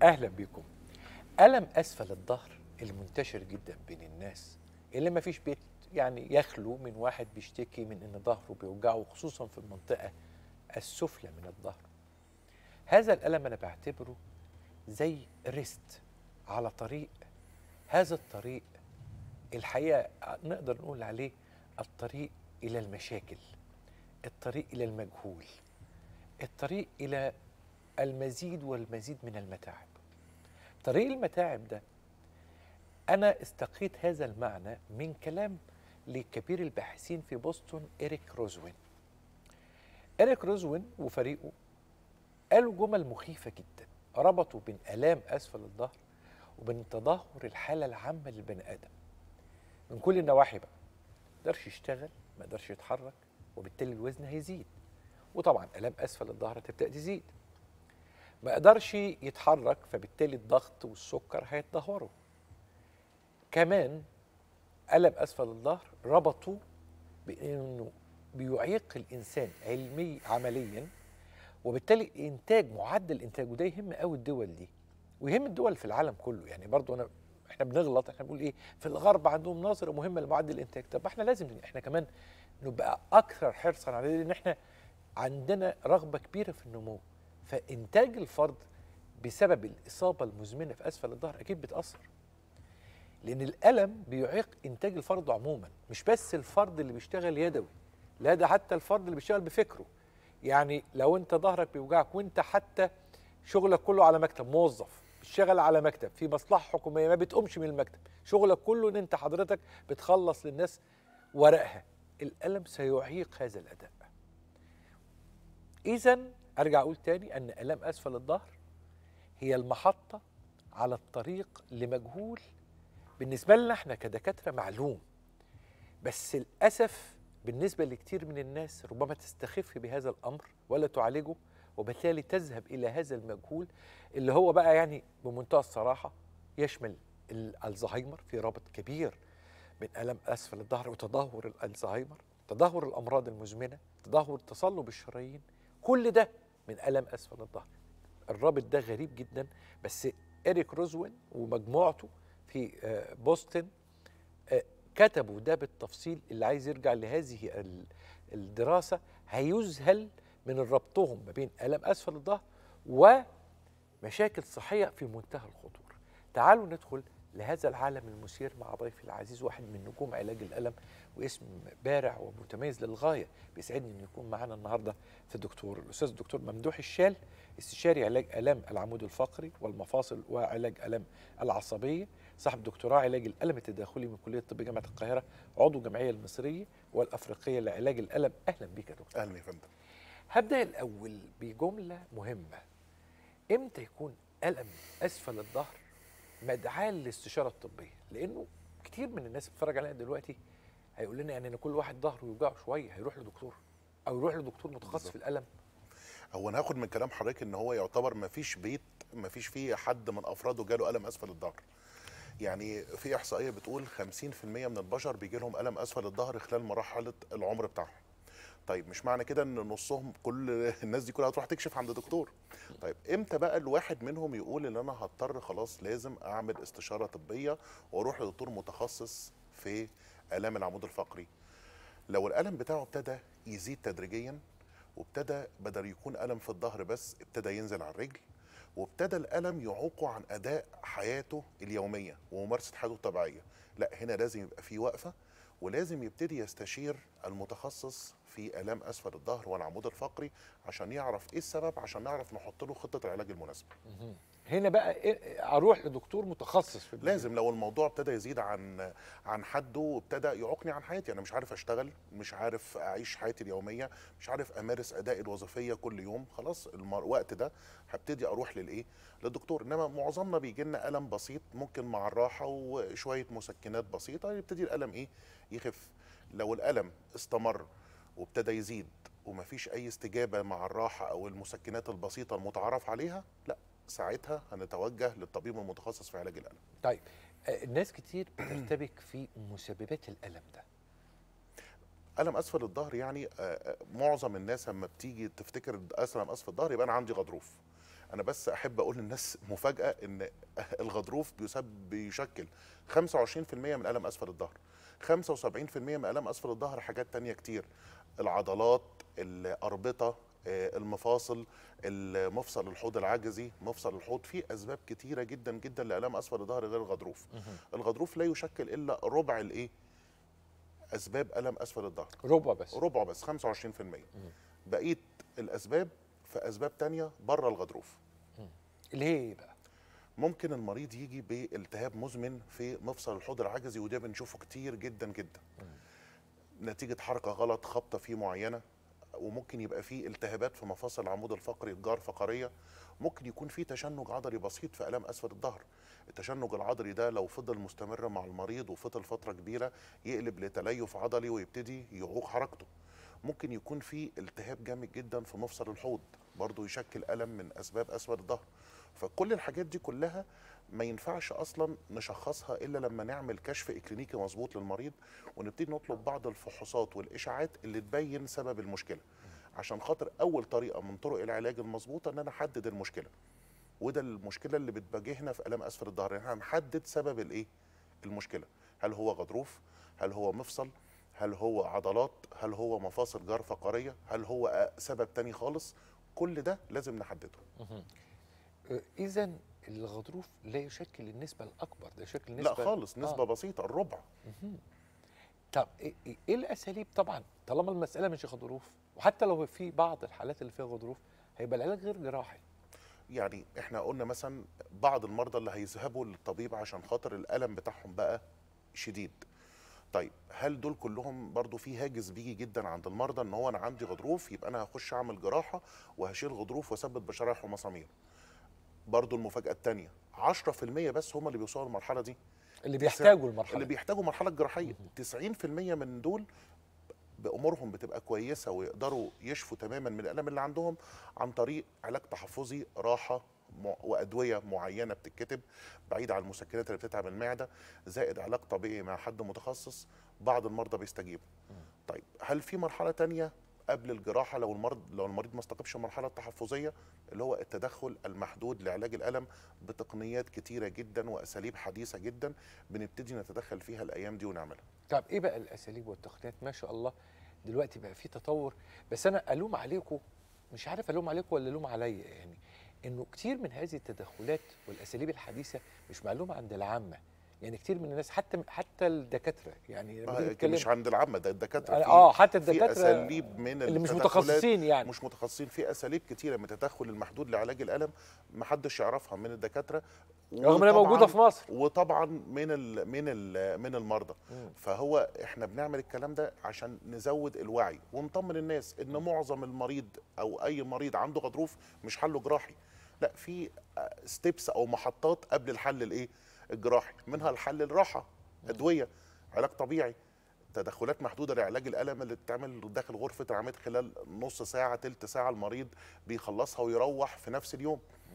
اهلا بكم الم اسفل الظهر المنتشر جدا بين الناس اللي ما فيش بيت يعني يخلو من واحد بيشتكي من ان ظهره بيوجعه خصوصا في المنطقه السفلى من الظهر هذا الالم انا بعتبره زي ريست على طريق هذا الطريق الحقيقه نقدر نقول عليه الطريق الى المشاكل الطريق الى المجهول الطريق الى المزيد والمزيد من المتاعب طريق المتاعب ده انا استقيت هذا المعنى من كلام لكبير الباحثين في بوسطن إريك روزوين إريك روزوين وفريقه قالوا جمل مخيفة جدا ربطوا بين آلام أسفل الظهر وبين تدهور الحالة العامة للبني آدم من كل النواحي بقى ما يقدرش يشتغل ما يقدرش يتحرك وبالتالي الوزن هيزيد وطبعا آلام أسفل الظهر هتبدأ تزيد ما يقدرش يتحرك فبالتالي الضغط والسكر هيتدهوروا كمان ألم أسفل الظهر ربطوا بأنه بيعيق الإنسان علمي عمليا وبالتالي إنتاج معدل إنتاج وده يهم قوي الدول دي ويهم الدول في العالم كله يعني برضو أنا احنا بنغلط احنا بنقول ايه في الغرب عندهم نظره مهمه لمعدل الانتاج طب احنا لازم احنا كمان نبقى اكثر حرصا على لان احنا عندنا رغبه كبيره في النمو فانتاج الفرد بسبب الاصابه المزمنه في اسفل الظهر اكيد بتاثر لان الالم بيعيق انتاج الفرد عموما مش بس الفرد اللي بيشتغل يدوي لا ده حتى الفرد اللي بيشتغل بفكره يعني لو انت ظهرك بيوجعك وانت حتى شغلك كله على مكتب موظف بتشتغل على مكتب في مصلحه حكوميه ما بتقومش من المكتب شغلك كله ان انت حضرتك بتخلص للناس ورقها الالم سيعيق هذا الاداء اذا ارجع اقول تاني ان الام اسفل الظهر هي المحطه على الطريق لمجهول بالنسبه لنا احنا كدكاتره معلوم بس للاسف بالنسبه لكتير من الناس ربما تستخف بهذا الامر ولا تعالجه وبالتالي تذهب الى هذا المجهول اللي هو بقى يعني بمنتهى الصراحه يشمل الزهايمر في رابط كبير بين الم اسفل الظهر وتدهور الزهايمر تدهور الامراض المزمنه تدهور تصلب الشرايين كل ده من الم اسفل الظهر الرابط ده غريب جدا بس اريك روزوين ومجموعته في بوسطن كتبوا ده بالتفصيل اللي عايز يرجع لهذه الدراسه هيذهل من ربطهم ما بين الم اسفل الظهر ومشاكل صحيه في منتهى الخطوره. تعالوا ندخل لهذا العالم المثير مع ضيفي العزيز واحد من نجوم علاج الالم واسم بارع ومتميز للغايه بيسعدني انه يكون معانا النهارده في الدكتور الاستاذ الدكتور ممدوح الشال استشاري علاج الام العمود الفقري والمفاصل وعلاج الام العصبيه صاحب دكتوراه علاج الالم التداخلي من كليه الطب جامعه القاهره عضو الجمعيه المصريه والافريقيه لعلاج الالم اهلا بك يا دكتور اهلا يا فندم هبدا الاول بجمله مهمه امتى يكون الم اسفل الظهر مدعاه للاستشاره الطبيه لانه كتير من الناس بتتفرج علينا دلوقتي هيقول لنا يعني ان كل واحد ظهره يوجعه شويه هيروح لدكتور او يروح لدكتور متخصص في الالم هو انا هاخد من كلام حضرتك ان هو يعتبر ما فيش بيت ما فيش فيه حد من افراده جاله الم اسفل الظهر يعني في احصائيه بتقول 50% من البشر بيجي لهم الم اسفل الظهر خلال مرحله العمر بتاعهم طيب مش معنى كده ان نصهم كل الناس دي كلها هتروح تكشف عند دكتور طيب امتى بقى الواحد منهم يقول ان انا هضطر خلاص لازم اعمل استشاره طبيه واروح لدكتور متخصص في الام العمود الفقري لو الالم بتاعه ابتدى يزيد تدريجيا وابتدى بدل يكون الم في الظهر بس ابتدى ينزل على الرجل وابتدى الالم يعوقه عن اداء حياته اليوميه وممارسه حياته الطبيعيه لا هنا لازم يبقى في وقفه ولازم يبتدي يستشير المتخصص في الام اسفل الظهر والعمود الفقري عشان يعرف ايه السبب عشان نعرف نحط له خطه العلاج المناسبه هنا بقى إيه اروح لدكتور متخصص في لازم لو الموضوع ابتدى يزيد عن عن حده وابتدى يعوقني عن حياتي انا مش عارف اشتغل مش عارف اعيش حياتي اليوميه مش عارف امارس ادائي الوظيفيه كل يوم خلاص الوقت ده هبتدي اروح للايه للدكتور انما معظمنا بيجي لنا الم بسيط ممكن مع الراحه وشويه مسكنات بسيطه يبتدي الالم ايه يخف لو الالم استمر وابتدى يزيد ومفيش اي استجابه مع الراحه او المسكنات البسيطه المتعارف عليها لا ساعتها هنتوجه للطبيب المتخصص في علاج الالم طيب الناس كتير بترتبك في مسببات الالم ده الم اسفل الظهر يعني معظم الناس لما بتيجي تفتكر الم اسفل الظهر يبقى انا عندي غضروف انا بس احب اقول للناس مفاجاه ان الغضروف بيسبب بيشكل 25% من الم اسفل الظهر 75% من الم اسفل الظهر حاجات تانية كتير العضلات الاربطه آه، المفاصل المفصل الحوض العجزي مفصل الحوض في اسباب كتيره جدا جدا لالام اسفل الظهر غير الغضروف الغضروف لا يشكل الا ربع الايه اسباب الم اسفل الظهر ربع بس ربع بس 25% بقيه الاسباب في اسباب تانية بره الغضروف اللي هي ايه بقى ممكن المريض يجي بالتهاب مزمن في مفصل الحوض العجزي وده بنشوفه كتير جدا جدا نتيجه حركه غلط خبطه فيه معينه وممكن يبقى فيه التهابات في مفاصل العمود الفقري الجار فقريه ممكن يكون فيه تشنج عضلي بسيط في الام اسفل الظهر التشنج العضلي ده لو فضل مستمر مع المريض وفضل فتره كبيره يقلب لتليف عضلي ويبتدي يعوق حركته ممكن يكون في التهاب جامد جدا في مفصل الحوض برضه يشكل الم من اسباب اسفل الظهر فكل الحاجات دي كلها ما ينفعش اصلا نشخصها الا لما نعمل كشف اكلينيكي مظبوط للمريض ونبتدي نطلب بعض الفحوصات والاشاعات اللي تبين سبب المشكله عشان خاطر اول طريقه من طرق العلاج المظبوطه ان انا احدد المشكله وده المشكله اللي بتواجهنا في الام اسفل الظهر يعني هنحدد سبب الايه المشكله هل هو غضروف هل هو مفصل هل هو عضلات هل هو مفاصل جار فقريه هل هو آه، سبب تاني خالص كل ده لازم نحدده اذا الغضروف لا يشكل النسبه الاكبر ده يشكل نسبه لا خالص نسبه آه. بسيطه الربع طب ايه إيه- إيه الاساليب طبعا طالما المساله مش غضروف وحتى لو في بعض الحالات اللي فيها غضروف هيبقى العلاج غير جراحي يعني احنا قلنا مثلا بعض المرضى اللي هيذهبوا للطبيب عشان خاطر الالم بتاعهم بقى شديد طيب هل دول كلهم برضو في هاجس بيجي جدا عند المرضى ان هو انا عندي غضروف يبقى انا هخش اعمل جراحه وهشيل غضروف واثبت بشرايح ومسامير برضو المفاجاه الثانيه 10% بس هم اللي بيوصلوا للمرحله دي اللي بيحتاجوا اللي المرحله دي. بيحتاجوا مرحله جراحيه 90% من دول بامورهم بتبقى كويسه ويقدروا يشفوا تماما من الالم اللي عندهم عن طريق علاج تحفظي راحه م- وادويه معينه بتتكتب بعيد عن المسكنات اللي بتتعب المعده زائد علاج طبيعي مع حد متخصص بعض المرضى بيستجيبوا طيب هل في مرحله تانية قبل الجراحه لو المرض لو المريض ما استقبش المرحله التحفظيه اللي هو التدخل المحدود لعلاج الالم بتقنيات كتيره جدا واساليب حديثه جدا بنبتدي نتدخل فيها الايام دي ونعملها طب ايه بقى الاساليب والتقنيات ما شاء الله دلوقتي بقى في تطور بس انا الوم عليكم مش عارف الوم عليكم ولا الوم عليا يعني انه كتير من هذه التدخلات والاساليب الحديثه مش معلومه عند العامه يعني كتير من الناس حتى حتى الدكاتره يعني لما تيجي آه تتكلم مش عند العامه ده الدكاتره في- اه حتى في الدكاتره اساليب من اللي مش التدخلات متخصصين يعني مش متخصصين في اساليب كتيره من التدخل المحدود لعلاج الالم محدش يعرفها من الدكاتره رغم انها موجوده في مصر وطبعا من ال من ال من المرضى مم. فهو احنا بنعمل الكلام ده عشان نزود الوعي ونطمن الناس ان معظم المريض او اي مريض عنده غضروف مش حله جراحي لا في ستيبس او محطات قبل الحل الايه الجراحي منها الحل الراحه ادويه علاج طبيعي تدخلات محدوده لعلاج الالم اللي بتتعمل داخل غرفه العمليات خلال نص ساعه تلت ساعه المريض بيخلصها ويروح في نفس اليوم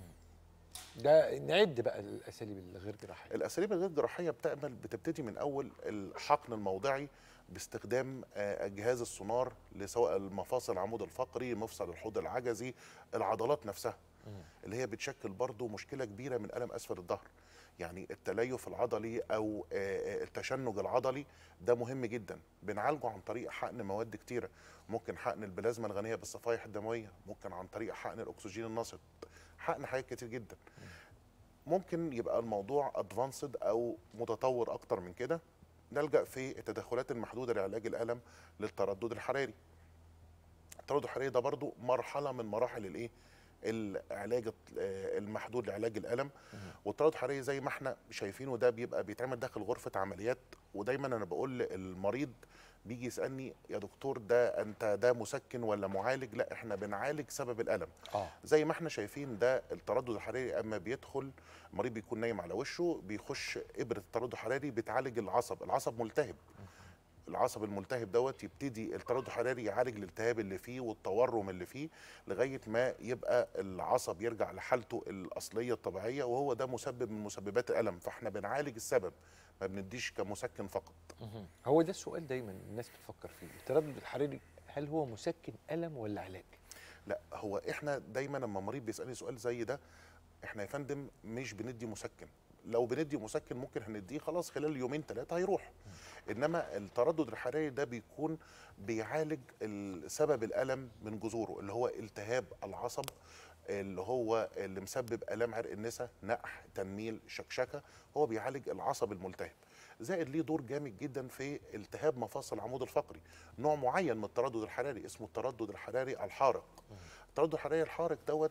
ده نعد بقى الاساليب الغير جراحيه الاساليب الغير جراحيه بتعمل بتبتدي من اول الحقن الموضعي باستخدام آه، جهاز السونار لسواء المفاصل العمود الفقري مفصل الحوض العجزي العضلات نفسها اللي هي بتشكل برضو مشكله كبيره من الم اسفل الظهر يعني التليف العضلي او آه، آه، التشنج العضلي ده مهم جدا بنعالجه عن طريق حقن مواد كتيره ممكن حقن البلازما الغنيه بالصفائح الدمويه ممكن عن طريق حقن الاكسجين النشط حقن حاجات كتير جدا ممكن يبقى الموضوع ادفانسد او متطور اكتر من كده نلجا في التدخلات المحدوده لعلاج الالم للتردد الحراري التردد الحراري ده برضو مرحله من مراحل الايه العلاج آه، المحدود لعلاج الالم والتردد الحراري زي ما احنا شايفينه ده بيبقى بيتعمل داخل غرفه عمليات ودايما انا بقول للمريض بيجي يسالني يا دكتور ده انت ده مسكن ولا معالج لا احنا بنعالج سبب الالم اه زي ما احنا شايفين ده التردد الحراري اما بيدخل المريض بيكون نايم على وشه بيخش ابره التردد الحراري بتعالج العصب العصب ملتهب العصب الملتهب دوت يبتدي التردد الحراري يعالج الالتهاب اللي فيه والتورم اللي فيه لغايه ما يبقى العصب يرجع لحالته الاصليه الطبيعيه وهو ده مسبب من مسببات الالم فاحنا بنعالج السبب ما بنديش كمسكن فقط مهم. هو ده السؤال دايما الناس بتفكر فيه التردد الحراري هل هو مسكن الم ولا علاج لا هو احنا دايما لما مريض بيسالني سؤال زي ده احنا يا فندم مش بندي مسكن لو بندي مسكن ممكن هنديه خلاص خلال يومين ثلاثه هيروح انما التردد الحراري ده بيكون بيعالج ال- سبب الالم من جذوره اللي هو التهاب العصب اللي هو اللي مسبب الام عرق النسا نقح تنميل شكشكه هو بيعالج العصب الملتهب زائد ليه دور جامد جدا في التهاب مفاصل العمود الفقري نوع معين من التردد الحراري اسمه التردد الحراري الحارق التردد الحراري الحارق دوت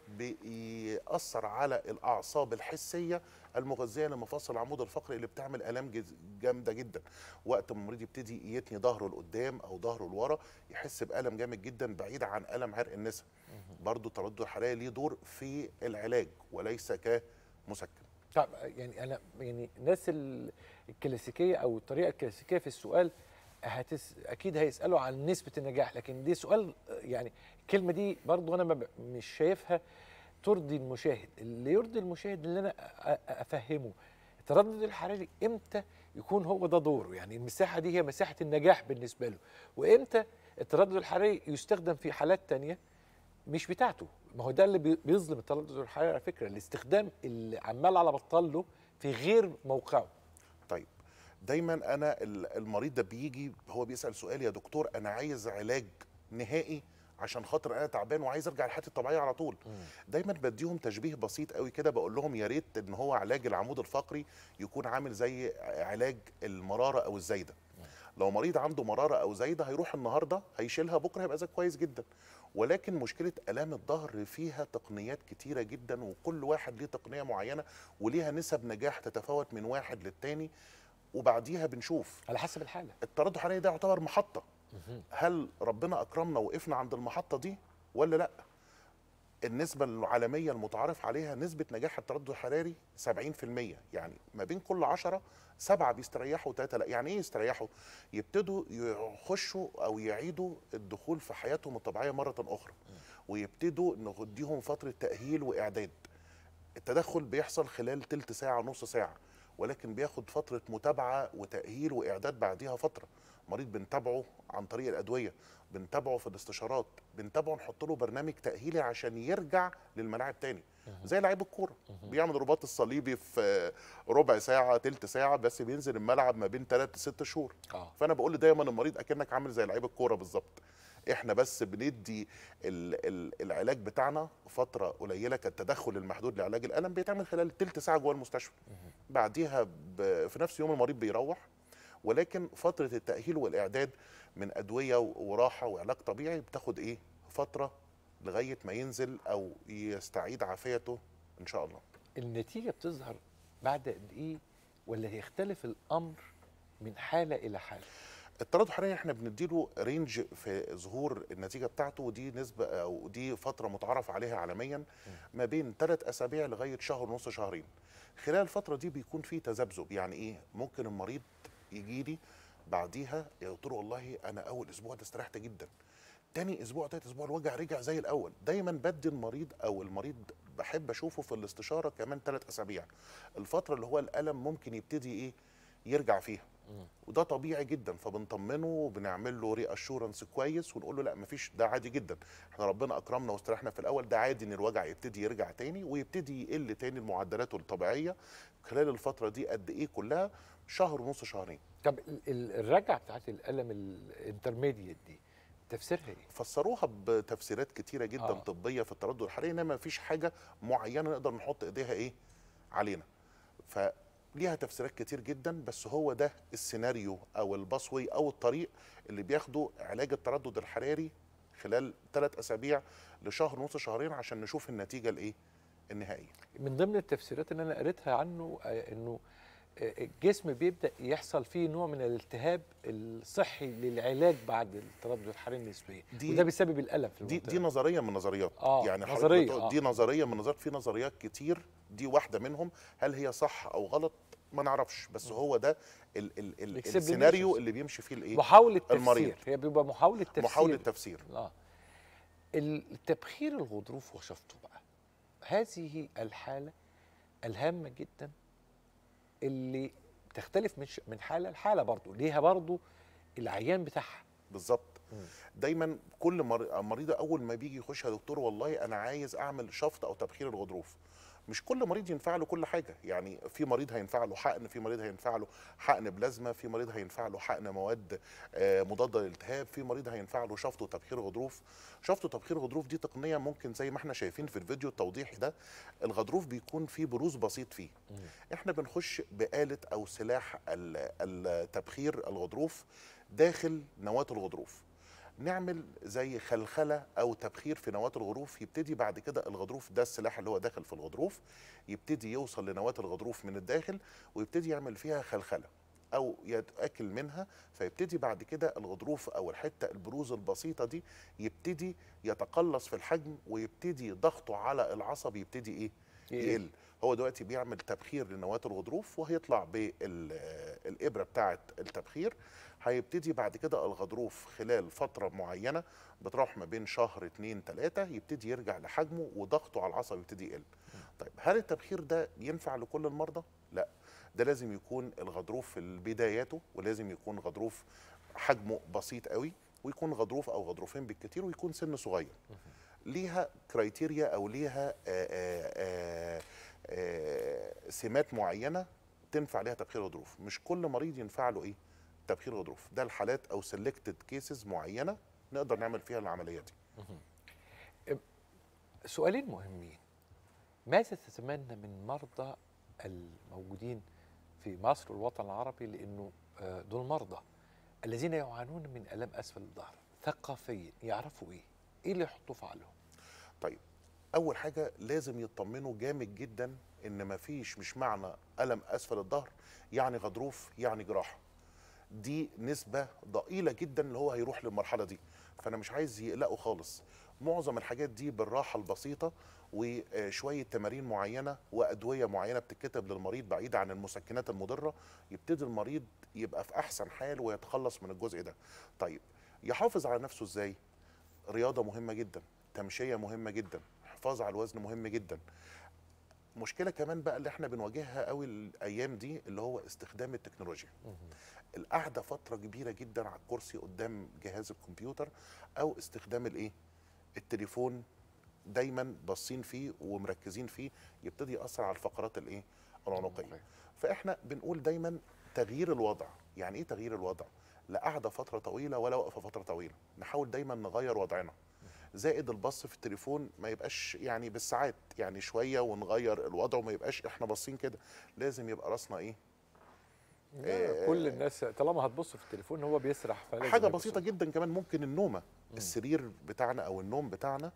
بيأثر على الأعصاب الحسية المغذية لمفاصل العمود الفقري اللي بتعمل آلام جز- جامدة جدا وقت ما المريض يبتدي يتني ظهره لقدام أو ظهره لورا يحس بألم جامد جدا بعيد عن ألم عرق النسا برضو التردد الحراري ليه دور في العلاج وليس كمسكن طب يعني انا يعني الناس ال- الكلاسيكيه او الطريقه الكلاسيكيه في السؤال هتس اكيد هيسالوا عن نسبه النجاح لكن دي سؤال يعني الكلمه دي برضو انا ما ب- مش شايفها ترضي المشاهد اللي يرضي المشاهد اللي انا أ- أ- افهمه التردد الحراري امتى يكون هو ده دوره يعني المساحه دي هي مساحه النجاح بالنسبه له وامتى التردد الحراري يستخدم في حالات تانية مش بتاعته ما هو ده اللي بي- بيظلم التردد الحراري على فكره الاستخدام اللي عمال على بطال له في غير موقعه طيب دايما انا ال- المريض ده بيجي هو بيسال سؤال يا دكتور انا عايز علاج نهائي عشان خاطر انا تعبان وعايز ارجع لحياتي الطبيعيه على طول دايما بديهم تشبيه بسيط قوي كده بقول لهم يا ريت ان هو علاج العمود الفقري يكون عامل زي علاج المراره او الزايده لو مريض عنده مراره او زايده هيروح النهارده هيشيلها بكره هيبقى زي كويس جدا ولكن مشكله الام الظهر فيها تقنيات كتيره جدا وكل واحد ليه تقنيه معينه وليها نسب نجاح تتفاوت من واحد للتاني وبعديها بنشوف على حسب الحاله التردد الحراري ده يعتبر محطه هل ربنا اكرمنا وقفنا عند المحطه دي ولا لا النسبة العالمية المتعارف عليها نسبة نجاح التردد الحراري 70% يعني ما بين كل عشرة سبعة بيستريحوا وثلاثة لا يعني ايه يستريحوا يبتدوا يخشوا او يعيدوا الدخول في حياتهم الطبيعية مرة اخرى ويبتدوا نديهم فترة تأهيل وإعداد التدخل بيحصل خلال تلت ساعة نص ساعة ولكن بياخد فترة متابعة وتأهيل وإعداد بعديها فترة مريض بنتابعه عن طريق الأدوية بنتابعه في الاستشارات بنتابعه نحط له برنامج تأهيلي عشان يرجع للملاعب تاني زي لعيب الكورة بيعمل رباط الصليبي في ربع ساعة تلت ساعة بس بينزل الملعب ما بين 3 ل 6 شهور اه فانا بقول دايما المريض اكنك عامل زي لعيب الكوره بالظبط احنا بس بندي ال ال العلاج بتاعنا فتره قليله كالتدخل المحدود لعلاج الالم بيتعمل خلال تلت ساعه جوه المستشفى بعديها ب- في نفس يوم المريض بيروح ولكن فتره التاهيل والاعداد من ادويه و- وراحه وعلاج طبيعي بتاخد ايه فتره لغايه ما ينزل او يستعيد عافيته ان شاء الله النتيجه بتظهر بعد قد ايه ولا يختلف الامر من حاله الى حاله التردد الحراري احنا بنديله رينج في ظهور النتيجه بتاعته ودي نسبه او دي فتره متعارف عليها عالميا ما بين ثلاث اسابيع لغايه شهر ونص شهرين خلال الفتره دي بيكون في تذبذب يعني ايه ممكن المريض يجي لي بعديها يا دكتور والله انا اول اسبوع ده استريحت جدا تاني اسبوع تالت اسبوع الوجع رجع زي الاول دايما بدي المريض او المريض بحب اشوفه في الاستشاره كمان ثلاث اسابيع الفتره اللي هو الالم ممكن يبتدي ايه يرجع فيها وده طبيعي جدا فبنطمنه وبنعمل له ري اشورنس كويس ونقول له لا مفيش ده عادي جدا احنا ربنا اكرمنا واستريحنا في الاول ده عادي ان الوجع يبتدي يرجع تاني ويبتدي يقل تاني المعدلات الطبيعيه خلال الفتره دي قد ايه كلها شهر ونص شهرين طب ال- ال- الرجعه بتاعت الالم الانترميديت دي تفسيرها ايه فسروها بتفسيرات كتيره جدا آه. آه. طبيه في التردد الحراري انما مفيش حاجه معينه نقدر نحط ايديها ايه علينا فليها تفسيرات كتير جدا بس هو ده السيناريو او الباسوي او الطريق اللي بياخده علاج التردد الحراري خلال ثلاث اسابيع لشهر ونص شهرين عشان نشوف النتيجه الايه النهائيه من ضمن التفسيرات اللي انا قريتها عنه آه، انه آه، الجسم بيبدا يحصل فيه نوع من الالتهاب الصحي للعلاج بعد التردد الحراري النسبيه دي- وده بيسبب الالم في دي المنطقة. دي نظريه من النظريات آه، يعني حضرتك نظرية، بتقول- آه. دي نظريه من نظريات في نظريات كتير دي واحده منهم هل هي صح او غلط ما نعرفش بس هو ده ال ال ال Examinations. السيناريو اللي بيمشي فيه الايه محاولة تفسير المريض. هي بيبقى محاولة تفسير محاوله تفسير اه التبخير الغضروف وصفته بقى هذه الحالة الهامة جدا اللي تختلف من ش... من حالة لحالة برضه ليها برضه العيان بتاعها بالظبط دايما كل مر- مريضه اول ما بيجي يخش يا دكتور والله انا عايز اعمل شفط او تبخير الغضروف مش كل مريض ينفع له كل حاجه يعني في مريض هينفع له حقن في مريض هينفع له حقن بلازما في مريض هينفع له حقن مواد آه، مضاده للالتهاب في مريض هينفع له شفط وتبخير غضروف شفط وتبخير غضروف دي تقنيه ممكن زي ما احنا شايفين في الفيديو التوضيحي ده الغضروف بيكون فيه بروز بسيط فيه احنا بنخش بآلة او سلاح ال- التبخير الغضروف داخل نواة الغضروف نعمل زي خلخله او تبخير في نواه الغضروف يبتدي بعد كده الغضروف ده السلاح اللي هو داخل في الغضروف يبتدي يوصل لنواه الغضروف من الداخل ويبتدي يعمل فيها خلخله او يتاكل منها فيبتدي بعد كده الغضروف او الحته البروز البسيطه دي يبتدي يتقلص في الحجم ويبتدي ضغطه على العصب يبتدي ايه يقل. يقل هو دلوقتي بيعمل تبخير لنواه الغضروف وهيطلع بالابره بتاعه التبخير هيبتدي بعد كده الغضروف خلال فتره معينه بتروح ما بين شهر اتنين تلاته يبتدي يرجع لحجمه وضغطه على العصب يبتدي يقل طيب هل التبخير ده ينفع لكل المرضى لا ده لازم يكون الغضروف في بداياته ولازم يكون غضروف حجمه بسيط قوي ويكون غضروف او غضروفين بالكتير ويكون سن صغير ليها كرايتيريا او ليها آآ آآ آآ سمات معينه تنفع ليها تبخير غضروف مش كل مريض ينفع له ايه تبخير غضروف ده الحالات او سيلكتد كيسز معينه نقدر نعمل فيها العمليه دي سؤالين مهمين ماذا تتمنى من مرضى الموجودين في مصر والوطن العربي لانه آه، دول مرضى الذين يعانون من الام اسفل الظهر ثقافيا يعرفوا ايه؟ ايه اللي يحطوه في عقلهم؟ طيب اول حاجه لازم يطمنوا جامد جدا ان مفيش مش معنى الم اسفل الظهر يعني غضروف يعني جراحه دي نسبه ضئيله جدا اللي هو هيروح للمرحله دي فانا مش عايز يقلقوا خالص معظم الحاجات دي بالراحه البسيطه وشويه تمارين معينه وادويه معينه بتتكتب للمريض بعيده عن المسكنات المضره يبتدي المريض يبقى في احسن حال ويتخلص من الجزء ده طيب يحافظ على نفسه ازاي رياضه مهمه جدا تمشيه مهمه جدا حفاظ على الوزن مهم جدا مشكله كمان بقى اللي احنا بنواجهها قوي الايام دي اللي هو استخدام التكنولوجيا القعده فتره كبيره جدا على الكرسي قدام جهاز الكمبيوتر او استخدام الايه التليفون دايما باصين فيه ومركزين فيه يبتدي ياثر على الفقرات الايه العنقيه فاحنا بنقول دايما تغيير الوضع يعني ايه تغيير الوضع لا قاعده فتره طويله ولا واقفه فتره طويله نحاول دايما نغير وضعنا زائد البص في التليفون ما يبقاش يعني بالساعات يعني شويه ونغير الوضع وما يبقاش احنا باصين كده لازم يبقى راسنا ايه لا، كل الناس طالما هتبص في التليفون هو بيسرح فلازم حاجه يبص. بسيطه جدا كمان ممكن النومه السرير بتاعنا او النوم بتاعنا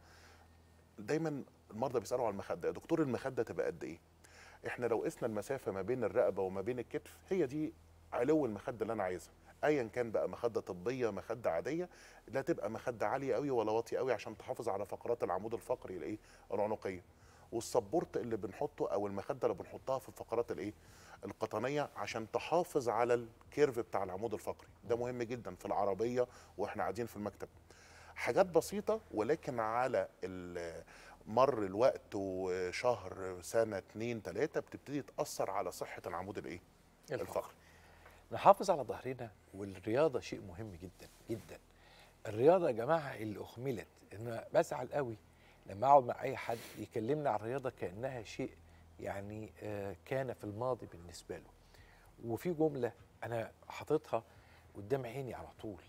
دايما المرضى بيسالوا على المخده يا دكتور المخده تبقى قد ايه احنا لو قسنا المسافه ما بين الرقبه وما بين الكتف هي دي علو المخده اللي انا عايزها ايا كان بقى مخده طبيه مخده عاديه لا تبقى مخده عاليه قوي ولا واطيه قوي عشان تحافظ على فقرات العمود الفقري الايه العنقيه والسبورت اللي بنحطه او المخده اللي بنحطها في الفقرات الايه القطنيه عشان تحافظ على الكيرف بتاع العمود الفقري ده مهم جدا في العربيه واحنا قاعدين في المكتب حاجات بسيطه ولكن على ال- مر الوقت وشهر سنه اتنين تلاته بتبتدي تاثر على صحه العمود الايه الفقري. الفقري نحافظ على ظهرنا والرياضه شيء مهم جدا جدا الرياضه يا جماعه اللي اهملت انا بزعل قوي لما اقعد مع اي حد يكلمنا عن الرياضه كانها شيء يعني آه، كان في الماضي بالنسبه له وفي جمله انا حاططها قدام عيني على طول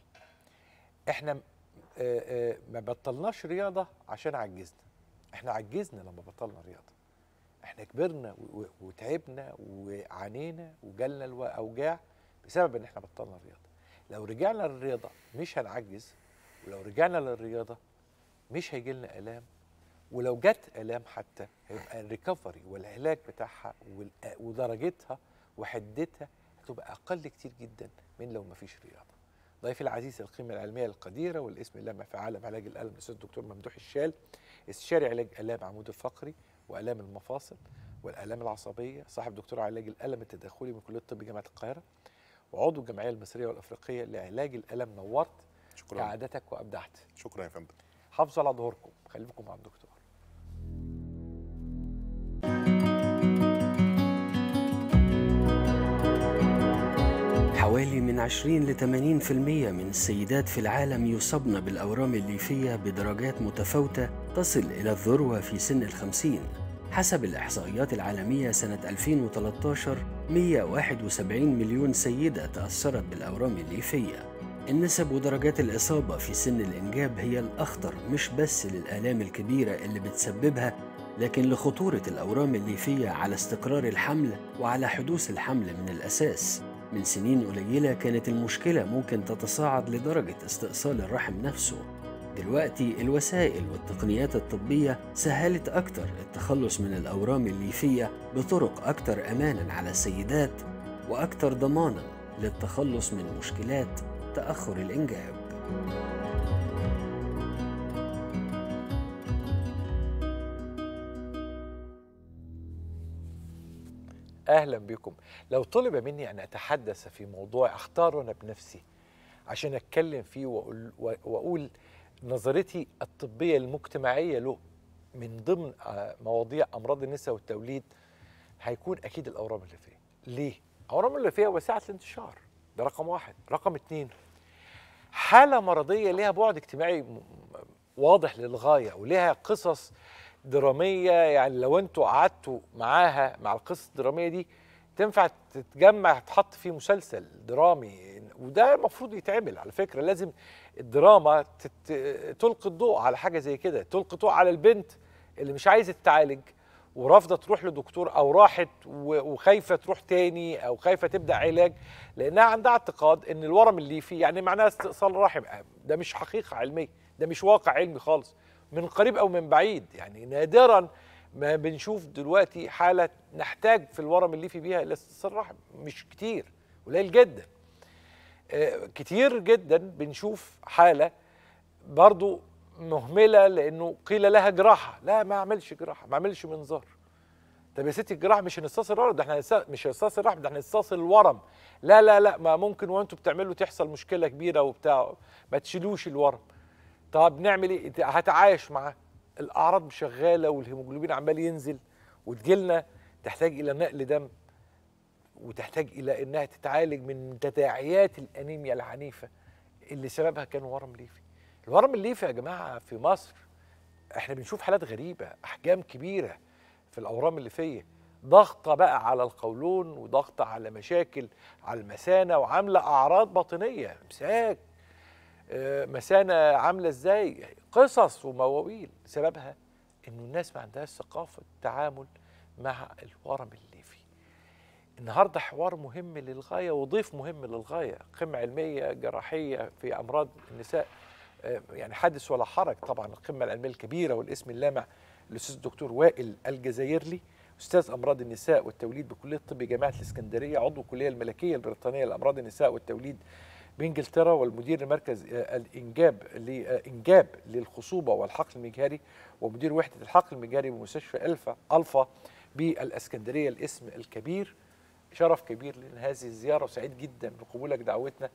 احنا م- آه، آه، ما بطلناش رياضه عشان عجزنا احنا عجزنا لما بطلنا رياضه احنا كبرنا و- و- وتعبنا وعانينا وجالنا الاوجاع بسبب ان احنا بطلنا الرياضه لو رجعنا للرياضه مش هنعجز ولو رجعنا للرياضه مش هيجي لنا الام ولو جت الام حتى هيبقى الريكفري والعلاج بتاعها وال- ودرجتها وحدتها هتبقى اقل كتير جدا من لو ما فيش رياضه ضيفي العزيز القيمه العلميه القديره والاسم اللامع في عالم علاج الالم الاستاذ الدكتور ممدوح الشال استشاري علاج الام عمود الفقري والام المفاصل والالام العصبيه صاحب دكتوراه علاج الالم التداخلي من كليه الطب جامعه القاهره وعضو الجمعيه المصريه والافريقيه لعلاج الالم نورت شكرا كعادتك وابدعت شكرا يا فندم حافظوا على ظهوركم خليكم مع الدكتور حوالي حوالي من 20 ل 80% من السيدات في العالم يصبن بالأورام الليفية بدرجات متفاوتة تصل إلى الذروة في سن الخمسين حسب الإحصائيات العالمية سنة 2013 171 مليون سيدة تأثرت بالأورام الليفية النسب ودرجات الإصابة في سن الإنجاب هي الأخطر مش بس للآلام الكبيرة اللي بتسببها لكن لخطورة الأورام الليفية على استقرار الحمل وعلى حدوث الحمل من الأساس من سنين قليلة كانت المشكلة ممكن تتصاعد لدرجة استئصال الرحم نفسه دلوقتي الوسائل والتقنيات الطبية سهلت أكتر التخلص من الأورام الليفية بطرق أكتر أمانا على السيدات وأكتر ضمانا للتخلص من مشكلات تأخر الإنجاب اهلا بكم لو طلب مني ان اتحدث في موضوع اختاره انا بنفسي عشان اتكلم فيه واقول, وأقول نظرتي الطبيه المجتمعيه له من ضمن آه، مواضيع امراض النساء والتوليد هيكون اكيد الاورام الليفيه ليه الاورام الليفيه وسعه الانتشار ده رقم واحد رقم اتنين حاله مرضيه ليها بعد اجتماعي م- واضح للغايه وليها قصص دراميه يعني لو انتوا قعدتوا معاها مع القصص الدراميه دي تنفع تتجمع تحط فيه مسلسل درامي وده المفروض يتعمل على فكره لازم الدراما تت... تلقي الضوء على حاجه زي كده تلقي الضوء على البنت اللي مش عايزه تتعالج ورافضه تروح لدكتور او راحت و- وخايفه تروح تاني او خايفه تبدا علاج لانها عندها اعتقاد ان الورم الليفي يعني معناها استئصال رحم ده مش حقيقه علميه ده مش واقع علمي خالص من قريب او من بعيد يعني نادرا ما بنشوف دلوقتي حاله نحتاج في الورم الليفي بيها الى استئصال رحم مش كتير قليل جدا آه، كتير جدا بنشوف حاله برضو مهمله لانه قيل لها جراحه لا ما اعملش جراحه ما اعملش منظار طب يا ستي الجراحه مش هنستأصل الورم ده احنا هنستأ- مش هنستأصل الرحم ده احنا هنستأصل الورم لا لا لا ما ممكن وانتوا بتعملوا تحصل مشكله كبيره وبتاع ما تشيلوش الورم طب نعمل ايه إنت هتعايش معاه الاعراض شغاله والهيموجلوبين عمال ينزل وتجيلنا تحتاج الى نقل دم وتحتاج الى انها تتعالج من تداعيات الانيميا العنيفه اللي سببها كان ورم ليفي الورم الليفي يا جماعه في مصر احنا بنشوف حالات غريبه احجام كبيره في الاورام الليفيه ضغطه بقى على القولون وضغطه على مشاكل على المثانه وعامله اعراض باطنيه امساك آه، مثانه عامله ازاي قصص ومواويل سببها انه الناس ما عندهاش ثقافه تعامل مع الورم الليفي النهارده حوار مهم للغايه وضيف مهم للغايه قمه علميه جراحيه في امراض النساء آه، يعني حدث ولا حرج طبعا القمه العلميه الكبيره والاسم اللامع الاستاذ الدكتور وائل الجزائرلي استاذ امراض النساء والتوليد بكليه الطب جامعه الاسكندريه عضو الكليه الملكيه البريطانيه لامراض النساء والتوليد بانجلترا والمدير لمركز آه، الانجاب لانجاب للخصوبه والحقل المجهري ومدير وحده الحقل المجهري بمستشفى الفا الفا بالاسكندريه الاسم الكبير شرف كبير لنا هذه الزياره وسعيد جدا بقبولك دعوتنا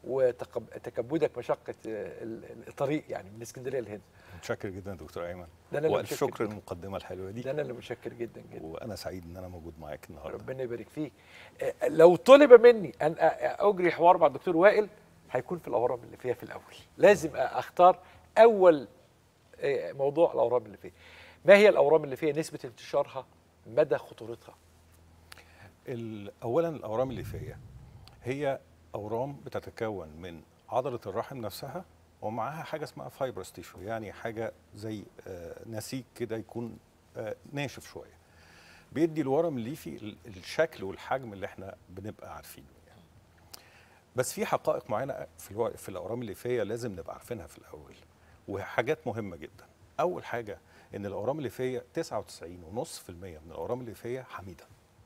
وتكبدك مشقه آه، ال- ال- الطريق يعني من اسكندريه لهنا متشكر جدا دكتور ايمن ده أنا اللي والف متشكر شكر جداً. المقدمه الحلوه دي ده انا اللي متشكر جدا جدا وانا سعيد ان انا موجود معاك النهارده ربنا يبارك فيك آه، لو طلب مني ان أ- اجري حوار مع الدكتور وائل هيكون في الاورام اللي فيها في الاول لازم اختار اول آه، موضوع الاورام اللي فيها ما هي الاورام اللي فيها نسبه انتشارها مدى خطورتها ال- اولا الاورام الليفيه هي اورام بتتكون من عضله الرحم نفسها ومعاها حاجه اسمها فايبرس تيشو يعني حاجه زي آه، نسيج كده يكون آه، ناشف شويه بيدي الورم الليفي ال- الشكل والحجم اللي احنا بنبقى عارفينه يعني. بس في حقائق معينه في الو... في الاورام الليفيه لازم نبقى عارفينها في الاول وحاجات مهمه جدا اول حاجه ان الاورام الليفيه 99.5% من الاورام الليفيه حميده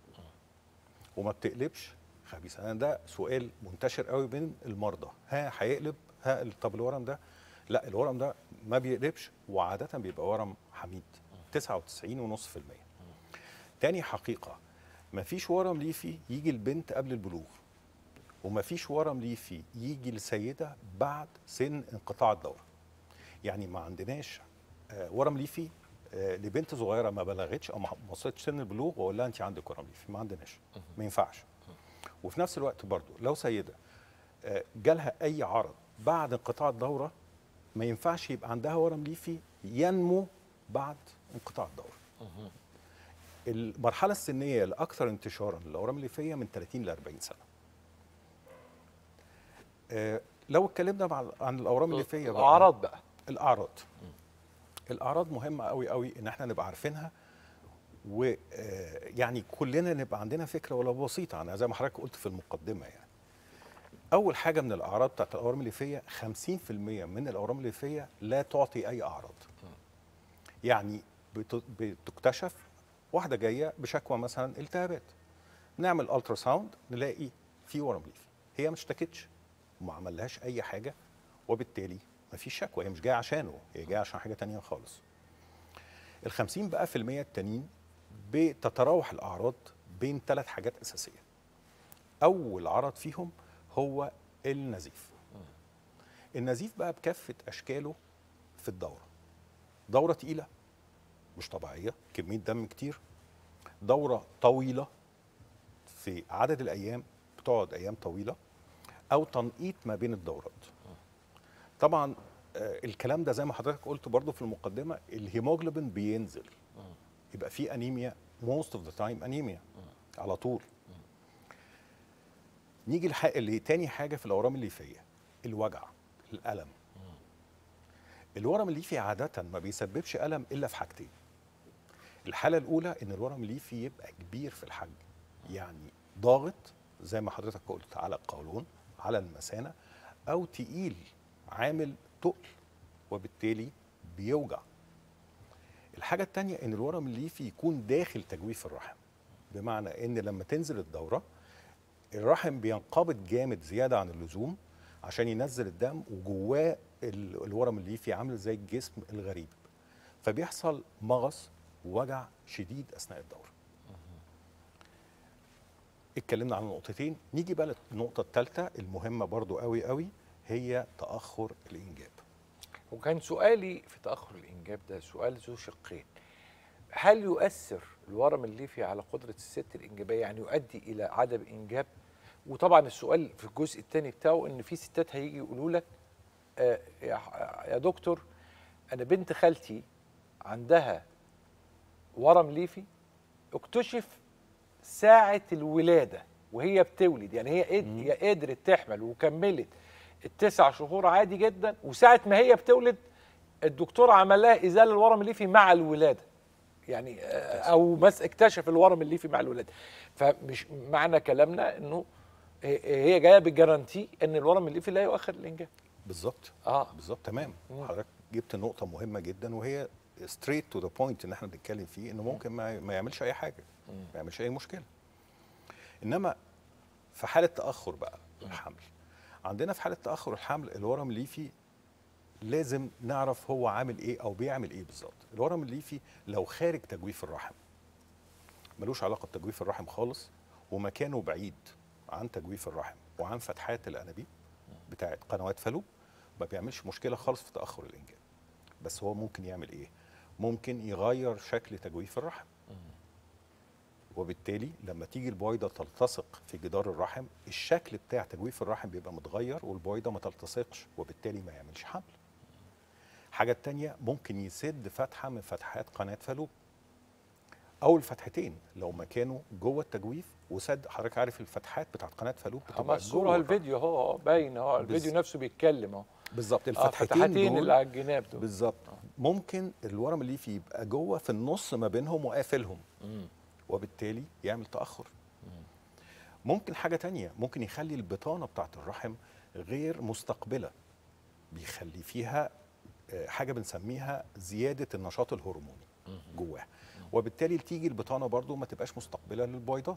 وما بتقلبش خبيثه انا ده سؤال منتشر قوي بين المرضى ها هيقلب ها طب الورم ده لا الورم ده ما بيقلبش وعاده بيبقى ورم حميد 99.5% تاني حقيقه ما فيش ورم ليفي يجي البنت قبل البلوغ وما فيش ورم ليفي يجي لسيده بعد سن انقطاع الدوره يعني ما عندناش آه، ورم ليفي آه، لبنت صغيره ما بلغتش او ما ما وصلتش سن البلوغ واقول لها انت عندك ورم ليفي ما عندناش ما ينفعش وفي نفس الوقت برضو لو سيده آه، جالها اي عرض بعد انقطاع الدوره ما ينفعش يبقى عندها ورم ليفي ينمو بعد انقطاع الدوره المرحله السنيه الاكثر انتشارا للاورام الليفيه من 30 ل 40 سنه آه، لو اتكلمنا مع عن الاورام الليفيه بقى الاعراض بقى الاعراض الاعراض مهمه قوي قوي ان احنا نبقى عارفينها ويعني كلنا نبقى عندنا فكره ولو بسيطه عنها زي ما حضرتك قلت في المقدمه يعني اول حاجه من الاعراض بتاعت الاورام الليفيه 50% من الاورام الليفيه لا تعطي اي اعراض يعني بت- بتكتشف واحده جايه بشكوى مثلا التهابات نعمل الترا ساوند نلاقي في ورم ليفي هي ما اشتكتش وما عملهاش اي حاجه وبالتالي ما فيش شكوى هي مش جايه عشانه هي جايه عشان حاجه تانية خالص ال 50 بقى في المية التانيين بتتراوح الاعراض بين ثلاث حاجات اساسيه اول عرض فيهم هو النزيف النزيف بقى بكافه اشكاله في الدوره دوره تقيله مش طبيعيه كميه دم كتير دوره طويله في عدد الايام بتقعد ايام طويله او تنقيط ما بين الدورات طبعا آه، الكلام ده زي ما حضرتك قلت برضو في المقدمه الهيموجلوبين بينزل يبقى في انيميا موست اوف ذا تايم انيميا على طول نيجي لح- لتاني حاجه في الاورام الليفيه الوجع الالم الورم الليفي عاده ما بيسببش الم الا في حاجتين الحاله الاولى ان الورم الليفي يبقى كبير في الحجم يعني ضاغط زي ما حضرتك قلت على القولون على المثانه او تقيل عامل تقل وبالتالي بيوجع الحاجه الثانيه ان الورم الليفي يكون داخل تجويف الرحم بمعنى ان لما تنزل الدوره الرحم بينقبض جامد زياده عن اللزوم عشان ينزل الدم وجواه ال- الورم الليفي عامل زي الجسم الغريب فبيحصل مغص ووجع شديد اثناء الدوره اتكلمنا عن نقطتين نيجي بقى للنقطه الثالثه المهمه برضو قوي قوي هي تاخر الانجاب وكان سؤالي في تاخر الانجاب ده سؤال ذو شقين هل يؤثر الورم الليفي على قدره الست الانجابيه يعني يؤدي الى عدم انجاب وطبعا السؤال في الجزء الثاني بتاعه ان في ستات هيجي يقولوا لك آه يا ح- يا دكتور انا بنت خالتي عندها ورم ليفي اكتشف ساعه الولاده وهي بتولد يعني هي قد- هي قدرت تحمل وكملت التسع شهور عادي جدا وساعه ما هي بتولد الدكتور عمل لها ازاله الورم الليفي مع الولاده يعني آه، او بس اكتشف الورم الليفي مع الولاده فمش معنى كلامنا انه هي- هي جايه بالجارانتي ان الورم الليفي لا يؤخر الانجاب بالظبط اه بالظبط تمام مم. حضرتك جبت نقطه مهمه جدا وهي ستريت تو ذا بوينت ان احنا بنتكلم فيه انه ممكن ما, ما يعملش اي حاجه ما يعملش اي مشكله انما في حاله تاخر بقى الحمل عندنا في حاله تاخر الحمل الورم الليفي لازم نعرف هو عامل ايه او بيعمل ايه بالظبط الورم الليفي لو خارج تجويف الرحم ملوش علاقه بتجويف الرحم خالص ومكانه بعيد عن تجويف الرحم وعن فتحات الانابيب بتاعت قنوات فالوب ما بيعملش مشكله خالص في تاخر الانجاب بس هو ممكن يعمل ايه ممكن يغير شكل تجويف الرحم وبالتالي لما تيجي البويضه تلتصق في جدار الرحم الشكل بتاع تجويف الرحم بيبقى متغير والبويضه ما تلتصقش وبالتالي ما يعملش حمل حاجه تانية ممكن يسد فتحه من فتحات قناه فالوب او الفتحتين لو مكانه جوه التجويف وسد حضرتك عارف الفتحات بتاعت قناه فالوب اما بتبقى الصوره جوه الفيديو اهو باين اهو بز- الفيديو نفسه بيتكلم اهو بالظبط اه الفتحتين فتحتين دول اللي على الجناب دول بالظبط ممكن الورم الليفي يبقى جوه في النص ما بينهم وقافلهم مم. وبالتالي يعمل تاخر ممكن حاجه تانية ممكن يخلي البطانه بتاعت الرحم غير مستقبله بيخلي فيها آه، حاجه بنسميها زياده النشاط الهرموني جواها وبالتالي تيجي البطانه برضو ما تبقاش مستقبله للبويضات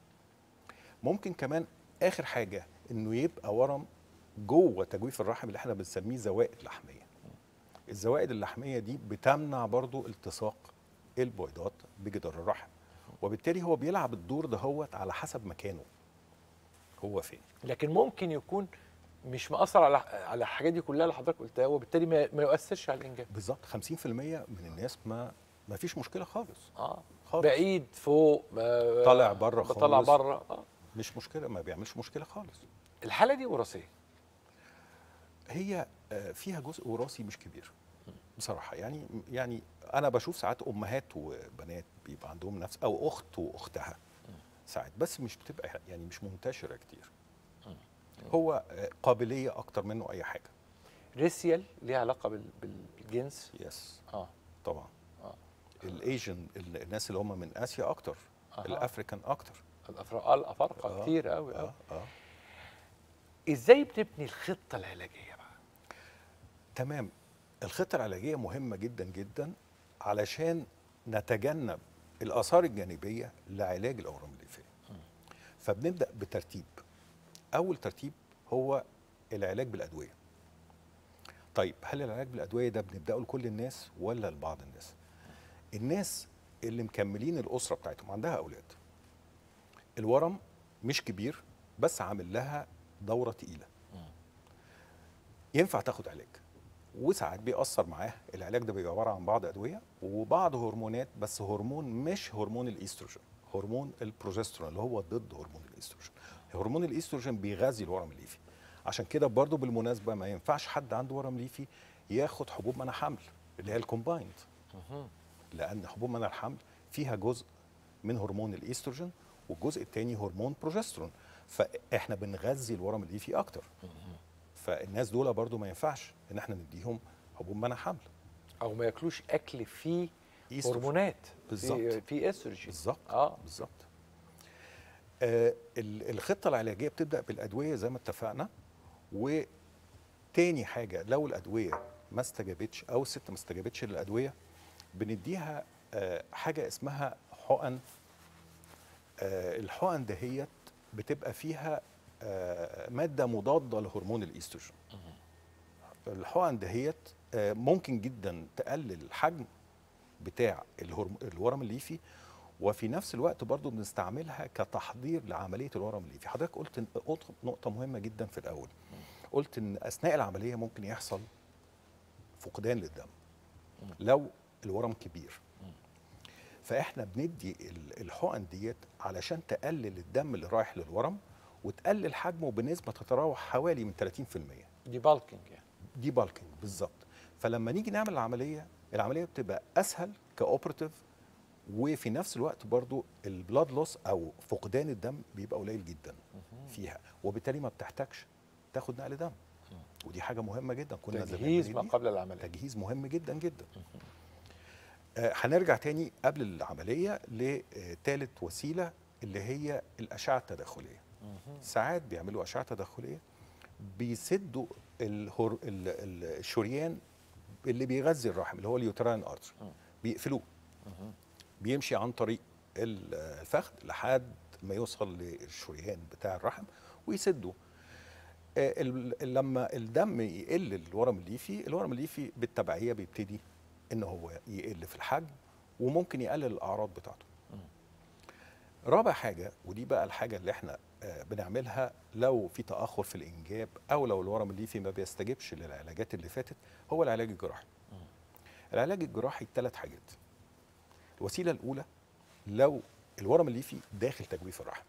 ممكن كمان اخر حاجه انه يبقى ورم جوه تجويف الرحم اللي احنا بنسميه زوائد لحميه الزوائد اللحميه دي بتمنع برضو التصاق البويضات بجدار الرحم وبالتالي هو بيلعب الدور دهوت على حسب مكانه هو فين لكن ممكن يكون مش مأثر على على الحاجات دي كلها اللي حضرتك قلتها وبالتالي ما, ما يؤثرش على الانجاب بالظبط 50% من الناس ما ما فيش مشكله خالص اه خالص. بعيد فوق ما طالع بره طالع خالص. بره اه مش مشكله ما بيعملش مشكله خالص الحاله دي وراثيه هي آه، فيها جزء وراثي مش كبير بصراحه يعني يعني انا بشوف ساعات امهات وبنات بيبقى عندهم نفس او اخت واختها ساعات بس مش بتبقى يعني مش منتشره كتير هو آه، قابليه اكتر منه اي حاجه ريسيال ليها علاقه بال- بالجنس يس اه طبعا آه. الايجن ال- الناس اللي هم من اسيا اكتر أها. الافريكان اكتر الافارقه الافارقه آه، كتير قوي قوي اه اه ازاي بتبني الخطه العلاجيه بقى تمام الخطه العلاجيه مهمه جدا جدا علشان نتجنب الاثار الجانبيه لعلاج الاورام الليفيه فبنبدا بترتيب اول ترتيب هو العلاج بالادويه طيب هل العلاج بالادويه ده بنبداه لكل الناس ولا لبعض الناس الناس اللي مكملين الاسره بتاعتهم عندها اولاد الورم مش كبير بس عامل لها دوره تقيله ينفع تاخد علاج وساعات بيأثر معاه العلاج ده بيبقى عباره عن بعض ادويه وبعض هرمونات بس هرمون مش هرمون الايستروجين هرمون البروجسترون اللي هو ضد هرمون الايستروجين هرمون الايستروجين بيغذي الورم الليفي عشان كده برضو بالمناسبه ما ينفعش حد عنده ورم ليفي ياخد حبوب منع حمل اللي هي الكومبايند لان حبوب منع الحمل فيها جزء من هرمون الايستروجين والجزء الثاني هرمون بروجسترون فاحنا بنغذي الورم الليفي اكتر فالناس دول برضو ما ينفعش ان احنا نديهم حبوب منع حمل او ما ياكلوش اكل فيه إيستروجين. هرمونات بالظبط. في, في استروجين بالظبط اه بالظبط آه ال- الخطه العلاجيه بتبدا بالادويه زي ما اتفقنا وتاني حاجه لو الادويه ما استجابتش او الست ما استجابتش للادويه بنديها آه حاجه اسمها حقن آه الحقن دهيت بتبقى فيها آه ماده مضاده لهرمون الايستروجين الحقن دهيت آه ممكن جدا تقلل الحجم بتاع الهرم... الورم الليفي وفي نفس الوقت برضو بنستعملها كتحضير لعمليه الورم الليفي حضرتك قلت إن- قلت نقطه مهمه جدا في الاول قلت ان اثناء العمليه ممكن يحصل فقدان للدم لو الورم كبير فاحنا بندي ال- الحقن ديت علشان تقلل الدم اللي رايح للورم وتقلل حجمه بنسبه تتراوح حوالي من 30% دي بالكينج يعني دي بالكينج بالظبط فلما نيجي نعمل العمليه العمليه بتبقى اسهل كاوبراتيف وفي نفس الوقت برضو البلاد لوس او فقدان الدم بيبقى قليل جدا فيها وبالتالي ما بتحتاجش تاخد نقل دم ودي حاجه مهمه جدا كنا زمان تجهيز ما بندي- قبل العمليه تجهيز مهم جدا جدا آه، هنرجع تاني قبل العمليه لثالث وسيله اللي هي الاشعه التداخليه ساعات بيعملوا اشعه تداخليه بيسدوا الهر... ال- ال- الشريان اللي بيغذي الرحم اللي هو اليوتراين ارتري بيقفلوه بيمشي عن طريق ال- الفخذ لحد ما يوصل للشريان بتاع الرحم ويسده آه، ال- لما الدم يقل الورم الليفي الورم الليفي بالتبعيه بيبتدي ان هو يقل في الحجم وممكن يقلل الاعراض بتاعته رابع حاجه ودي بقى الحاجه اللي احنا آه، بنعملها لو في تاخر في الانجاب او لو الورم الليفي ما بيستجبش للعلاجات اللي فاتت هو العلاج الجراحي العلاج الجراحي ثلاث حاجات الوسيله الاولى لو الورم الليفي داخل تجويف الرحم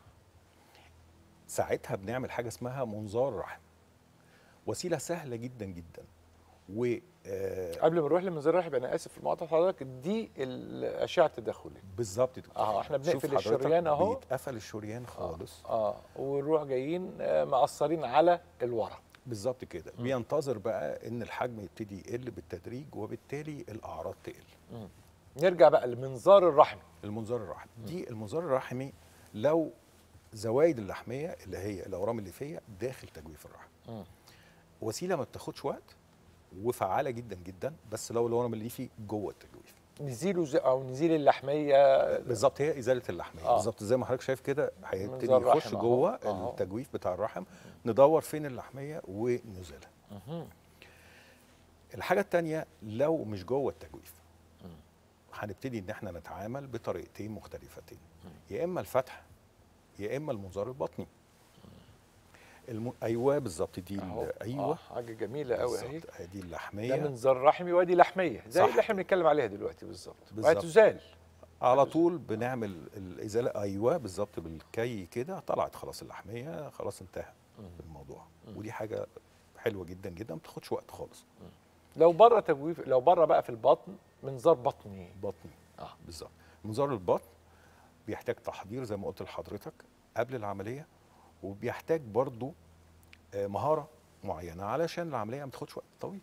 ساعتها بنعمل حاجه اسمها منظار رحم وسيله سهله جدا جدا و آه، قبل ما نروح لمنظار الرحم انا اسف في مقاطعه حضرتك دي الاشعه التداخليه بالظبط كده. اه احنا شوف بنقفل حضرتك الشريان اهو بيتقفل الشريان خالص اه ونروح جايين آه، مقصرين على الورم بالظبط كده بينتظر بقى ان الحجم يبتدي يقل بالتدريج وبالتالي الاعراض تقل نرجع بقى لمنظار الرحم المنظار الرحمي دي المنظار الرحمي لو زوايد اللحميه اللي هي الاورام الليفيه داخل تجويف الرحم مم. وسيله ما بتاخدش وقت وفعاله جدا جدا بس لو الورم الليفي جوه التجويف نزيله زي او نزيل اللحميه بالظبط هي ازاله اللحميه آه. بالظبط زي ما حضرتك شايف كده هيبتدي منظار يخش رحم أهو. جوه أهو. التجويف بتاع الرحم ندور فين اللحميه ونزيلها مهم. الحاجه الثانيه لو مش جوه التجويف هنبتدي ان احنا نتعامل بطريقتين مختلفتين يا اما الفتح يا اما المنظار البطني الم... ايوه بالظبط دي ال- اهو ايوه آه حاجه جميله قوي اهي بالظبط دي ده اللحميه منظار رحمي وادي لحميه زي صح. اللي احنا بنتكلم عليها دلوقتي بالظبط بالظبط. وهتزال على طول بنعمل الازاله ايوه بالظبط بالكي كده طلعت خلاص اللحميه خلاص انتهى الموضوع ودي حاجه حلوه جدا جدا ما بتاخدش وقت خالص لو بره تجويف لو بره بقى في البطن منظار بطني بطني اه بالظبط منظار البطن بيحتاج تحضير زي ما قلت لحضرتك قبل العمليه وبيحتاج برضو آه، مهاره معينه علشان العمليه ما تاخدش وقت طويل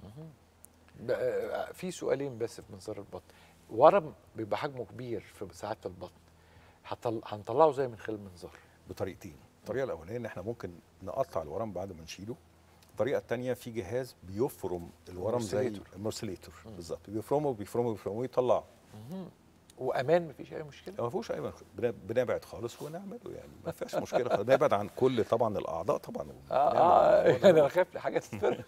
بقى- في سؤالين بس في منظار البطن ورم بيبقى حجمه كبير في ساعات البطن هطل... هنطلعه زي من خلال المنظار بطريقتين الطريقه الاولانيه ان احنا ممكن نقطع الورم بعد ما نشيله الطريقه الثانيه في جهاز بيفرم الورم زي مرسليتور. المرسليتور بالظبط بيفرمه بيفرمه بيفرمه ويطلعه وامان مفيش اي مشكله ما فيهوش اي مشكله بن- بنبعد خالص ونعمله يعني ما فيهاش مشكله خالص. نبعد عن كل طبعا الاعضاء طبعا اه اه ونعمل- انا بخاف لحاجه تتفرق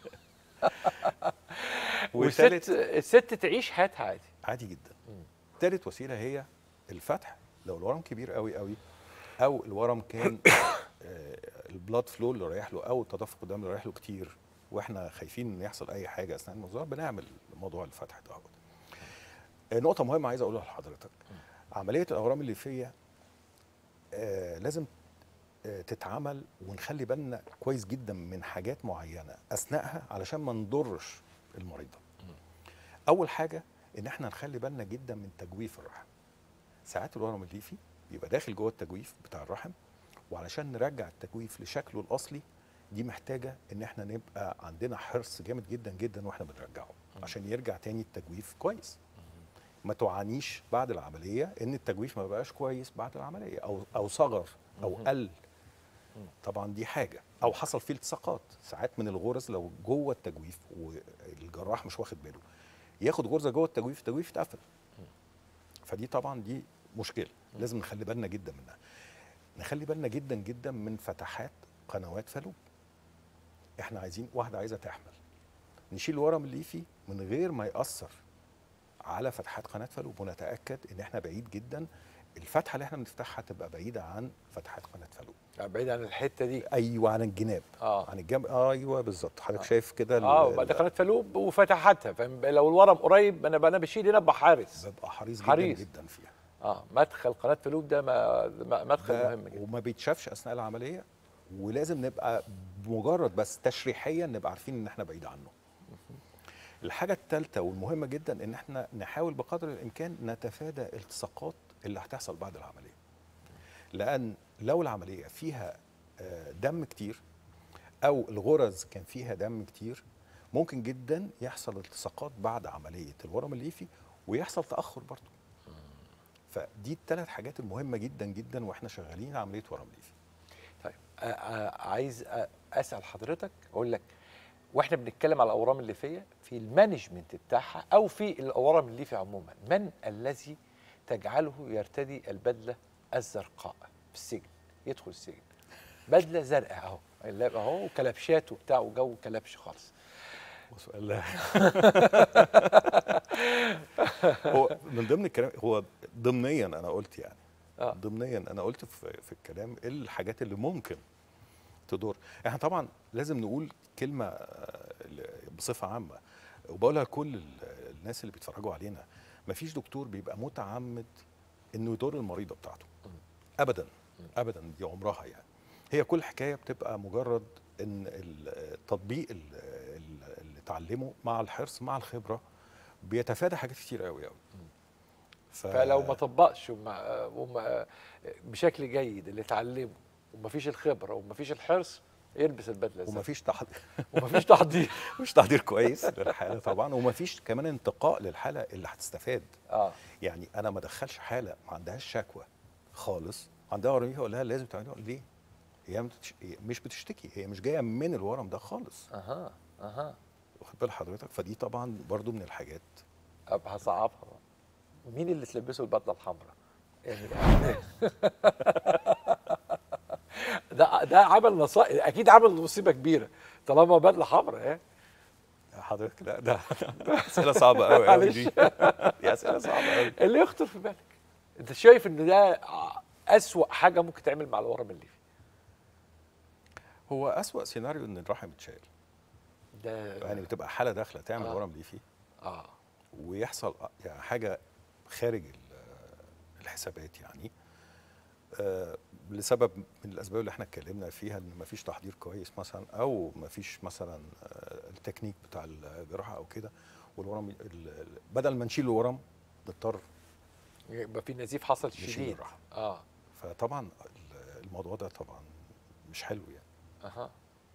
والست وثالث الست تعيش حياتها عادي عادي جدا ثالث وسيله هي الفتح لو الورم كبير قوي قوي او الورم كان آه، البلاد فلو اللي رايح له او تدفق الدم اللي رايح له كتير واحنا خايفين ان يحصل اي حاجه اثناء المنظار بنعمل موضوع الفتح ده آه، نقطه مهمه عايز اقولها لحضرتك عمليه الاورام الليفيه آه لازم آه تتعمل ونخلي بالنا كويس جدا من حاجات معينه اثناءها علشان ما نضرش المريضه اول حاجه ان احنا نخلي بالنا جدا من تجويف الرحم ساعات الورم الليفي بيبقى داخل جوه التجويف بتاع الرحم وعلشان نرجع التجويف لشكله الاصلي دي محتاجه ان احنا نبقى عندنا حرص جامد جدا جدا واحنا بنرجعه عشان يرجع تاني التجويف كويس ما تعانيش بعد العمليه ان التجويف ما بقاش كويس بعد العمليه او او صغر او قل طبعا دي حاجه او حصل فيه التصاقات ساعات من الغرز لو جوه التجويف والجراح مش واخد باله ياخد غرزه جوه التجويف التجويف اتقفل فدي طبعا دي مشكله لازم نخلي بالنا جدا منها نخلي بالنا جدا جدا من فتحات قنوات فالوب احنا عايزين واحده عايزه تحمل نشيل الورم الليفي من غير ما ياثر على فتحات قناه فالوب ونتاكد ان احنا بعيد جدا الفتحه اللي احنا بنفتحها تبقى بعيده عن فتحات قناه فالوب بعيد عن الحته دي ايوه عن الجناب اه عن الجنب ايوه بالظبط حضرتك شايف كده ال- اه وبعد قناه فالوب وفتحتها فلو الورم قريب انا انا بشيل هنا ابقى حارس ببقى حريص جدا حريص. جدا فيها اه مدخل قناه فالوب ده ما ما- مدخل ده مهم جدا وما بيتشافش اثناء العمليه ولازم نبقى بمجرد بس تشريحيا نبقى عارفين ان احنا بعيد عنه الحاجه الثالثه والمهمه جدا ان احنا نحاول بقدر الامكان نتفادى التصاقات اللي هتحصل بعد العمليه لان لو العمليه فيها آه، دم كتير او الغرز كان فيها دم كتير ممكن جدا يحصل التصاقات بعد عمليه الورم الليفي ويحصل تاخر برضه فدي الثلاث حاجات المهمه جدا جدا واحنا شغالين عمليه ورم ليفي طيب آه آه عايز آه اسال حضرتك اقول لك واحنا بنتكلم على الاورام الليفيه في المانجمنت بتاعها او في الاورام الليفي عموما من الذي تجعله يرتدي البدله الزرقاء في السجن يدخل السجن بدله زرقاء اهو اللاب اهو كلبشات وبتاع وجو كلبش خالص وسؤال هو من ضمن الكلام هو ضمنيا انا قلت يعني آه. ضمنيا انا قلت في, في الكلام ايه الحاجات اللي ممكن تضر احنا طبعا لازم نقول كلمه آه، ل- بصفه عامه وبقولها لكل ال- الناس اللي بيتفرجوا علينا مفيش دكتور بيبقى متعمد انه يضر المريضه بتاعته ابدا ابدا دي عمرها يعني هي كل حكايه بتبقى مجرد ان ال- التطبيق ال- ال- اللي اتعلمه مع الحرص مع الخبره بيتفادى حاجات كتير قوي قوي ف... فلو ما طبقش وما وما بشكل جيد اللي اتعلمه ومفيش الخبره ومفيش الحرص يلبس البدله الزرقاء ومفيش تحضير ومفيش تحضير مش تحضير كويس للحاله طبعا ومفيش كمان انتقاء للحاله اللي هتستفاد اه يعني انا ما ادخلش حاله ما عندهاش شكوى خالص عندها ورم اقول لها لازم تعملي ليه؟ هي متش- هي مش بتشتكي هي مش جايه من الورم ده خالص اها اها واخد بال حضرتك فدي طبعا برضو من الحاجات ابقى هصعبها بقى. مين اللي تلبسه البدله الحمراء؟ يعني ده ده عمل نصائح اكيد عمل مصيبه كبيره طالما بدله حمراء يعني حضرتك لا ده اسئله صعبه قوي قوي دي دي اسئله صعبه قوي اللي يخطر في بالك انت شايف ان ده اسوأ حاجه ممكن تعمل مع الورم الليفي هو اسوأ سيناريو ان الرحم يتشال ده يعني بتبقى حاله داخله تعمل آه. ورم ليفي اه ويحصل يعني حاجه خارج ال- الحسابات يعني آه، لسبب من الاسباب اللي احنا اتكلمنا فيها ان مفيش تحضير كويس مثلا او مفيش مثلا آه، التكنيك بتاع الجراحه او كده والورم ال- ال- بدل ما نشيل الورم نضطر يبقى في نزيف حصل نشيل شديد الرحم. اه فطبعا ال- الموضوع ده طبعا مش حلو يعني اها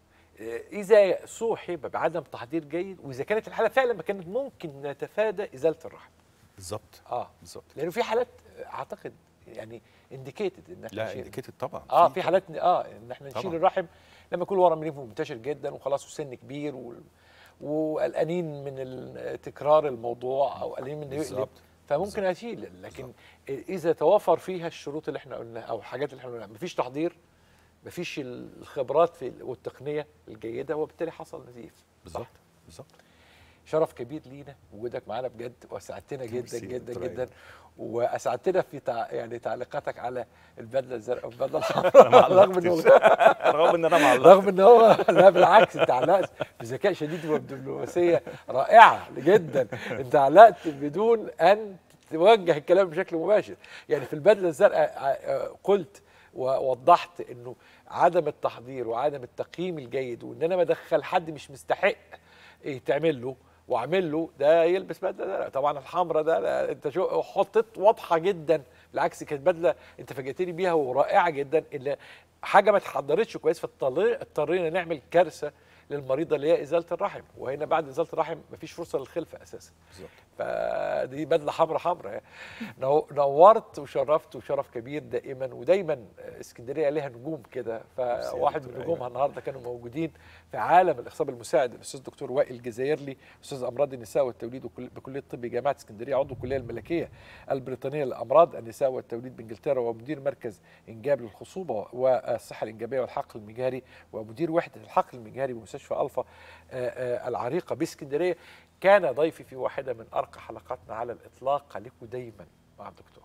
اذا صوحب بعدم تحضير جيد واذا كانت الحاله فعلا ما كانت ممكن نتفادى ازاله الرحم بالظبط اه بالظبط لانه في حالات اعتقد يعني انديكيتد ان احنا لا نشيل- انديكيتد طبعا اه في حالات اه ان احنا نشيل طبعاً. الرحم لما يكون ورم ليمفو منتشر جدا وخلاص والسن كبير وال- وقلقانين من ال- تكرار الموضوع او قلقانين من انه يقلب بالظبط. فممكن اشيل لكن اذا توفر فيها الشروط اللي احنا قلناها او الحاجات اللي احنا قلناها مفيش تحضير مفيش الخبرات في والتقنيه الجيده وبالتالي حصل نزيف بالظبط بالظبط شرف كبير لينا وجودك معانا بجد واسعدتنا جدا ميرسي جدا دكتور جدا أيمن. واسعدتنا في تع... يعني تعليقاتك على البدله الزرقاء والبدله الحمراء رغم انه رغم ان انا معلق رغم ان هو لا بالعكس انت علقت بذكاء شديد وبدبلوماسيه رائعه جدا انت علقت بدون ان توجه الكلام بشكل مباشر يعني في البدله الزرقاء آه، قلت ووضحت انه عدم التحضير وعدم التقييم الجيد وان انا بدخل حد مش مستحق يتعمل له واعمل له ده يلبس بدله ده طبعا الحمراء ده لا، انت شو حطيت واضحه جدا بالعكس كانت بدله انت فاجئتني بيها ورائعه جدا اللي حاجه ما اتحضرتش كويس فاضطر- اضطرينا نعمل كارثه للمريضه اللي هي ازاله الرحم وهنا بعد ازاله الرحم مفيش فرصه للخلفه اساسا بالظبط فدي بدله حمراء حمراء نو- نورت وشرفت وشرف كبير دائما ودايما اسكندريه ليها نجوم كده فواحد من دكتور نجومها أيمن. النهارده كانوا موجودين في عالم الاخصاب المساعد الاستاذ دكتور وائل جزايرلي استاذ امراض النساء والتوليد وكل- بكليه الطب جامعه اسكندريه عضو الكليه الملكيه البريطانيه للامراض النساء والتوليد بانجلترا ومدير مركز انجاب للخصوبه والصحه الانجابيه والحقل المجهري ومدير وحده الحقل المجهري بمستشفى الفا آه، آه، العريقه باسكندريه كان ضيفي في واحده من ارقى حلقاتنا على الاطلاق خليكم دايما مع الدكتور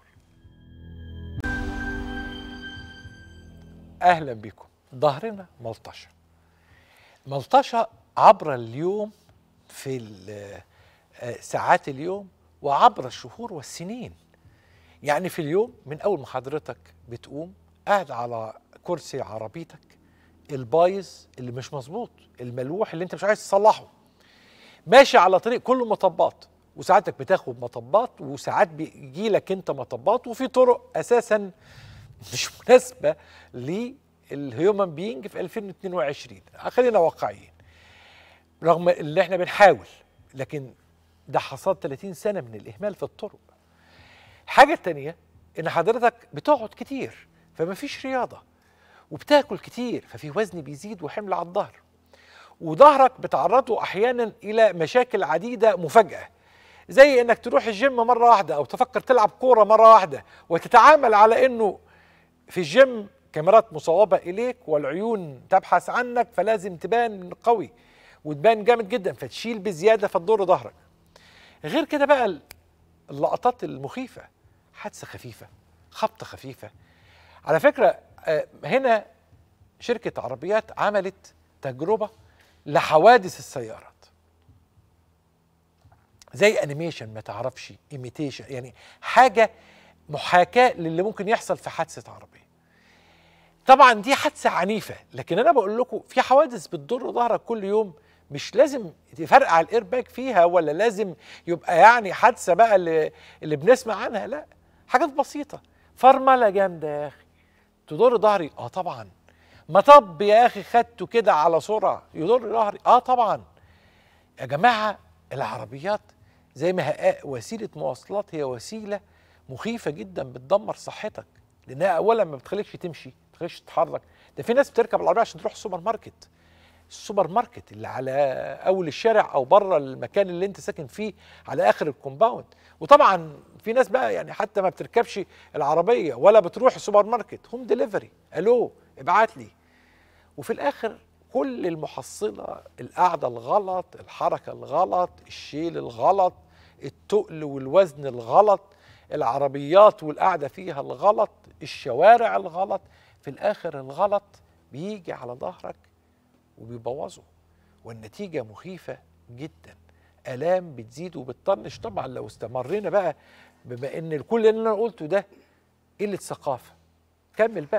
اهلا بكم ظهرنا ملطشه ملطشه عبر اليوم في ال- آه، ساعات اليوم وعبر الشهور والسنين يعني في اليوم من اول ما حضرتك بتقوم قاعد على كرسي عربيتك البايظ اللي مش مظبوط الملوح اللي انت مش عايز تصلحه ماشي على طريق كله مطبات وساعاتك بتاخد مطبات وساعات بيجي لك انت مطبات وفي طرق اساسا مش مناسبه للهيومن بينج في 2022 خلينا واقعيين رغم ان احنا بنحاول لكن ده حصاد 30 سنه من الاهمال في الطرق الحاجه التانية ان حضرتك بتقعد كتير فما فيش رياضه وبتاكل كتير ففي وزن بيزيد وحمل على الظهر وظهرك بتعرضه احيانا الى مشاكل عديده مفاجاه زي انك تروح الجيم مره واحده او تفكر تلعب كوره مره واحده وتتعامل على انه في الجيم كاميرات مصوبه اليك والعيون تبحث عنك فلازم تبان قوي وتبان جامد جدا فتشيل بزياده فتضر ظهرك غير كده بقى اللقطات المخيفه حادثه خفيفه خبطه خفيفه على فكره آه، هنا شركه عربيات عملت تجربه لحوادث السيارات زي انيميشن ما تعرفش ايميتيشن يعني حاجه محاكاه للي ممكن يحصل في حادثه عربيه طبعا دي حادثه عنيفه لكن انا بقول لكم في حوادث بتضر ظهرك كل يوم مش لازم تفرقع الايرباك فيها ولا لازم يبقى يعني حادثه بقى اللي, اللي بنسمع عنها لا حاجات بسيطه فرمله جامده يا اخي تضر ظهري اه طبعا مطب يا اخي خدته كده على سرعه يضر ظهري اه طبعا يا جماعه العربيات زي ما هي وسيله مواصلات هي وسيله مخيفه جدا بتدمر صحتك لانها اولا ما بتخليكش تمشي ما بتخليكش تتحرك ده في ناس بتركب العربيه عشان تروح السوبر ماركت السوبر ماركت اللي على اول الشارع او بره المكان اللي انت ساكن فيه على اخر الكومباوند وطبعا في ناس بقى يعني حتى ما بتركبش العربيه ولا بتروح السوبر ماركت هوم ديليفري الو ابعت لي وفي الاخر كل المحصله القعده الغلط الحركه الغلط الشيل الغلط التقل والوزن الغلط العربيات والقعده فيها الغلط الشوارع الغلط في الاخر الغلط بيجي على ظهرك وبيبوظه والنتيجه مخيفه جدا الام بتزيد وبتطنش طبعا لو استمرينا بقى بما ان كل اللي انا قلته ده قله ثقافه كمل بقى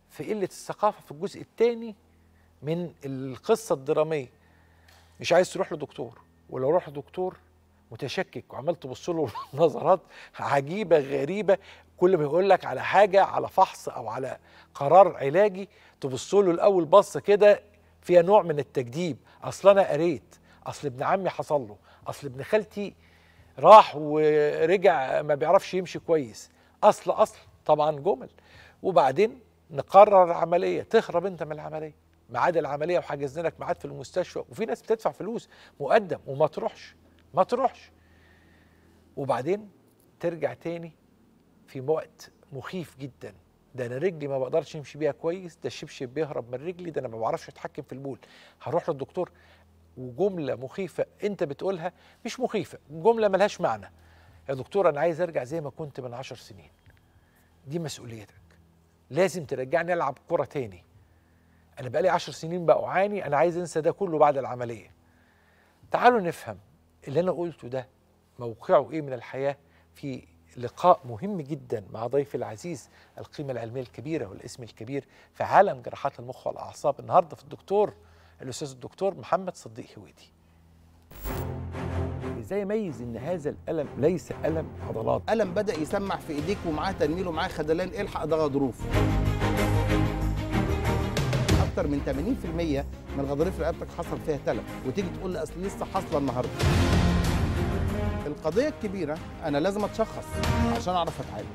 في قله الثقافه في الجزء الثاني من القصه الدراميه مش عايز تروح لدكتور ولو روح لدكتور متشكك وعمال تبص له نظرات عجيبه غريبه كل ما يقول لك على حاجه على فحص او على قرار علاجي تبص له الاول بصه كده فيها نوع من التجديب اصل انا قريت اصل ابن عمي حصل له اصل ابن خالتي راح ورجع ما بيعرفش يمشي كويس اصل اصل طبعا جمل وبعدين نقرر عمليه تهرب انت من العمليه ميعاد العمليه وحجزنا لك ميعاد في المستشفى وفي ناس بتدفع فلوس مقدم وما تروحش ما تروحش وبعدين ترجع تاني في وقت مخيف جدا ده انا رجلي ما بقدرش امشي بيها كويس ده الشبشب بيهرب من رجلي ده انا ما بعرفش اتحكم في البول هروح للدكتور وجمله مخيفه انت بتقولها مش مخيفه جمله ملهاش معنى يا دكتور انا عايز ارجع زي ما كنت من عشر سنين دي مسؤوليتك لازم ترجعني العب كره تاني انا بقالي عشر سنين بعاني انا عايز انسى ده كله بعد العمليه تعالوا نفهم اللي انا قلته ده موقعه ايه من الحياه في لقاء مهم جدا مع ضيفي العزيز القيمه العلميه الكبيره والاسم الكبير في عالم جراحات المخ والاعصاب النهارده في الدكتور الاستاذ الدكتور محمد صديق هويدي ازاي اميز ان هذا الالم ليس الم عضلات ألم بدأ يسمع في إيديك ومعاه تنميل ومعاه خدلان الحق ده غضروف أكتر من 80% من الغضاريف اللي رقبتك حصل فيها تلف وتيجي تقول لي أصل لسه حاصلة النهاردة القضية الكبيرة أنا لازم أتشخص عشان أعرف أتعالج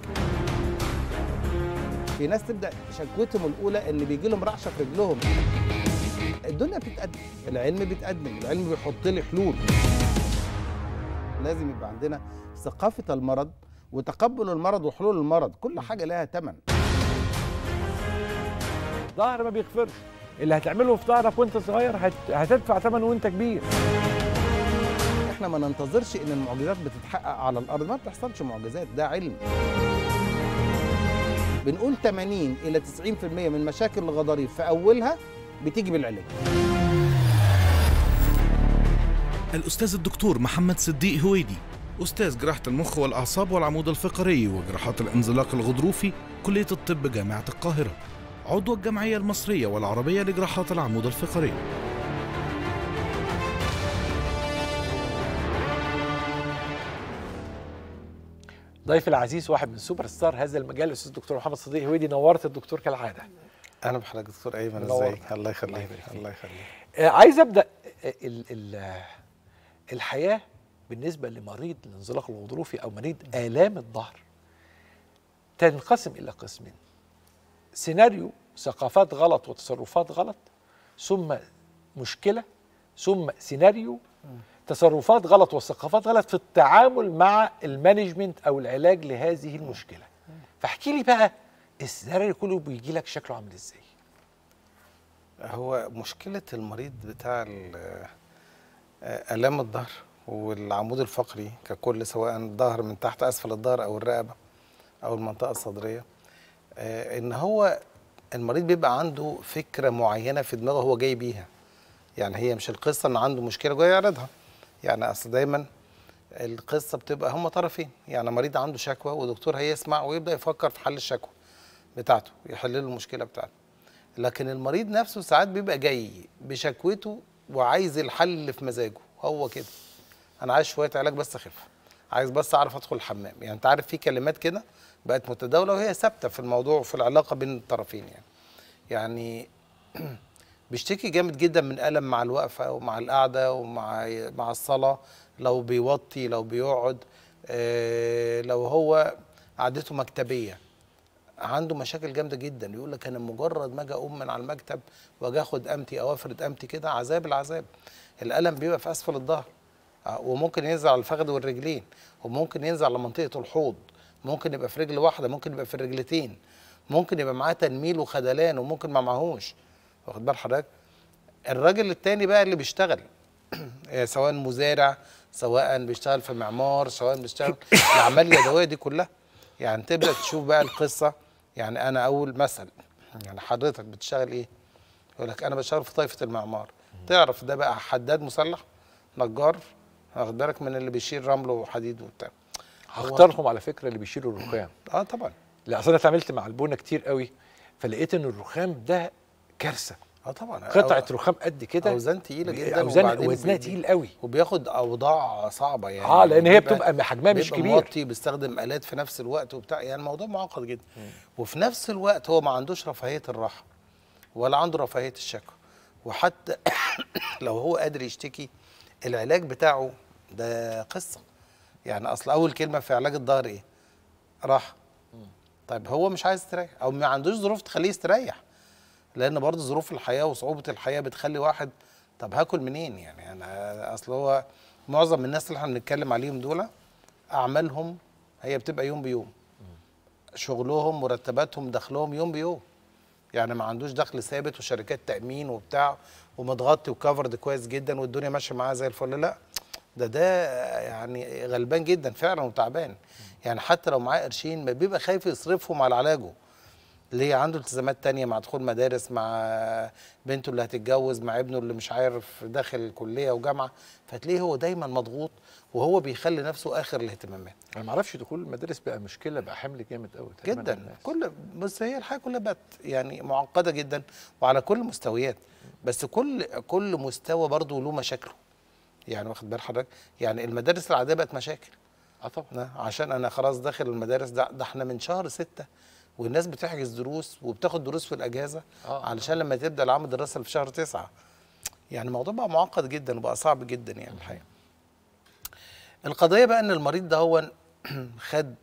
في ناس تبدأ شكوتهم الأولى إن بيجي لهم رعشة في رجلهم الدنيا بتتقدم العلم بيتقدم العلم بيحط لي حلول لازم يبقى عندنا ثقافة المرض وتقبل المرض وحلول المرض كل حاجة لها ثمن ظهر ما بيغفرش اللي هتعمله في ظهرك وانت صغير هت... هتدفع ثمنه وانت كبير احنا ما ننتظرش ان المعجزات بتتحقق على الارض ما بتحصلش معجزات ده علم بنقول 80 الى 90% من مشاكل الغضاريف في اولها بتيجي بالعلاج الأستاذ الدكتور محمد صديق هويدي أستاذ جراحة المخ والأعصاب والعمود الفقري وجراحات الانزلاق الغضروفي كلية الطب جامعة القاهرة عضو الجمعية المصرية والعربية لجراحات العمود الفقري ضيفي العزيز واحد من سوبر ستار هذا المجال الاستاذ الدكتور محمد صديق هويدي نورت الدكتور كالعاده اهلا بحضرتك دكتور ايمن منور. ازيك الله الله يخليك يبارك فيك. الله يخليك آه، عايز ابدا آه، ال ال الحياه بالنسبه لمريض الانزلاق الغضروفي او مريض الام الظهر تنقسم الى قسمين سيناريو ثقافات غلط وتصرفات غلط ثم مشكله ثم سيناريو تصرفات غلط وثقافات غلط في التعامل مع المانجمنت او العلاج لهذه المشكله فاحكي لي بقى السيناريو كله بيجي لك شكله عامل ازاي هو مشكلة المريض بتاع ال- آه، آلام الظهر والعمود الفقري ككل سواء الظهر من تحت أسفل الظهر أو الرقبة أو المنطقة الصدرية آه، إن هو المريض بيبقى عنده فكرة معينة في دماغه هو جاي بيها يعني هي مش القصة إن عنده مشكلة جاي يعرضها يعني أصل دايما القصة بتبقى هما طرفين يعني مريض عنده شكوى ودكتور هيسمع ويبدأ يفكر في حل الشكوى بتاعته يحل له المشكلة بتاعته لكن المريض نفسه ساعات بيبقى جاي بشكوته وعايز الحل اللي في مزاجه هو كده انا عايز شويه علاج بس اخف عايز بس اعرف ادخل الحمام يعني انت عارف في كلمات كده بقت متداوله وهي ثابته في الموضوع وفي العلاقه بين الطرفين يعني يعني بيشتكي جامد جدا من الم مع الوقفه ومع القعده ومع مع الصلاه لو بيوطي لو بيقعد آه، لو هو قعدته مكتبيه عنده مشاكل جامده جدا يقول لك انا مجرد ما اجي اقوم من على المكتب واجي اخد قامتي او افرد قامتي كده عذاب العذاب الالم بيبقى في اسفل الظهر آه، وممكن ينزل على الفخذ والرجلين وممكن ينزل على منطقه الحوض ممكن يبقى في رجل واحده ممكن يبقى في الرجلتين ممكن يبقى معاه تنميل وخدلان وممكن ما معهوش واخد بال حضرتك الراجل التاني بقى اللي بيشتغل آه، سواء مزارع سواء بيشتغل في معمار سواء بيشتغل الاعمال اليدويه دي كلها يعني تبدا تشوف بقى القصه يعني انا اول مثل يعني حضرتك بتشتغل ايه يقول لك انا بشتغل في طائفه المعمار تعرف ده بقى حداد مسلح نجار واخد بالك من اللي بيشيل رمل وحديد وبتاع هو- هختارهم على فكره اللي بيشيلوا الرخام اه طبعا لا اصل انا اتعاملت مع البونه كتير قوي فلقيت ان الرخام ده كارثه اه طبعا قطعه رخام قد كده اوزان تقيله جدا اوزان وبعدين وزنها بي- تقيل قوي وبياخد اوضاع صعبه يعني اه لان هي بيبقى- بتبقى حجمها مش بيبقى كبير موطي بيستخدم الات في نفس الوقت وبتاع يعني الموضوع معقد جدا وفي نفس الوقت هو ما عندوش رفاهيه الراحه ولا عنده رفاهيه الشكوى وحتى لو هو قادر يشتكي العلاج بتاعه ده قصه يعني اصل اول كلمه في علاج الظهر ايه راحه طيب هو مش عايز يستريح او ما عندوش ظروف تخليه يستريح لان برضه ظروف الحياه وصعوبه الحياه بتخلي واحد طب هاكل منين يعني انا اصل هو معظم الناس اللي احنا بنتكلم عليهم دول اعمالهم هي بتبقى يوم بيوم شغلهم مرتباتهم دخلهم يوم بيوم يعني ما عندوش دخل ثابت وشركات تامين وبتاع ومتغطي وكفرد كويس جدا والدنيا ماشيه معاه زي الفل لا ده ده يعني غلبان جدا فعلا وتعبان يعني حتى لو معاه قرشين ما بيبقى خايف يصرفهم على علاجه ليه عنده التزامات تانية مع دخول مدارس مع بنته اللي هتتجوز مع ابنه اللي مش عارف داخل كلية وجامعة فتلاقيه هو دايما مضغوط وهو بيخلي نفسه آخر الاهتمامات انا ما اعرفش دخول المدارس بقى مشكله بقى حمل جامد قوي جدا كل بس هي الحياة كلها بقت يعني معقدة جدا وعلى كل المستويات بس كل كل مستوى برضه له مشاكله يعني واخد بال حضرتك يعني المدارس العادية بقت مشاكل اه طبعا نا- عشان انا خلاص داخل المدارس ده, ده احنا من شهر ستة والناس بتحجز دروس وبتاخد دروس في الاجازه آه. علشان لما تبدا العام الدراسي في شهر تسعة يعني الموضوع بقى معقد جدا وبقى صعب جدا يعني الحقيقه القضيه بقى ان المريض ده هو خد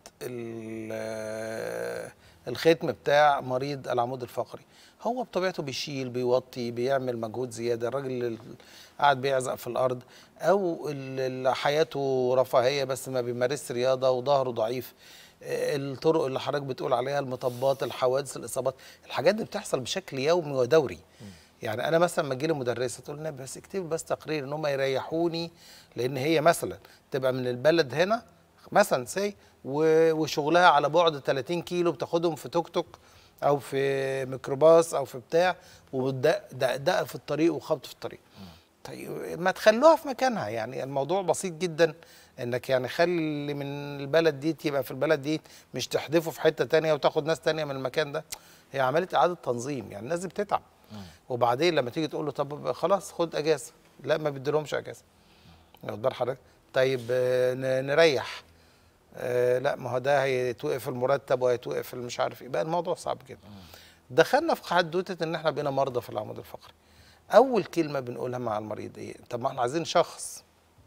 ال- الختم بتاع مريض العمود الفقري هو بطبيعته بيشيل بيوطي بيعمل مجهود زياده الراجل اللي قاعد بيعزق في الارض او اللي حياته رفاهيه بس ما بيمارسش رياضه وظهره ضعيف آه، الطرق اللي حضرتك بتقول عليها المطبات الحوادث الاصابات الحاجات دي بتحصل بشكل يومي ودوري يعني انا مثلا لما تجيلي مدرسه تقول لي بس اكتب بس تقرير ان هم يريحوني لان هي مثلا تبقى من البلد هنا مثلا سي وشغلها على بعد 30 كيلو بتاخدهم في توك توك او في ميكروباص او في بتاع ودقدقه في الطريق وخبط في الطريق طيب ما تخلوها في مكانها يعني الموضوع بسيط جدا انك يعني خلي من البلد دي تبقى في البلد دي مش تحدفه في حته تانية وتاخد ناس تانية من المكان ده هي عمليه اعاده تنظيم يعني الناس دي بتتعب وبعدين لما تيجي تقول له طب خلاص خد اجازه لا ما بيديلهمش اجازه واخد بال حضرتك طيب آه، ن- نريح آه لا ما هو ده هيتوقف المرتب وهيتوقف مش عارف ايه بقى الموضوع صعب جدا دخلنا في حدوته ان احنا بقينا مرضى في العمود الفقري اول كلمه بنقولها مع المريض ايه طب ما احنا عايزين شخص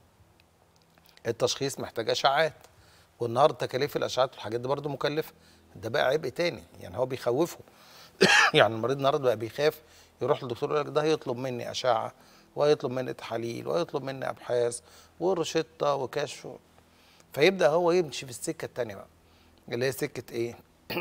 التشخيص محتاج اشعاعات والنهارده تكاليف الاشعاعات والحاجات دي برضه مكلفه ده بقى عبء تاني يعني هو بيخوفه يعني المريض النهارده بقى بيخاف يروح للدكتور يقول لك ده هيطلب مني اشعه وهيطلب مني تحاليل وهيطلب مني ابحاث وروشته وكشف فيبدا هو يمشي في السكه التانيه بقى اللي هي سكه ايه؟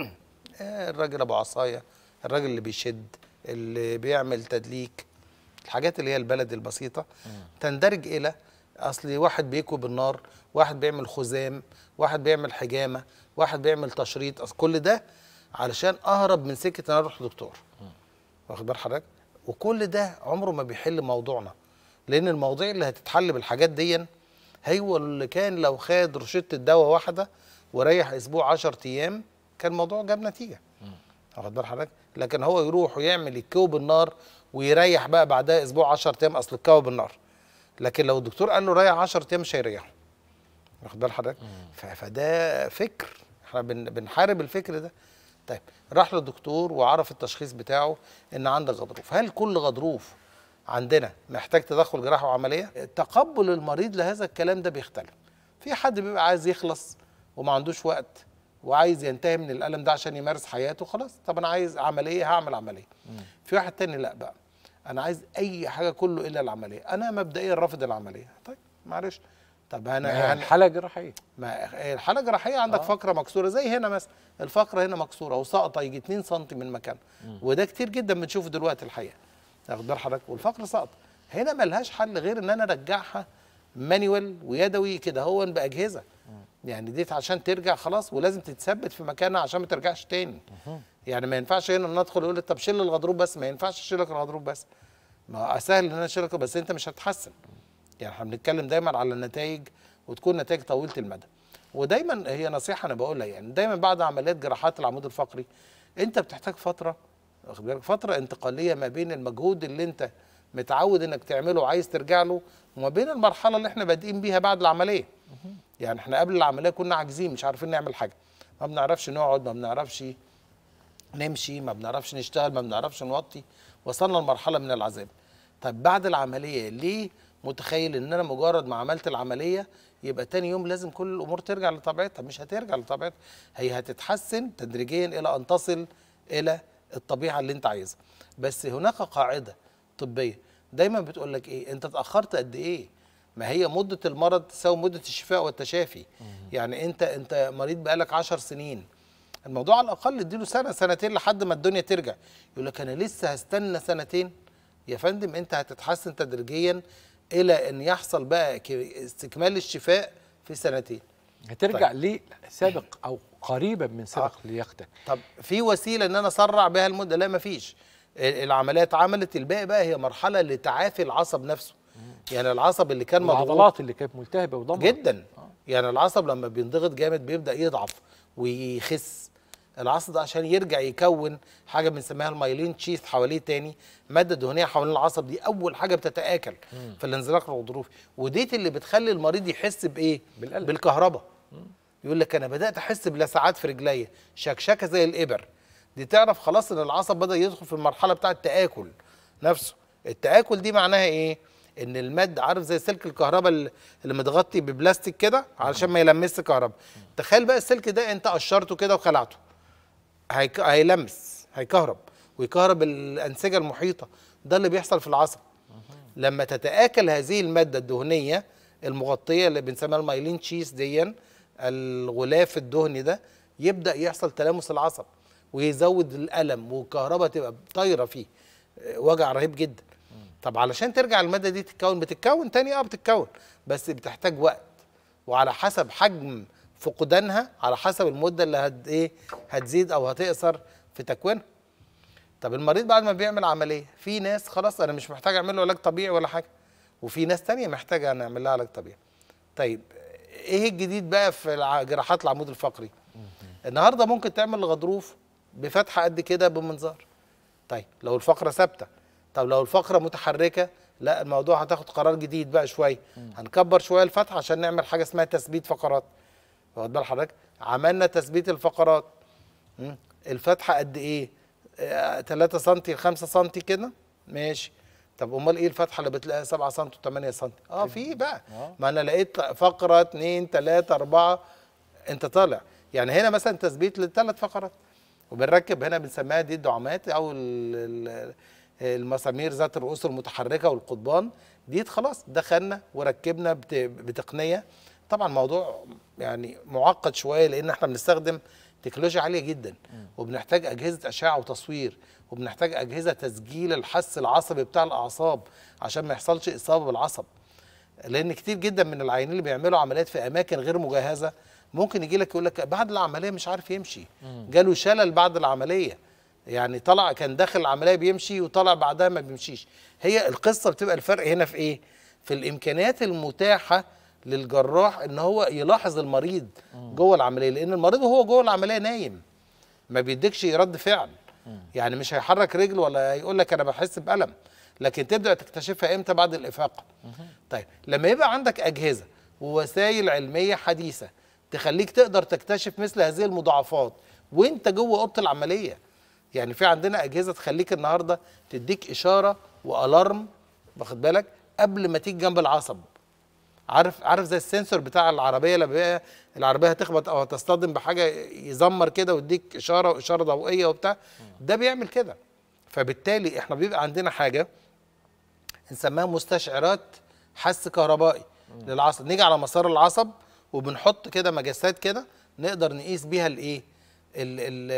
آه، الراجل ابو عصايه الراجل اللي بيشد اللي بيعمل تدليك الحاجات اللي هي البلد البسيطه تندرج الى اصل واحد بيكوي بالنار واحد بيعمل خزام واحد بيعمل حجامه واحد بيعمل تشريط اصل كل ده علشان اهرب من سكه ان أنا اروح لدكتور واخد بال حضرتك وكل ده عمره ما بيحل موضوعنا لان المواضيع اللي هتتحل بالحاجات دي هو اللي كان لو خد روشته دواء واحده وريح اسبوع 10 ايام كان الموضوع جاب نتيجه واخد بال حضرتك لكن هو يروح ويعمل الكو بالنار ويريح بقى بعدها اسبوع 10 ايام اصل الكو بالنار لكن لو الدكتور قال له ريح 10 ايام مش هيريحه واخد بال حضرتك ف- فده فكر احنا بن بنحارب الفكر ده طيب راح للدكتور وعرف التشخيص بتاعه ان عندك غضروف هل كل غضروف عندنا محتاج تدخل جراحي وعمليه تقبل المريض لهذا الكلام ده بيختلف في حد بيبقى عايز يخلص وما عندوش وقت وعايز ينتهي من الالم ده عشان يمارس حياته خلاص طب انا عايز عمليه هعمل عمليه في واحد تاني لا بقى انا عايز اي حاجه كله الا العمليه انا مبدئيا رافض العمليه طيب معلش طب انا يعني هن- حاله جراحيه ما الحاله الجراحيه عندك آه. آه. فقره مكسوره زي هنا مثلا الفقره هنا مكسوره وساقطه يجي 2 سم من مكانها وده كتير جدا بنشوفه دلوقتي الحقيقه واخد بال حضرتك والفقره ساقطه هنا ملهاش حل غير ان انا ارجعها مانيوال ويدوي كده هو باجهزه يعني ديت عشان ترجع خلاص ولازم تتثبت في مكانها عشان ما ترجعش تاني يعني ما ينفعش هنا ندخل يقول لي طب شيل الغضروف بس ما ينفعش اشيل لك الغضروف بس ما سهل ان انا اشيل لك بس انت مش هتحسن يعني احنا بنتكلم دايما على النتائج وتكون نتائج طويله المدى ودايما هي نصيحه انا بقولها يعني دايما بعد عمليات جراحات العمود الفقري انت بتحتاج فتره واخد بالك فتره انتقاليه ما بين المجهود اللي انت متعود انك تعمله وعايز ترجع له وما بين المرحله اللي احنا بادئين بيها بعد العمليه يعني احنا قبل العمليه كنا عاجزين مش عارفين نعمل حاجه ما بنعرفش نقعد ما بنعرفش نمشي ما بنعرفش نشتغل ما بنعرفش نوطي وصلنا لمرحله من العذاب طب بعد العمليه ليه متخيل ان انا مجرد ما عملت العمليه يبقى تاني يوم لازم كل الامور ترجع لطبيعتها مش هترجع لطبيعتها هي هتتحسن تدريجيا الى ان تصل الى الطبيعه اللي انت عايزها بس هناك قاعده طبيه دايما بتقول لك ايه انت اتاخرت قد ايه ما هي مده المرض تساوي مده الشفاء والتشافي يعني انت انت مريض بقالك عشر سنين الموضوع على الاقل اديله سنه سنتين لحد ما الدنيا ترجع يقول لك انا لسه هستنى سنتين يا فندم انت هتتحسن تدريجيا الى ان يحصل بقى ك- استكمال الشفاء في سنتين هترجع ليه سابق او قريبا من سابق لياقتك طب في وسيله ان انا اسرع بها المده لا مفيش ال- العمليه اتعملت الباقي بقى هي مرحله لتعافي العصب نفسه يعني العصب اللي كان مضغوط العضلات اللي كانت ملتهبه وضمت جدا يعني العصب لما بينضغط جامد بيبدا يضعف ويخس العصب ده عشان يرجع يكون حاجه بنسميها المايلين تشيث حواليه تاني ماده دهنيه حوالين العصب دي اول حاجه بتتاكل في الانزلاق الغضروفي وديت اللي بتخلي المريض يحس بايه بالقلب. بالكهرباء يقول لك انا بدات احس بلسعات في رجليا شكشكه زي الابر دي تعرف خلاص ان العصب بدا يدخل في المرحله بتاعه التاكل نفسه التاكل دي معناها ايه ان الماده عارف زي سلك الكهرباء اللي اللي متغطي ببلاستيك كده علشان ما يلمس كهرباء تخيل بقى السلك ده انت قشرته كده وخلعته هيك... هيلمس هيكهرب ويكهرب الانسجه المحيطه ده اللي بيحصل في العصب لما تتاكل هذه الماده الدهنيه المغطيه اللي بنسميها المايلين تشيس ديا الغلاف الدهني ده يبدا يحصل تلامس العصب ويزود الالم والكهرباء تبقى طايره فيه آه، وجع رهيب جدا طب علشان ترجع الماده دي تتكون بتتكون تاني اه بتتكون بس بتحتاج وقت وعلى حسب حجم فقدانها على حسب المده اللي هت ايه هتزيد او هتقصر في تكوينها طب المريض بعد ما بيعمل عمليه في ناس خلاص انا مش محتاج اعمل له علاج طبيعي ولا حاجه وفي ناس تانية محتاجه نعمل لها علاج طبيعي طيب ايه الجديد بقى في الع- جراحات العمود الفقري النهارده ممكن تعمل الغضروف بفتحه قد كده بمنظار طيب لو الفقره ثابته طب لو الفقره متحركه لا الموضوع هتاخد قرار جديد بقى شويه هنكبر شويه الفتحه عشان نعمل حاجه اسمها تثبيت فقرات واخد بال حضرتك عملنا تثبيت الفقرات مم. الفتحه قد ايه 3 سم 5 سم كده ماشي طب امال ايه الفتحه اللي بتلاقيها 7 سم و8 سم اه في بقى ما انا لقيت فقره 2 3 4 انت طالع يعني هنا مثلا تثبيت للثلاث فقرات وبنركب هنا بنسميها دي الدعامات او ال- ال- المسامير ذات الرؤوس المتحركه والقضبان دي خلاص دخلنا وركبنا بت- بتقنيه طبعا موضوع يعني معقد شويه لان احنا بنستخدم تكنولوجيا عاليه جدا وبنحتاج اجهزه اشعه وتصوير وبنحتاج اجهزه تسجيل الحس العصبي بتاع الاعصاب عشان ما يحصلش اصابه بالعصب لان كتير جدا من العيانين اللي بيعملوا عمليات في اماكن غير مجهزه ممكن يجي لك يقول لك بعد العمليه مش عارف يمشي جاله شلل بعد العمليه يعني طلع كان داخل العمليه بيمشي وطلع بعدها ما بيمشيش هي القصه بتبقى الفرق هنا في ايه في الامكانيات المتاحه للجراح ان هو يلاحظ المريض جوه العمليه لان المريض وهو جوه العمليه نايم ما بيديكش رد فعل يعني مش هيحرك رجل ولا يقول لك انا بحس بالم لكن تبدا تكتشفها امتى بعد الافاقه طيب لما يبقى عندك اجهزه ووسائل علميه حديثه تخليك تقدر تكتشف مثل هذه المضاعفات وانت جوه اوضه العمليه يعني في عندنا اجهزه تخليك النهارده تديك اشاره والارم واخد بالك قبل ما تيجي جنب العصب عارف عارف زي السنسور بتاع العربيه لما بقى العربيه هتخبط او هتصطدم بحاجه يزمر كده ويديك اشاره واشاره ضوئيه وبتاع ده بيعمل كده فبالتالي احنا بيبقى عندنا حاجه نسميها مستشعرات حس كهربائي للعصب نيجي على مسار العصب وبنحط كده مجسات كده نقدر نقيس بيها الايه ال-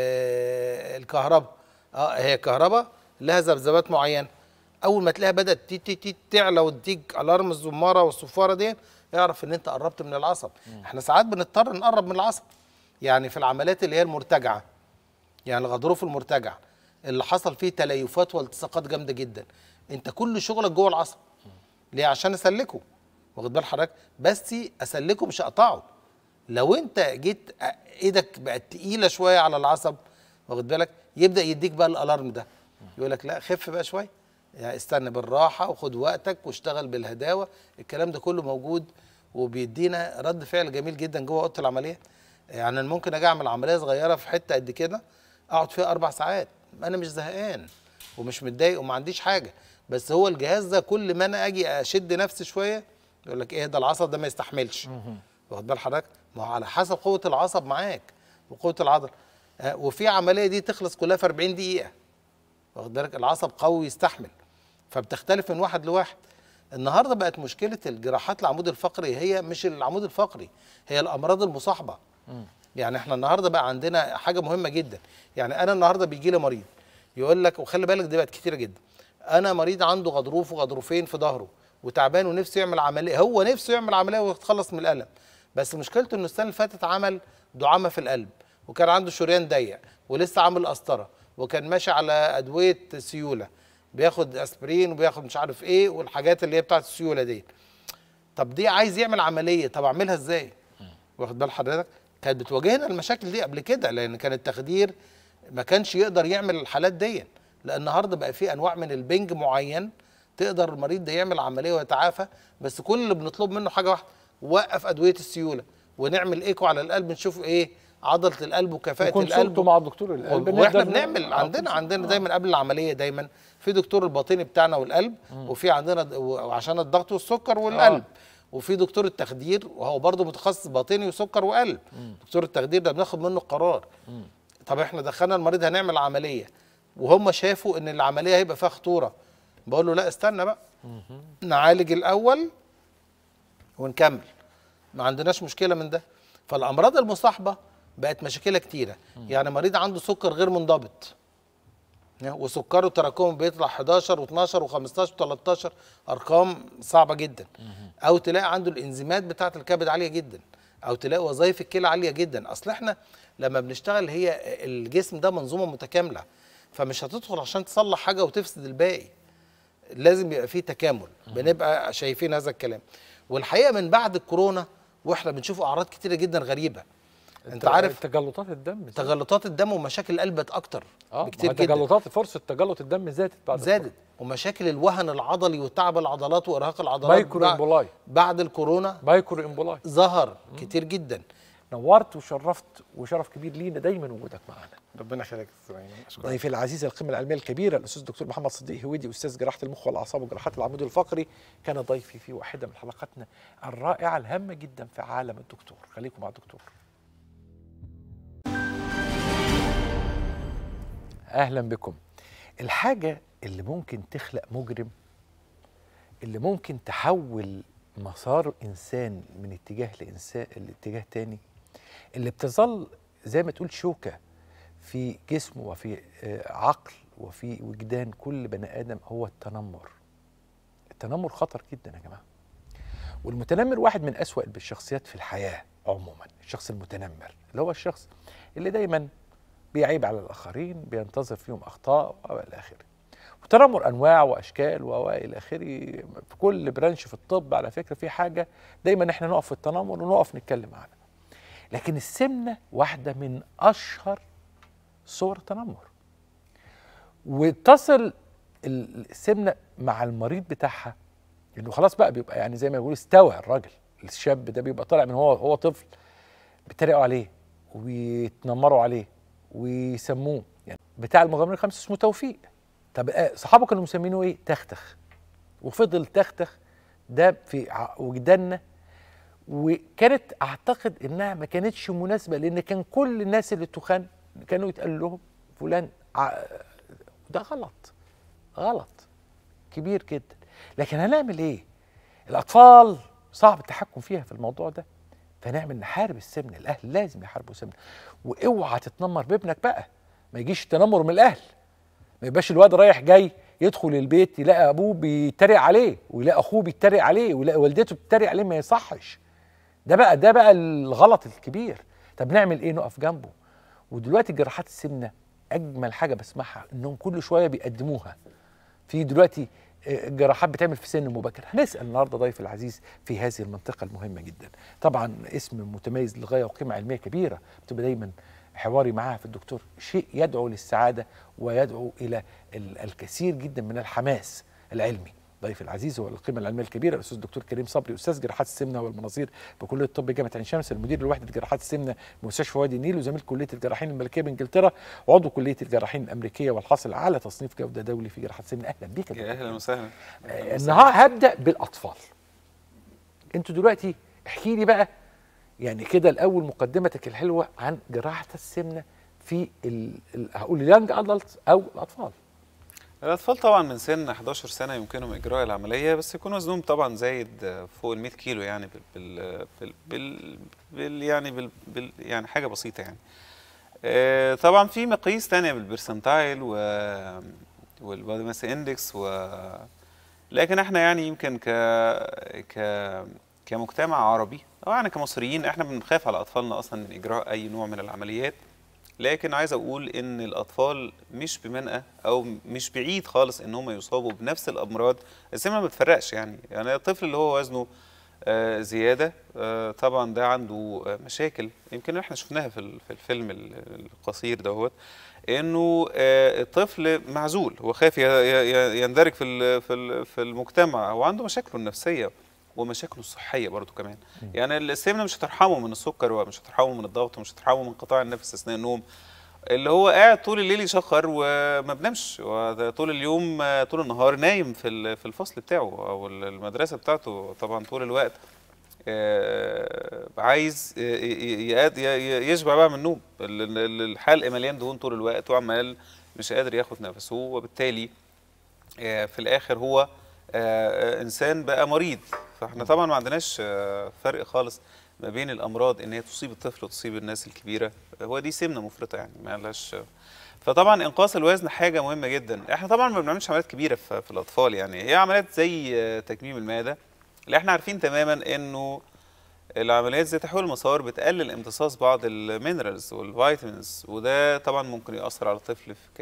ال- الكهرباء اه هي الكهرباء لها ذبذبات معينه اول ما تلاقيها بدات تي تي تي تعلى وتديك الارم الزماره والصفاره دي اعرف ان انت قربت من العصب احنا ساعات بنضطر نقرب من العصب يعني في العمليات اللي هي المرتجعه يعني الغضروف المرتجع اللي حصل فيه تليفات والتصاقات جامده جدا انت كل شغلك جوه العصب ليه عشان اسلكه واخد بال حضرتك بس اسلكه مش اقطعه لو انت جيت ايدك بقت تقيله شويه على العصب واخد بالك يبدا يديك بقى الالارم ده يقول لك لا خف بقى شويه يعني استنى بالراحه وخد وقتك واشتغل بالهداوه الكلام ده كله موجود وبيدينا رد فعل جميل جدا جوه اوضه العمليه يعني انا ممكن اجي اعمل عمليه صغيره في حته قد كده اقعد فيها اربع ساعات انا مش زهقان ومش متضايق وما عنديش حاجه بس هو الجهاز ده كل ما انا اجي اشد نفسي شويه يقول لك ايه ده العصب ده ما يستحملش واخد بال حضرتك ما هو على حسب قوه العصب معاك وقوه العضله آه، وفي عمليه دي تخلص كلها في 40 دقيقه واخد بالك العصب قوي يستحمل فبتختلف من واحد لواحد النهارده بقت مشكله الجراحات العمود الفقري هي مش العمود الفقري هي الامراض المصاحبه يعني احنا النهارده بقى عندنا حاجه مهمه جدا يعني انا النهارده بيجي لي مريض يقول لك وخلي بالك دي بقت كتيره جدا انا مريض عنده غضروف وغضروفين في ظهره وتعبان ونفسه يعمل عمليه هو نفسه يعمل عمليه ويتخلص من الالم بس مشكلته انه السنه اللي فاتت عمل دعامه في القلب وكان عنده شريان ضيق ولسه عامل قسطره وكان ماشي على ادويه سيوله بياخد اسبرين وبياخد مش عارف ايه والحاجات اللي هي بتاعت السيوله دي طب دي عايز يعمل عمليه طب اعملها ازاي واخد بال حضرتك كانت بتواجهنا المشاكل دي قبل كده لان كان التخدير ما كانش يقدر يعمل الحالات دي لان النهارده بقى في انواع من البنج معين تقدر المريض ده يعمل عمليه ويتعافى بس كل اللي بنطلب منه حاجه واحده وقف ادويه السيوله ونعمل ايكو على القلب نشوف ايه عضله القلب وكفاءه القلب وكونسلتوا مع الدكتور القلب واحنا نقدر بنعمل نعمل- عندنا آه، عندنا دايما قبل العمليه دايما في دكتور الباطني بتاعنا والقلب وفي عندنا د- وعشان الضغط والسكر والقلب وفي دكتور التخدير وهو برضه متخصص باطني وسكر وقلب دكتور التخدير ده بناخد منه القرار طب احنا دخلنا المريض هنعمل عمليه وهم شافوا ان العمليه هيبقى فيها خطوره بقول له لا استنى بقى نعالج الاول ونكمل ما عندناش مشكله من ده فالامراض المصاحبه بقت مشاكلها كتيره يعني مريض عنده سكر غير منضبط وسكره تراكمه بيطلع 11 و12 و15 و13 ارقام صعبه جدا او تلاقي عنده الانزيمات بتاعه الكبد عاليه جدا او تلاقي وظائف الكلى عاليه جدا اصل احنا لما بنشتغل هي الجسم ده منظومه متكامله فمش هتدخل عشان تصلح حاجه وتفسد الباقي لازم يبقى فيه تكامل بنبقى شايفين هذا الكلام والحقيقه من بعد الكورونا واحنا بنشوف اعراض كتيره جدا غريبه انت عارف تجلطات الدم زادت. تجلطات الدم ومشاكل القلب بقت اكتر اه بكتير بكتير جدا تجلطات فرصه تجلط الدم زادت بعد زادت ومشاكل الوهن العضلي وتعب العضلات وارهاق العضلات مايكرو بعد- امبولاي بعد الكورونا مايكرو امبولاي ظهر كتير جدا نورت وشرفت وشرف كبير لينا دايما وجودك معانا ربنا يخليك يا أستاذ إبراهيم. أشكرك. ضيفي العزيز القيمة العلمية الكبيرة الأستاذ الدكتور محمد صديق هويدي أستاذ جراحة المخ والأعصاب وجراحات العمود الفقري كان ضيفي في واحدة من حلقاتنا الرائعة الهامة جدا في عالم الدكتور خليكم مع الدكتور أهلا بكم الحاجة اللي ممكن تخلق مجرم اللي ممكن تحول مسار إنسان من اتجاه لإنسان لاتجاه تاني اللي بتظل زي ما تقول شوكة في جسمه وفي آه، عقل وفي وجدان كل بني ادم هو التنمر التنمر خطر جدا يا جماعه والمتنمر واحد من اسوا الشخصيات في الحياه عموما الشخص المتنمر اللي هو الشخص اللي دايما بيعيب على الاخرين بينتظر فيهم اخطاء والى اخره والتنمر انواع واشكال والى اخره في كل برانش في الطب على فكره في حاجه دايما احنا نقف في التنمر ونقف نتكلم عنها لكن السمنه واحده من اشهر صور التنمر وتصل السمنه مع المريض بتاعها انه خلاص بقى بيبقى يعني زي ما يقول استوى الراجل الشاب ده بيبقى طالع من هو هو طفل بيتريقوا عليه ويتنمروا عليه ويسموه يعني بتاع المغامرين الخمسه اسمه توفيق طب آه، صحابه كانوا مسمينه ايه تختخ وفضل تختخ ده في ع- وجداننا وكانت اعتقد انها ما كانتش مناسبه لان كان كل الناس اللي تخان كانوا يتقال لهم فلان ع- ده غلط غلط كبير جدا لكن هنعمل ايه الاطفال صعب التحكم فيها في الموضوع ده فنعمل نحارب السمنه الاهل لازم يحاربوا السمنه واوعى تتنمر بابنك بقى ما يجيش التنمر من الاهل ما يبقاش الواد رايح جاي يدخل البيت يلاقي ابوه بيتريق عليه ويلاقي اخوه بيتريق عليه ويلاقي والدته بتتريق عليه ما يصحش ده بقى ده بقى الغلط الكبير طب نعمل ايه نقف جنبه ودلوقتي جراحات السمنه اجمل حاجه بسمعها انهم كل شويه بيقدموها في دلوقتي آه، جراحات بتعمل في سن مبكر هنسال النهارده ضيف العزيز في هذه المنطقه المهمه جدا طبعا اسم متميز للغايه وقيمه علميه كبيره بتبقى دايما حواري معها في الدكتور شيء يدعو للسعاده ويدعو الى ال- الكثير جدا من الحماس العلمي ضيف العزيز هو القيمه العلميه الكبيره الاستاذ الدكتور كريم صبري استاذ جراحات السمنه والمناظير بكليه الطب جامعه عين شمس المدير لوحده جراحات السمنه بمستشفى وادي النيل وزميل كليه الجراحين الملكيه بانجلترا وعضو كليه الجراحين الامريكيه والحاصل على تصنيف جوده دولي في جراحات السمنه اهلا بيك يا يا دكتور. اهلا وسهلا آه، النهارده هبدا بالاطفال انتوا دلوقتي احكي لي بقى يعني كده الاول مقدمتك الحلوه عن جراحه السمنه في ال... ال... هقول اليانج ادلت او الاطفال الاطفال طبعا من سن 11 سنه يمكنهم اجراء العمليه بس يكون وزنهم طبعا زايد فوق ال 100 كيلو يعني بال بال بال, بال, بال يعني بال, بال يعني حاجه بسيطه يعني آه، طبعا في مقاييس تانية بالبرسنتايل و والبادي ماس اندكس و لكن احنا يعني يمكن ك ك كمجتمع عربي او يعني كمصريين احنا بنخاف على اطفالنا اصلا من اجراء اي نوع من العمليات لكن عايز اقول ان الاطفال مش بمنأى او مش بعيد خالص ان هم يصابوا بنفس الامراض السمنه ما بتفرقش يعني يعني الطفل اللي هو وزنه آه، زياده آه، طبعا ده عنده آه، مشاكل يمكن احنا شفناها في ال- في الفيلم ال- القصير دوت انه آه، الطفل معزول هو خايف ي- ي- يندرج في ال- في ال- في المجتمع هو عنده مشاكله النفسيه ومشاكله الصحيه برضو كمان يعني السمنه مش هترحمه من السكر ومش هترحمه من الضغط ومش هترحمه من قطاع النفس اثناء النوم اللي هو قاعد طول الليل يشخر وما بنامش وده طول اليوم آه، طول النهار نايم في ال- في الفصل بتاعه او ال- المدرسه بتاعته طبعا طول الوقت آه، عايز ي- ي- يقاد- ي- يشبع بقى من النوم ال- ال- الحلق مليان دهون طول الوقت وعمال مش قادر ياخد نفسه وبالتالي آه، في الاخر هو آه، آه، انسان بقى مريض فاحنا طبعا ما عندناش آه، فرق خالص ما بين الامراض ان هي تصيب الطفل وتصيب الناس الكبيره هو دي سمنه مفرطه يعني ما لهاش فطبعا انقاص الوزن حاجه مهمه جدا احنا طبعا ما بنعملش عمليات كبيره في, في الاطفال يعني هي عمليات زي آه، تكميم المعده اللي احنا عارفين تماما انه العمليات زي تحويل المسار بتقلل امتصاص بعض المينرالز والفيتامينز وده طبعا ممكن يأثر على الطفل في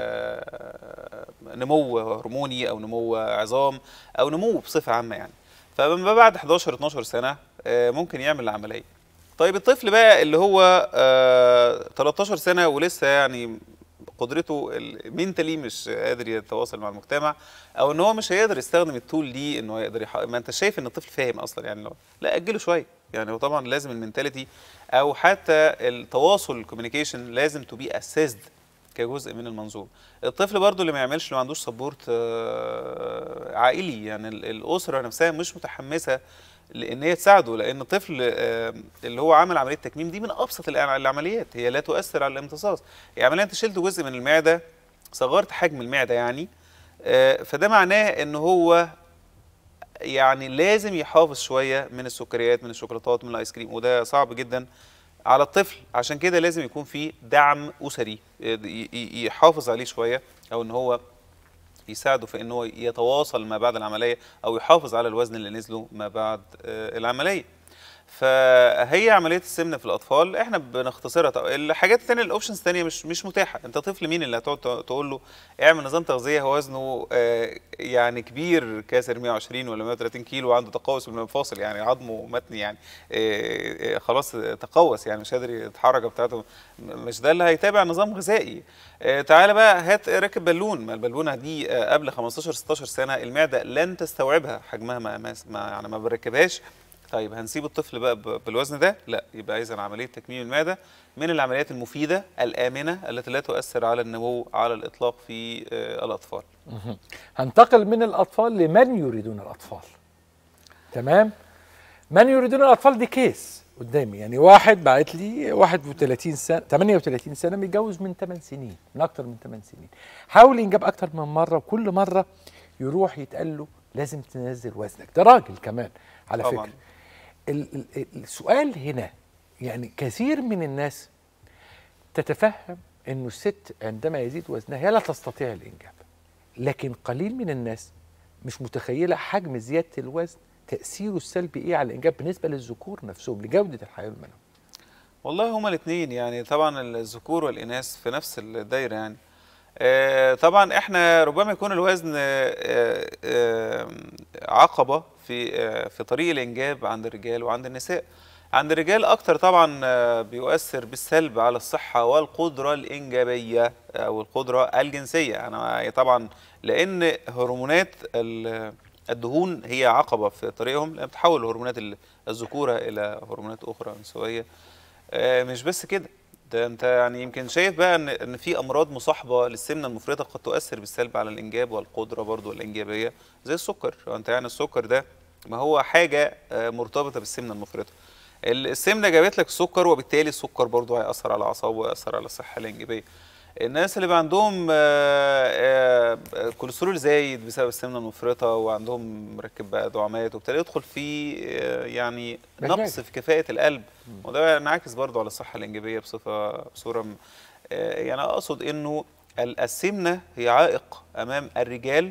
ك- نمو هرموني او نمو عظام او نمو بصفه عامه يعني فما بعد 11 12 سنه آه، ممكن يعمل العمليه طيب الطفل بقى اللي هو آه، 13 سنه ولسه يعني قدرته المينتالي مش قادر يتواصل مع المجتمع او ان هو مش هيقدر يستخدم التول دي ان هو يقدر يح... ما انت شايف ان الطفل فاهم اصلا يعني لو لا اجله شويه يعني هو طبعا لازم المينتاليتي او حتى التواصل الكوميونيكيشن لازم تو بي اسيسد كجزء من المنظومه الطفل برضو اللي ما يعملش اللي ما عندوش سبورت عائلي يعني ال- الاسره نفسها مش متحمسه لان هي تساعده لان الطفل آه، اللي هو عمل عمليه تكميم دي من ابسط الأع- العمليات هي لا تؤثر على الامتصاص يعني عمليه انت شلت جزء من المعده صغرت حجم المعده يعني آه، فده معناه ان هو يعني لازم يحافظ شويه من السكريات من الشوكولاتات من الايس كريم وده صعب جدا على الطفل عشان كده لازم يكون في دعم اسري ي- ي- يحافظ عليه شويه او ان هو يساعده في ان هو يتواصل ما بعد العمليه او يحافظ على الوزن اللي نزله ما بعد آه، العمليه فهي عمليه السمنه في الاطفال احنا بنختصرها طب الحاجات الثانيه الاوبشنز الثانيه مش مش متاحه انت طفل مين اللي هتقعد تقول له اعمل نظام تغذيه هو وزنه آه، يعني كبير كاسر 120 ولا 130 كيلو وعنده تقوس بالمفاصل يعني عظمه متني يعني آه، آه، خلاص تقوس يعني مش قادر يتحرك بتاعته م- مش ده اللي هيتابع نظام غذائي آه، تعالى بقى هات راكب بالون ما البالونه دي آه، قبل 15 16 سنه المعده لن تستوعبها حجمها ما ما ما- يعني ما بركبهاش طيب هنسيب الطفل بقى ب- بالوزن ده لا يبقى اذا عمليه تكميم المعده من العمليات المفيده الامنه التي لا تؤثر على النمو على الاطلاق في آه، الاطفال هنتقل من الاطفال لمن يريدون الاطفال تمام من يريدون الاطفال دي كيس قدامي يعني واحد بعت لي 31 سنه 38 سنه متجوز من 8 سنين من اكتر من 8 سنين حاول ينجب اكتر من مره وكل مره يروح يتقال له لازم تنزل وزنك ده راجل كمان على طبعاً. فكره ال- ال- ال- السؤال هنا يعني كثير من الناس تتفهم انه الست عندما يزيد وزنها هي لا تستطيع الانجاب لكن قليل من الناس مش متخيله حجم زياده الوزن تاثيره السلبي ايه على الانجاب بالنسبه للذكور نفسهم لجوده الحياه المنويه والله هما الاثنين يعني طبعا الذكور والاناث في نفس الدايره يعني آه، طبعا احنا ربما يكون الوزن آه، آه، عقبه في آه، في طريق الانجاب عند الرجال وعند النساء عند الرجال اكتر طبعا آه، بيؤثر بالسلب على الصحه والقدره الانجابيه او القدره الجنسيه انا طبعا لان هرمونات ال- الدهون هي عقبه في طريقهم لان بتحول هرمونات ال- الذكوره الى هرمونات اخرى انثويه آه، مش بس كده ده انت يعني يمكن شايف بقى ان ان في امراض مصاحبه للسمنه المفرطه قد تؤثر بالسلب على الانجاب والقدره برضو الانجابيه زي السكر انت يعني السكر ده ما هو حاجه آه، مرتبطه بالسمنه المفرطه ال- السمنه جابت لك السكر وبالتالي السكر برضو هياثر على الاعصاب ويأثر على الصحه الانجابيه الناس اللي بقى عندهم آه، آه، كوليسترول زايد بسبب السمنه المفرطه وعندهم مركب بقى دعامات وابتدى يدخل في آه، يعني مشاكل. نقص في كفاءه القلب وده ينعكس برضو على الصحه الانجابيه بصفه بصوره م- آه، يعني اقصد انه ال- السمنه هي عائق امام الرجال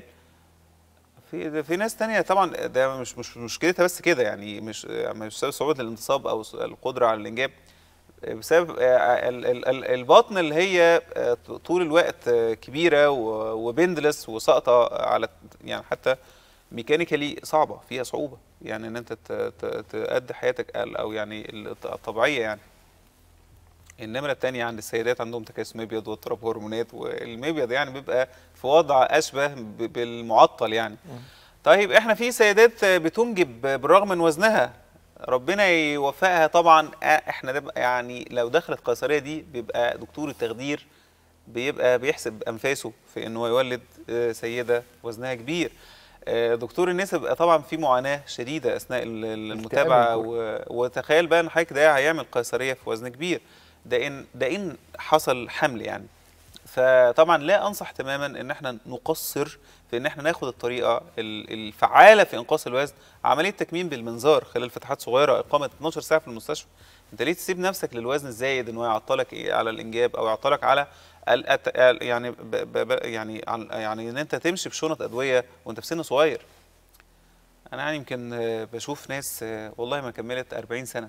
في ده في ناس تانية طبعا ده مش مش مشكلتها بس كده يعني مش مش بسبب صعوبه الانتصاب او القدره على الانجاب بسبب آه، ال- ال- ال- البطن اللي هي آه، طول الوقت آه، كبيره و- وبندلس وساقطه على يعني حتى ميكانيكالي صعبه فيها صعوبه يعني ان انت ت- ت- تأدي حياتك ال- او يعني الط- الطبيعيه يعني النمرة التانية عند السيدات عندهم تكيس مبيض واضطراب هرمونات والمبيض يعني بيبقى في وضع أشبه ب- بالمعطل يعني طيب احنا في سيدات بتنجب بالرغم من وزنها ربنا يوفقها طبعا آه، احنا ده بقى يعني لو دخلت قيصرية دي بيبقى دكتور التخدير بيبقى بيحسب انفاسه في انه يولد آه، سيده وزنها كبير آه، دكتور النساء بيبقى طبعا في معاناه شديده اثناء ال- ال- المتابعه و... وتخيل بقى ان حضرتك ده هيعمل قيصريه في وزن كبير ده ان ده ان حصل حمل يعني فطبعا لا انصح تماما ان احنا نقصر في ان احنا ناخد الطريقه ال- الفعاله في انقاص الوزن عمليه تكميم بالمنظار خلال فتحات صغيره اقامه 12 ساعه في المستشفى انت ليه تسيب نفسك للوزن الزايد ان هو يعطلك إيه على الانجاب او يعطلك على الأت... ال- يعني ب... ب... ب... يعني عن- يعني ان انت تمشي بشنط ادويه وانت في سن صغير انا يعني يمكن آه، بشوف ناس آه، والله ما كملت 40 سنه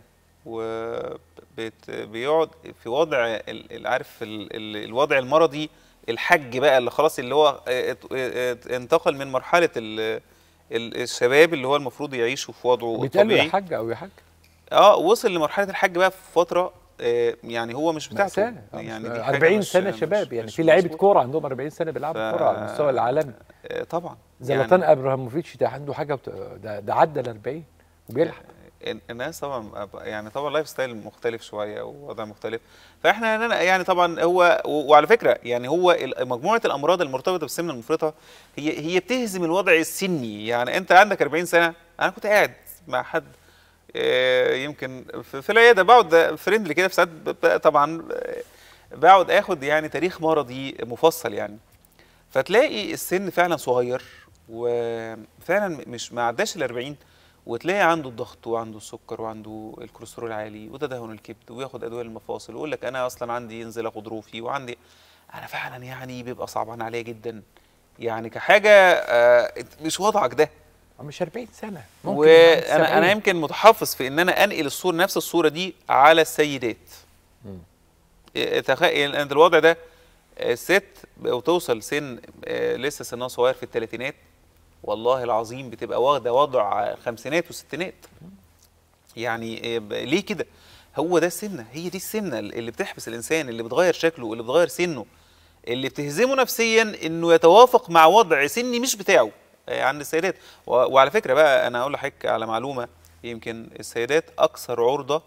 وبيقعد في وضع ال- ال- عارف ال- ال- الوضع المرضي الحج بقى اللي خلاص اللي هو آه، ات- ات- انتقل من مرحله ال- ال- الشباب اللي هو المفروض يعيشوا في وضعه بيتقال له يا الطبيعي حاج او يا حاج اه وصل لمرحله الحج بقى في فتره آه، يعني هو مش بتاعته مأساة. آه، يعني مش- دي حاجة 40 مش- سنه مش- شباب يعني مش في لعيبه مظبوط. كوره عندهم 40 سنه بيلعبوا ف- كوره على المستوى العالمي آه، طبعا زلاتان ابراهيموفيتش ده عنده حاجه وت- ده, ده عدى ال 40 وبيلعب ال- الناس طبعا يعني طبعا لايف ستايل مختلف شويه ووضع مختلف فاحنا هنا يعني طبعا هو و- وعلى فكره يعني هو ال- مجموعه الامراض المرتبطه بالسمنه المفرطه هي هي بتهزم الوضع السني يعني انت عندك 40 سنه انا كنت قاعد مع حد آه، يمكن في في العياده بقعد فريندلي كده في ساعات ب- ب- طبعا آه، بقعد اخد يعني تاريخ مرضي مفصل يعني فتلاقي السن فعلا صغير وفعلا مش ما عداش ال 40 وتلاقي عنده الضغط وعنده السكر وعنده الكوليسترول عالي وتدهن الكبد وياخد ادويه للمفاصل ويقول لك انا اصلا عندي انزلاق غضروفي وعندي انا فعلا يعني بيبقى صعبان عليا جدا يعني كحاجه آه، مش وضعك ده مش 40 سنه ممكن يبقى عنده وانا انا 70. يمكن متحفظ في ان انا انقل الصوره نفس الصوره دي على السيدات إيه، تخيل ان الوضع ده آه، الست وتوصل سن آه، لسه سنها صغير في الثلاثينات والله العظيم بتبقى واخده وضع خمسينات وستينات يعني إيه، ب- ليه كده هو ده السمنه هي دي السمنه اللي بتحبس الانسان اللي بتغير شكله اللي بتغير سنه اللي بتهزمه نفسيا انه يتوافق مع وضع سني مش بتاعه آه، عند السيدات و- وعلى فكره بقى انا اقول لحضرتك على معلومه يمكن السيدات اكثر عرضه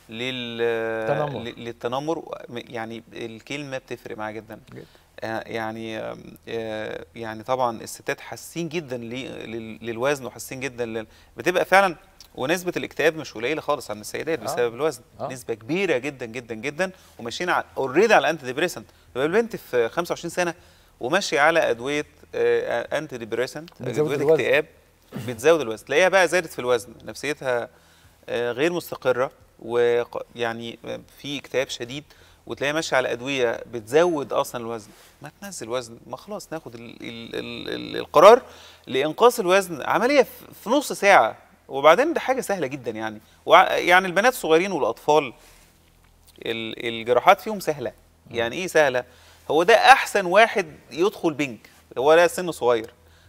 لل تنمر. ل- للتنمر يعني الكلمه بتفرق معاها جدا جدا. آه، يعني آم، آه، يعني طبعا الستات حاسين جدا لي- لل- للوزن وحاسين جدا لل... بتبقى فعلا ونسبه الاكتئاب مش قليله خالص عند السيدات آه. بسبب الوزن آه. نسبه كبيره جدا جدا جدا وماشيين على اوريدي على انتي ديبريسنت يبقى البنت في 25 سنه وماشيه على ادويه آه، انتي ديبريسنت بتزود ادويه الوزن. اكتئاب بتزود الوزن تلاقيها بقى زادت في الوزن نفسيتها آه، غير مستقره ويعني في اكتئاب شديد وتلاقيها ماشيه على ادويه بتزود اصلا الوزن ما تنزل وزن ما خلاص ناخد ال ال ال ال القرار لانقاص الوزن عمليه في- في نص ساعه وبعدين ده حاجه سهله جدا يعني وع- يعني البنات الصغيرين والاطفال ال- الجراحات فيهم سهله يعني ايه سهله هو ده احسن واحد يدخل بنك هو ده سن صغير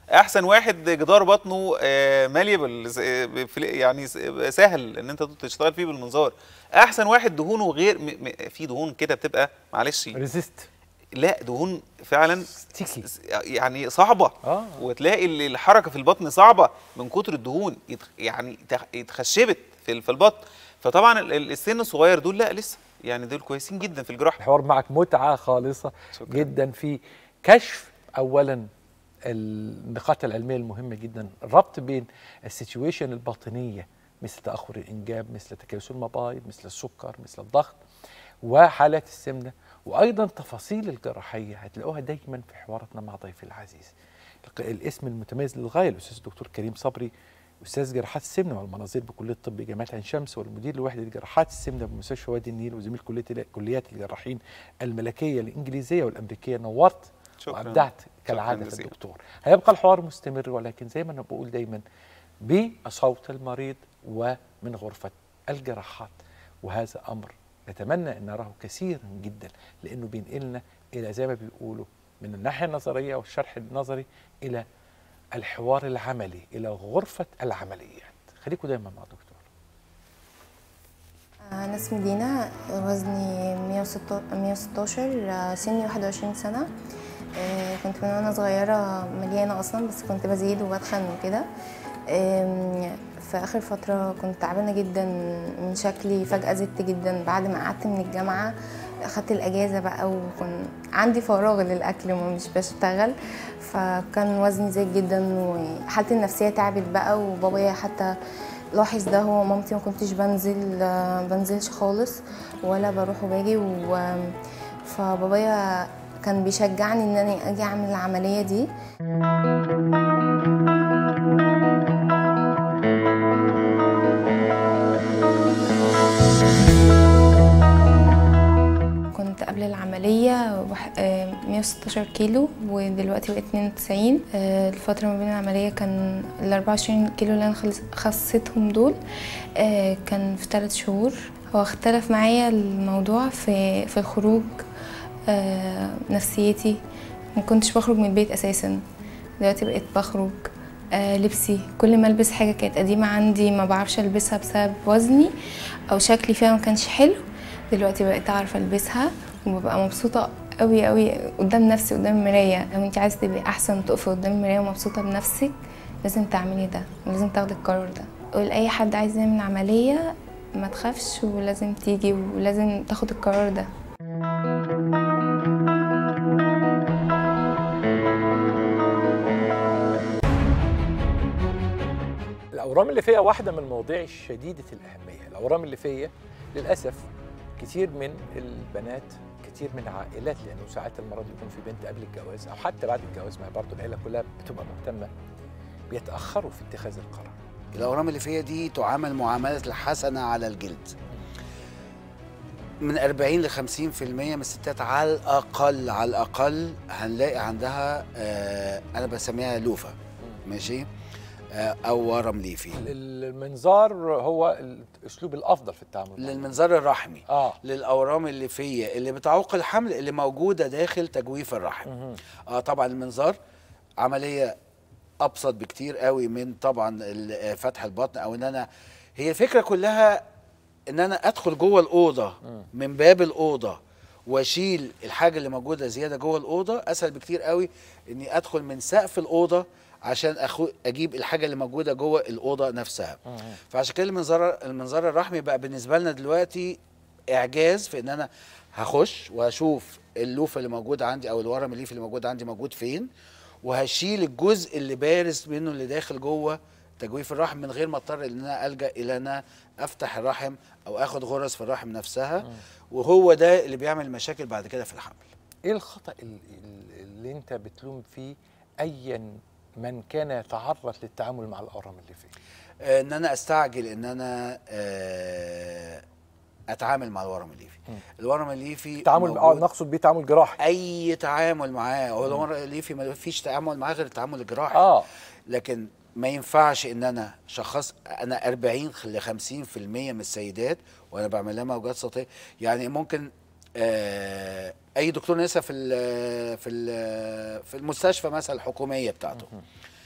احسن واحد جدار بطنه ماليبل يعني س- سهل ان انت تشتغل فيه بالمنظار احسن واحد دهونه غير م- م- في دهون كده بتبقى معلش ريزيست لا دهون فعلا ستيكي س- يعني صعبه اه وتلاقي ال- الحركه في البطن صعبه من كتر الدهون يتخ- يعني تخ- اتخشبت في ال- في البطن فطبعا ال- ال- السن الصغير دول لا لسه يعني دول كويسين جدا في الجراحه الحوار معك متعه خالصه شكراً. جدا في كشف اولا النقاط العلميه المهمه جدا الربط بين السيتويشن الباطنيه مثل تاخر الانجاب مثل تكيس المبايض مثل السكر مثل الضغط وحالات السمنه وايضا تفاصيل الجراحيه هتلاقوها دايما في حواراتنا مع ضيفي العزيز الق- الاسم المتميز للغايه الاستاذ الدكتور كريم صبري استاذ جراحات السمنه والمناظير بكليه الطب جامعه عين شمس والمدير لوحده جراحات السمنه بمستشفى وادي النيل وزميل كليه كليات الجراحين الملكيه الانجليزيه والامريكيه نورت شكراً. وابدعت كالعاده في جزيلاً. الدكتور هيبقى الحوار مستمر ولكن زي ما انا بقول دايما بصوت المريض ومن غرفه الجراحات وهذا امر نتمنى ان نراه كثيرا جدا لانه بينقلنا الى زي ما بيقولوا من الناحيه النظريه والشرح النظري الى الحوار العملي الى غرفه العمليات خليكم دايما مع الدكتور أنا اسمي دينا وزني 116 116 آه، سني 21 سنة آه، كنت من وأنا صغيرة مليانة أصلا بس كنت بزيد وبتخن وكده آم، في آخر فترة كنت تعبانة جدا من شكلي فجأة زدت جدا بعد ما قعدت من الجامعة أخدت الأجازة بقى وكان عندي فراغ للأكل ومش بشتغل فكان وزني زاد جدا وحالتي النفسية تعبت بقى وبابايا حتى لاحظ ده هو مامتي ما كنتش بنزل آه، بنزلش خالص ولا بروح وباجي و فبابايا كان بيشجعني ان انا اجي اعمل العمليه دي كنت قبل العملية وح- آه، 116 كيلو ودلوقتي بقيت 92 آه، الفترة ما بين العملية كان ال 24 كيلو اللي أنا خلص- خسيتهم دول آه، كان في 3 شهور هو اختلف معايا الموضوع في في الخروج آه، نفسيتي ما كنتش بخرج من البيت أساسا دلوقتي بقيت بخرج آه، لبسي كل ما البس حاجه كانت قديمه عندي ما بعرفش البسها بسبب وزني او شكلي فيها ما كانش حلو دلوقتي بقيت اعرف البسها وببقى مبسوطه قوي قوي قدام نفسي قدام المرايه لو انت عايزه تبقي احسن تقفي قدام المرايه ومبسوطه بنفسك لازم تعملي ده ولازم تاخدي القرار ده قول اي حد عايز يعمل عمليه ما تخافش ولازم تيجي ولازم تاخد القرار ده الاورام الليفيه واحده من المواضيع الشديده الاهميه الاورام الليفيه للاسف كتير من البنات كتير من العائلات لانه ساعات المرض يكون في بنت قبل الجواز او حتى بعد الجواز ما هي برضه العيله كلها بتبقى مهتمه بيتاخروا في اتخاذ القرار الأورام الليفية دي تعامل معاملة الحسنة على الجلد من 40 ل 50% من الستات على الأقل على الأقل هنلاقي عندها آه أنا بسميها لوفة ماشي آه أو ورم ليفي ال- المنظار هو الاسلوب الافضل في التعامل معه. للمنظار الرحمي اه للأورام الليفية اللي بتعوق الحمل اللي موجودة داخل تجويف الرحم مهم. اه طبعا المنظار عمليه ابسط بكتير قوي من طبعا ال- فتح البطن او ان انا هي الفكره كلها ان انا ادخل جوه الاوضه من باب الاوضه واشيل الحاجه اللي موجوده زياده جوه الاوضه اسهل بكتير قوي اني ادخل من سقف الاوضه عشان أخو اجيب الحاجه اللي موجوده جوه الاوضه نفسها فعشان كده المنظار المنظار الرحمي بقى بالنسبه لنا دلوقتي اعجاز في ان انا هخش وهشوف اللوفه اللي موجوده عندي او الورم الليفي اللي موجود عندي موجود فين وهشيل الجزء اللي بارز منه اللي داخل جوه تجويف الرحم من غير ما اضطر ان انا الجا الى ان انا افتح الرحم او اخد غرز في الرحم نفسها وهو ده اللي بيعمل مشاكل بعد كده في الحمل ايه الخطا ال- ال- اللي انت بتلوم فيه ايا من كان يتعرض للتعامل مع الاورام الليفيه آه، ان انا استعجل ان انا آه، اتعامل مع الورم الليفي الورم الليفي تعامل اه موجود- نقصد بيه تعامل جراحي اي تعامل معاه هو الورم الليفي ما فيش تعامل معاه غير التعامل الجراحي اه لكن ما ينفعش ان انا شخص انا 40 ل 50% من السيدات وانا بعمل لها موجات صوتيه يعني ممكن آه اي دكتور نسا في ال في ال في المستشفى مثلا الحكوميه بتاعته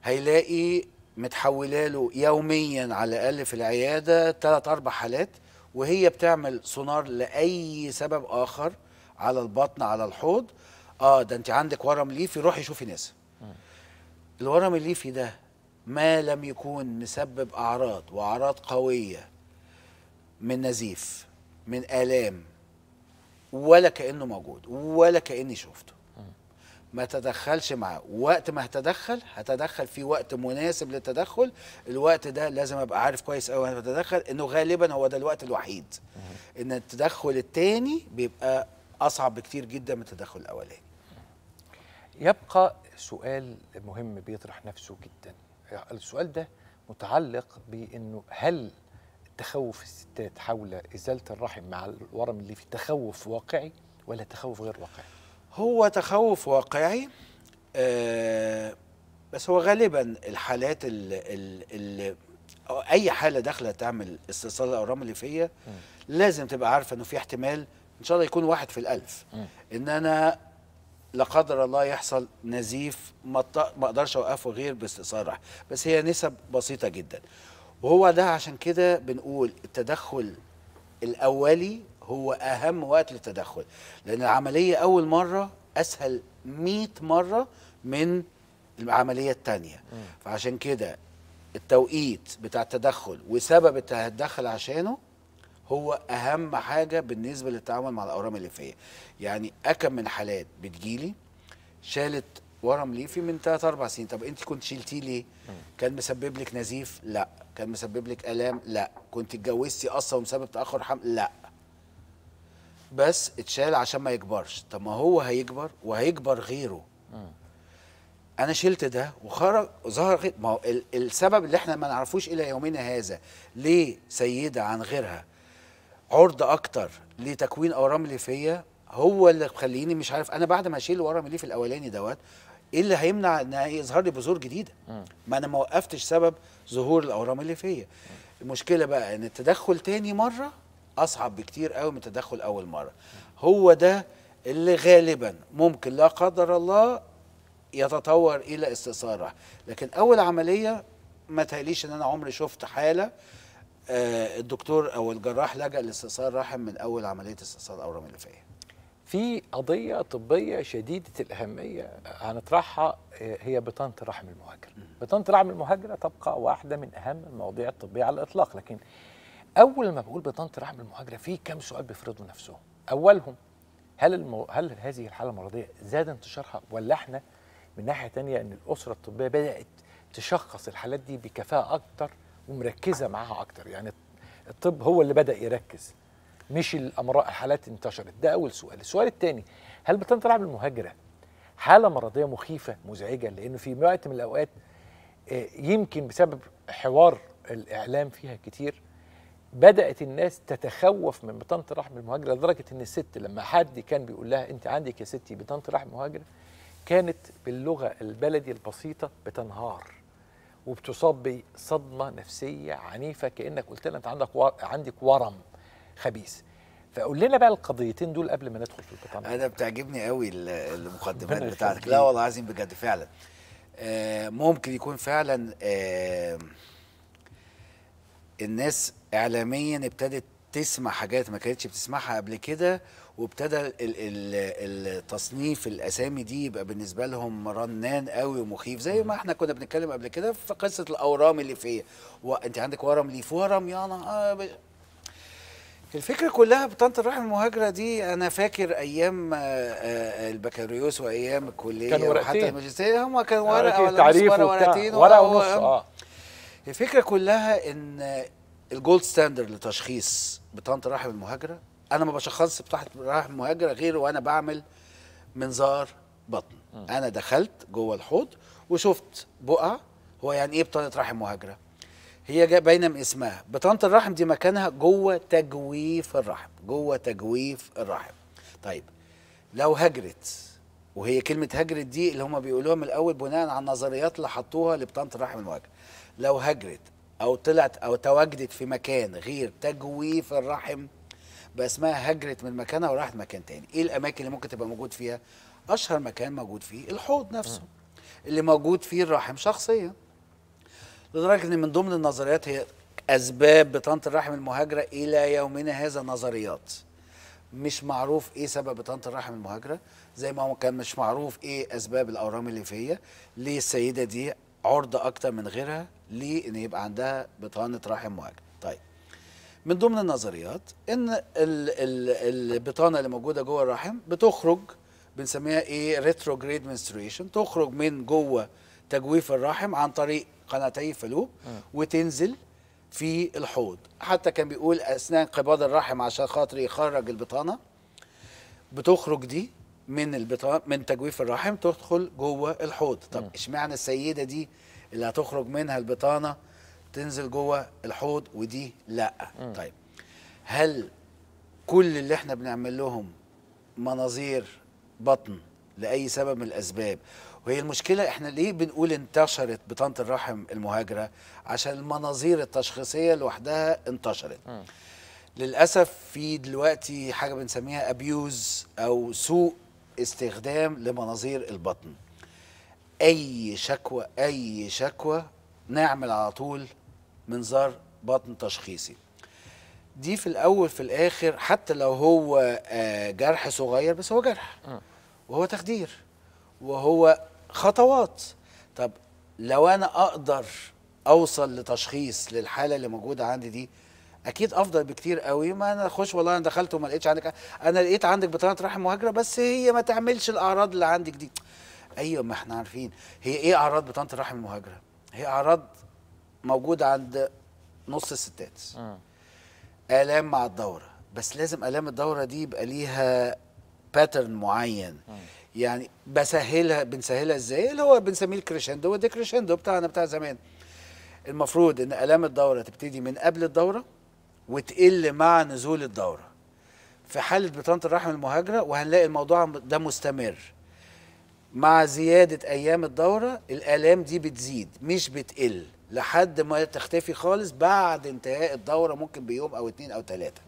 هيلاقي متحوله له يوميا على الاقل في العياده ثلاث اربع حالات وهي بتعمل سونار لاي سبب اخر على البطن على الحوض اه ده انت عندك ورم ليفي روحي شوفي ناس الورم الليفي ده ما لم يكون مسبب اعراض واعراض قويه من نزيف من الام ولا كانه موجود ولا كاني شفته ما تدخلش معاه وقت ما هتدخل هتدخل في وقت مناسب للتدخل الوقت ده لازم ابقى عارف كويس قوي وانا بتدخل انه غالبا هو ده الوقت الوحيد ان التدخل التاني بيبقى اصعب بكتير جدا من التدخل الاولاني يبقى سؤال مهم بيطرح نفسه جدا السؤال ده متعلق بانه هل تخوف الستات حول ازاله الرحم مع الورم اللي في تخوف واقعي ولا تخوف غير واقعي هو تخوف واقعي آه بس هو غالبا الحالات اللي اي حاله داخله تعمل استئصال الاورام الليفيه لازم تبقى عارفه انه في احتمال ان شاء الله يكون واحد في الالف ان انا لا قدر الله يحصل نزيف ما أط- ما اقدرش اوقفه غير باستئصال رحم بس هي نسب بسيطه جدا وهو ده عشان كده بنقول التدخل الاولي هو اهم وقت للتدخل لان العمليه اول مره اسهل 100 مره من العمليه الثانيه فعشان كده التوقيت بتاع التدخل وسبب انت هتدخل عشانه هو اهم حاجه بالنسبه للتعامل مع الاورام الليفيه يعني اكم من حالات بتجيلي شالت ورم ليفي من 3 4 سنين طب انت كنت شلتيه ليه كان مسبب لك نزيف لا كان مسبب لك الام لا كنت اتجوزتي اصلا ومسبب تاخر حمل لا بس اتشال عشان ما يكبرش طب ما هو هيكبر وهيكبر غيره انا شلت ده وخرج ظهر غير ما هو ال- السبب اللي احنا ما نعرفوش الى يومنا هذا ليه سيده عن غيرها عرضه اكتر لتكوين اورام ليفيه هو اللي مخليني مش عارف انا بعد ما اشيل الورم الليفي الاولاني دوت ايه اللي هيمنع ان يظهر لي بذور جديده ما انا ما وقفتش سبب ظهور الاورام الليفيه المشكله بقى ان التدخل تاني مره اصعب بكتير قوي من التدخل اول مره هو ده اللي غالبا ممكن لا قدر الله يتطور الى استئصال رحم لكن اول عمليه ما تهيأليش ان انا عمري شفت حاله آه، الدكتور او الجراح لجأ لاستئصال رحم من اول عمليه استئصال اورام الليفيه في قضية طبية شديدة الأهمية هنطرحها آه، هي بطانة رحم المهاجر بطانة رحم المهاجرة تبقى واحدة من أهم المواضيع الطبية على الإطلاق لكن أول ما بقول بطانة رحم المهاجرة في كم سؤال بيفرضوا نفسهم أولهم هل المو... هل هذه الحالة المرضية زاد انتشارها ولا احنا من ناحية تانية أن الأسرة الطبية بدأت تشخص الحالات دي بكفاءة أكتر ومركزة معاها أكتر يعني الطب هو اللي بدأ يركز مش الامراض الحالات انتشرت ده اول سؤال السؤال الثاني هل بطانه الرحم المهاجره حاله مرضيه مخيفه مزعجه لانه في وقت من الاوقات آه، يمكن بسبب حوار الاعلام فيها كتير بدات الناس تتخوف من بطانه الرحم المهاجره لدرجه ان الست لما حد كان بيقول لها انت عندك يا ستي بطانه رحم مهاجره كانت باللغه البلدي البسيطه بتنهار وبتصاب بصدمه نفسيه عنيفه كانك قلت لها انت عندك ور... عندك ورم خبيث فقول لنا بقى القضيتين دول قبل ما ندخل في البطانه انا بتعجبني قوي ال- المقدمات ربنا بتاعتك يخليك. لا والله العظيم بجد فعلا آه ممكن يكون فعلا آه الناس اعلاميا ابتدت تسمع حاجات ما كانتش بتسمعها قبل كده وابتدى ال- ال- التصنيف الاسامي دي يبقى بالنسبه لهم رنان قوي ومخيف زي ما احنا كنا بنتكلم قبل كده في قصه الاورام اللي فيا وانت عندك ورم ليف ورم يا نهار الفكرة كلها بطانة الرحم المهاجرة دي أنا فاكر أيام آه، آه، البكالوريوس وأيام الكلية كانوا وحتى ورقتين. الماجستير هم كان آه، ورقة ولا نص تعريف ورقة وبتاع. ورقتين ورقة و- ونص و- اه الفكرة كلها إن الجولد ستاندرد لتشخيص بطانة الرحم المهاجرة أنا ما بشخصش بطانة الرحم المهاجرة غير وأنا بعمل منظار بطن أنا دخلت جوه الحوض وشفت بقعة هو يعني إيه بطانة رحم مهاجرة؟ هي جا- باينه من اسمها بطانه الرحم دي مكانها جوه تجويف الرحم جوه تجويف الرحم طيب لو هجرت وهي كلمه هجرت دي اللي هم بيقولوها من الاول بناء على النظريات اللي حطوها لبطانه الرحم المهاجره لو هجرت او طلعت او تواجدت في مكان غير تجويف الرحم بقى اسمها هجرت من مكانها وراحت مكان تاني ايه الاماكن اللي ممكن تبقى موجود فيها اشهر مكان موجود فيه الحوض نفسه اللي موجود فيه الرحم شخصيا لدرجه ان من ضمن النظريات هي اسباب بطانه الرحم المهاجره الى يومنا هذا نظريات مش معروف ايه سبب بطانه الرحم المهاجره زي ما هو كان مش معروف ايه اسباب الاورام الليفيه ليه السيده دي عرضه اكتر من غيرها ليه ان يبقى عندها بطانه رحم مهاجره طيب من ضمن النظريات ان ال- ال- البطانه اللي موجوده جوه الرحم بتخرج بنسميها ايه ريتروجريد منستريشن تخرج من جوه تجويف الرحم عن طريق قناتي فلوب وتنزل في الحوض حتى كان بيقول اثناء انقباض الرحم عشان خاطر يخرج البطانه بتخرج دي من البطانه من تجويف الرحم تدخل جوه الحوض طب اشمعنى السيده دي اللي هتخرج منها البطانه تنزل جوه الحوض ودي لا طيب هل كل اللي احنا بنعمل لهم مناظير بطن لاي سبب من الاسباب وهي المشكله احنا ليه بنقول انتشرت بطانه الرحم المهاجره عشان المناظير التشخيصيه لوحدها انتشرت للاسف في دلوقتي حاجه بنسميها ابيوز او سوء استخدام لمناظير البطن اي شكوى اي شكوى نعمل على طول منظار بطن تشخيصي دي في الاول في الاخر حتى لو هو آه، جرح صغير بس هو جرح وهو تخدير وهو خطوات طب لو انا اقدر اوصل لتشخيص للحاله اللي موجوده عندي دي اكيد افضل بكتير قوي ما انا اخش والله انا دخلت وما لقيتش عندك انا لقيت عندك بطانه رحم مهاجره بس هي ما تعملش الاعراض اللي عندك دي ايوه ما احنا عارفين هي ايه اعراض بطانه الرحم المهاجره هي اعراض موجوده عند نص الستات الام مع الدوره بس لازم الام الدوره دي يبقى ليها باترن معين يعني بسهلها بنسهلها ازاي اللي هو بنسميه الكريشندو والديكريشندو بتاعنا بتاع زمان المفروض ان الام الدوره تبتدي من قبل الدوره وتقل مع نزول الدوره في حاله بطانه الرحم المهاجره وهنلاقي الموضوع ده مستمر مع زياده ايام الدوره الالام دي بتزيد مش بتقل لحد ما تختفي خالص بعد انتهاء الدوره ممكن بيوم او اتنين او تلاته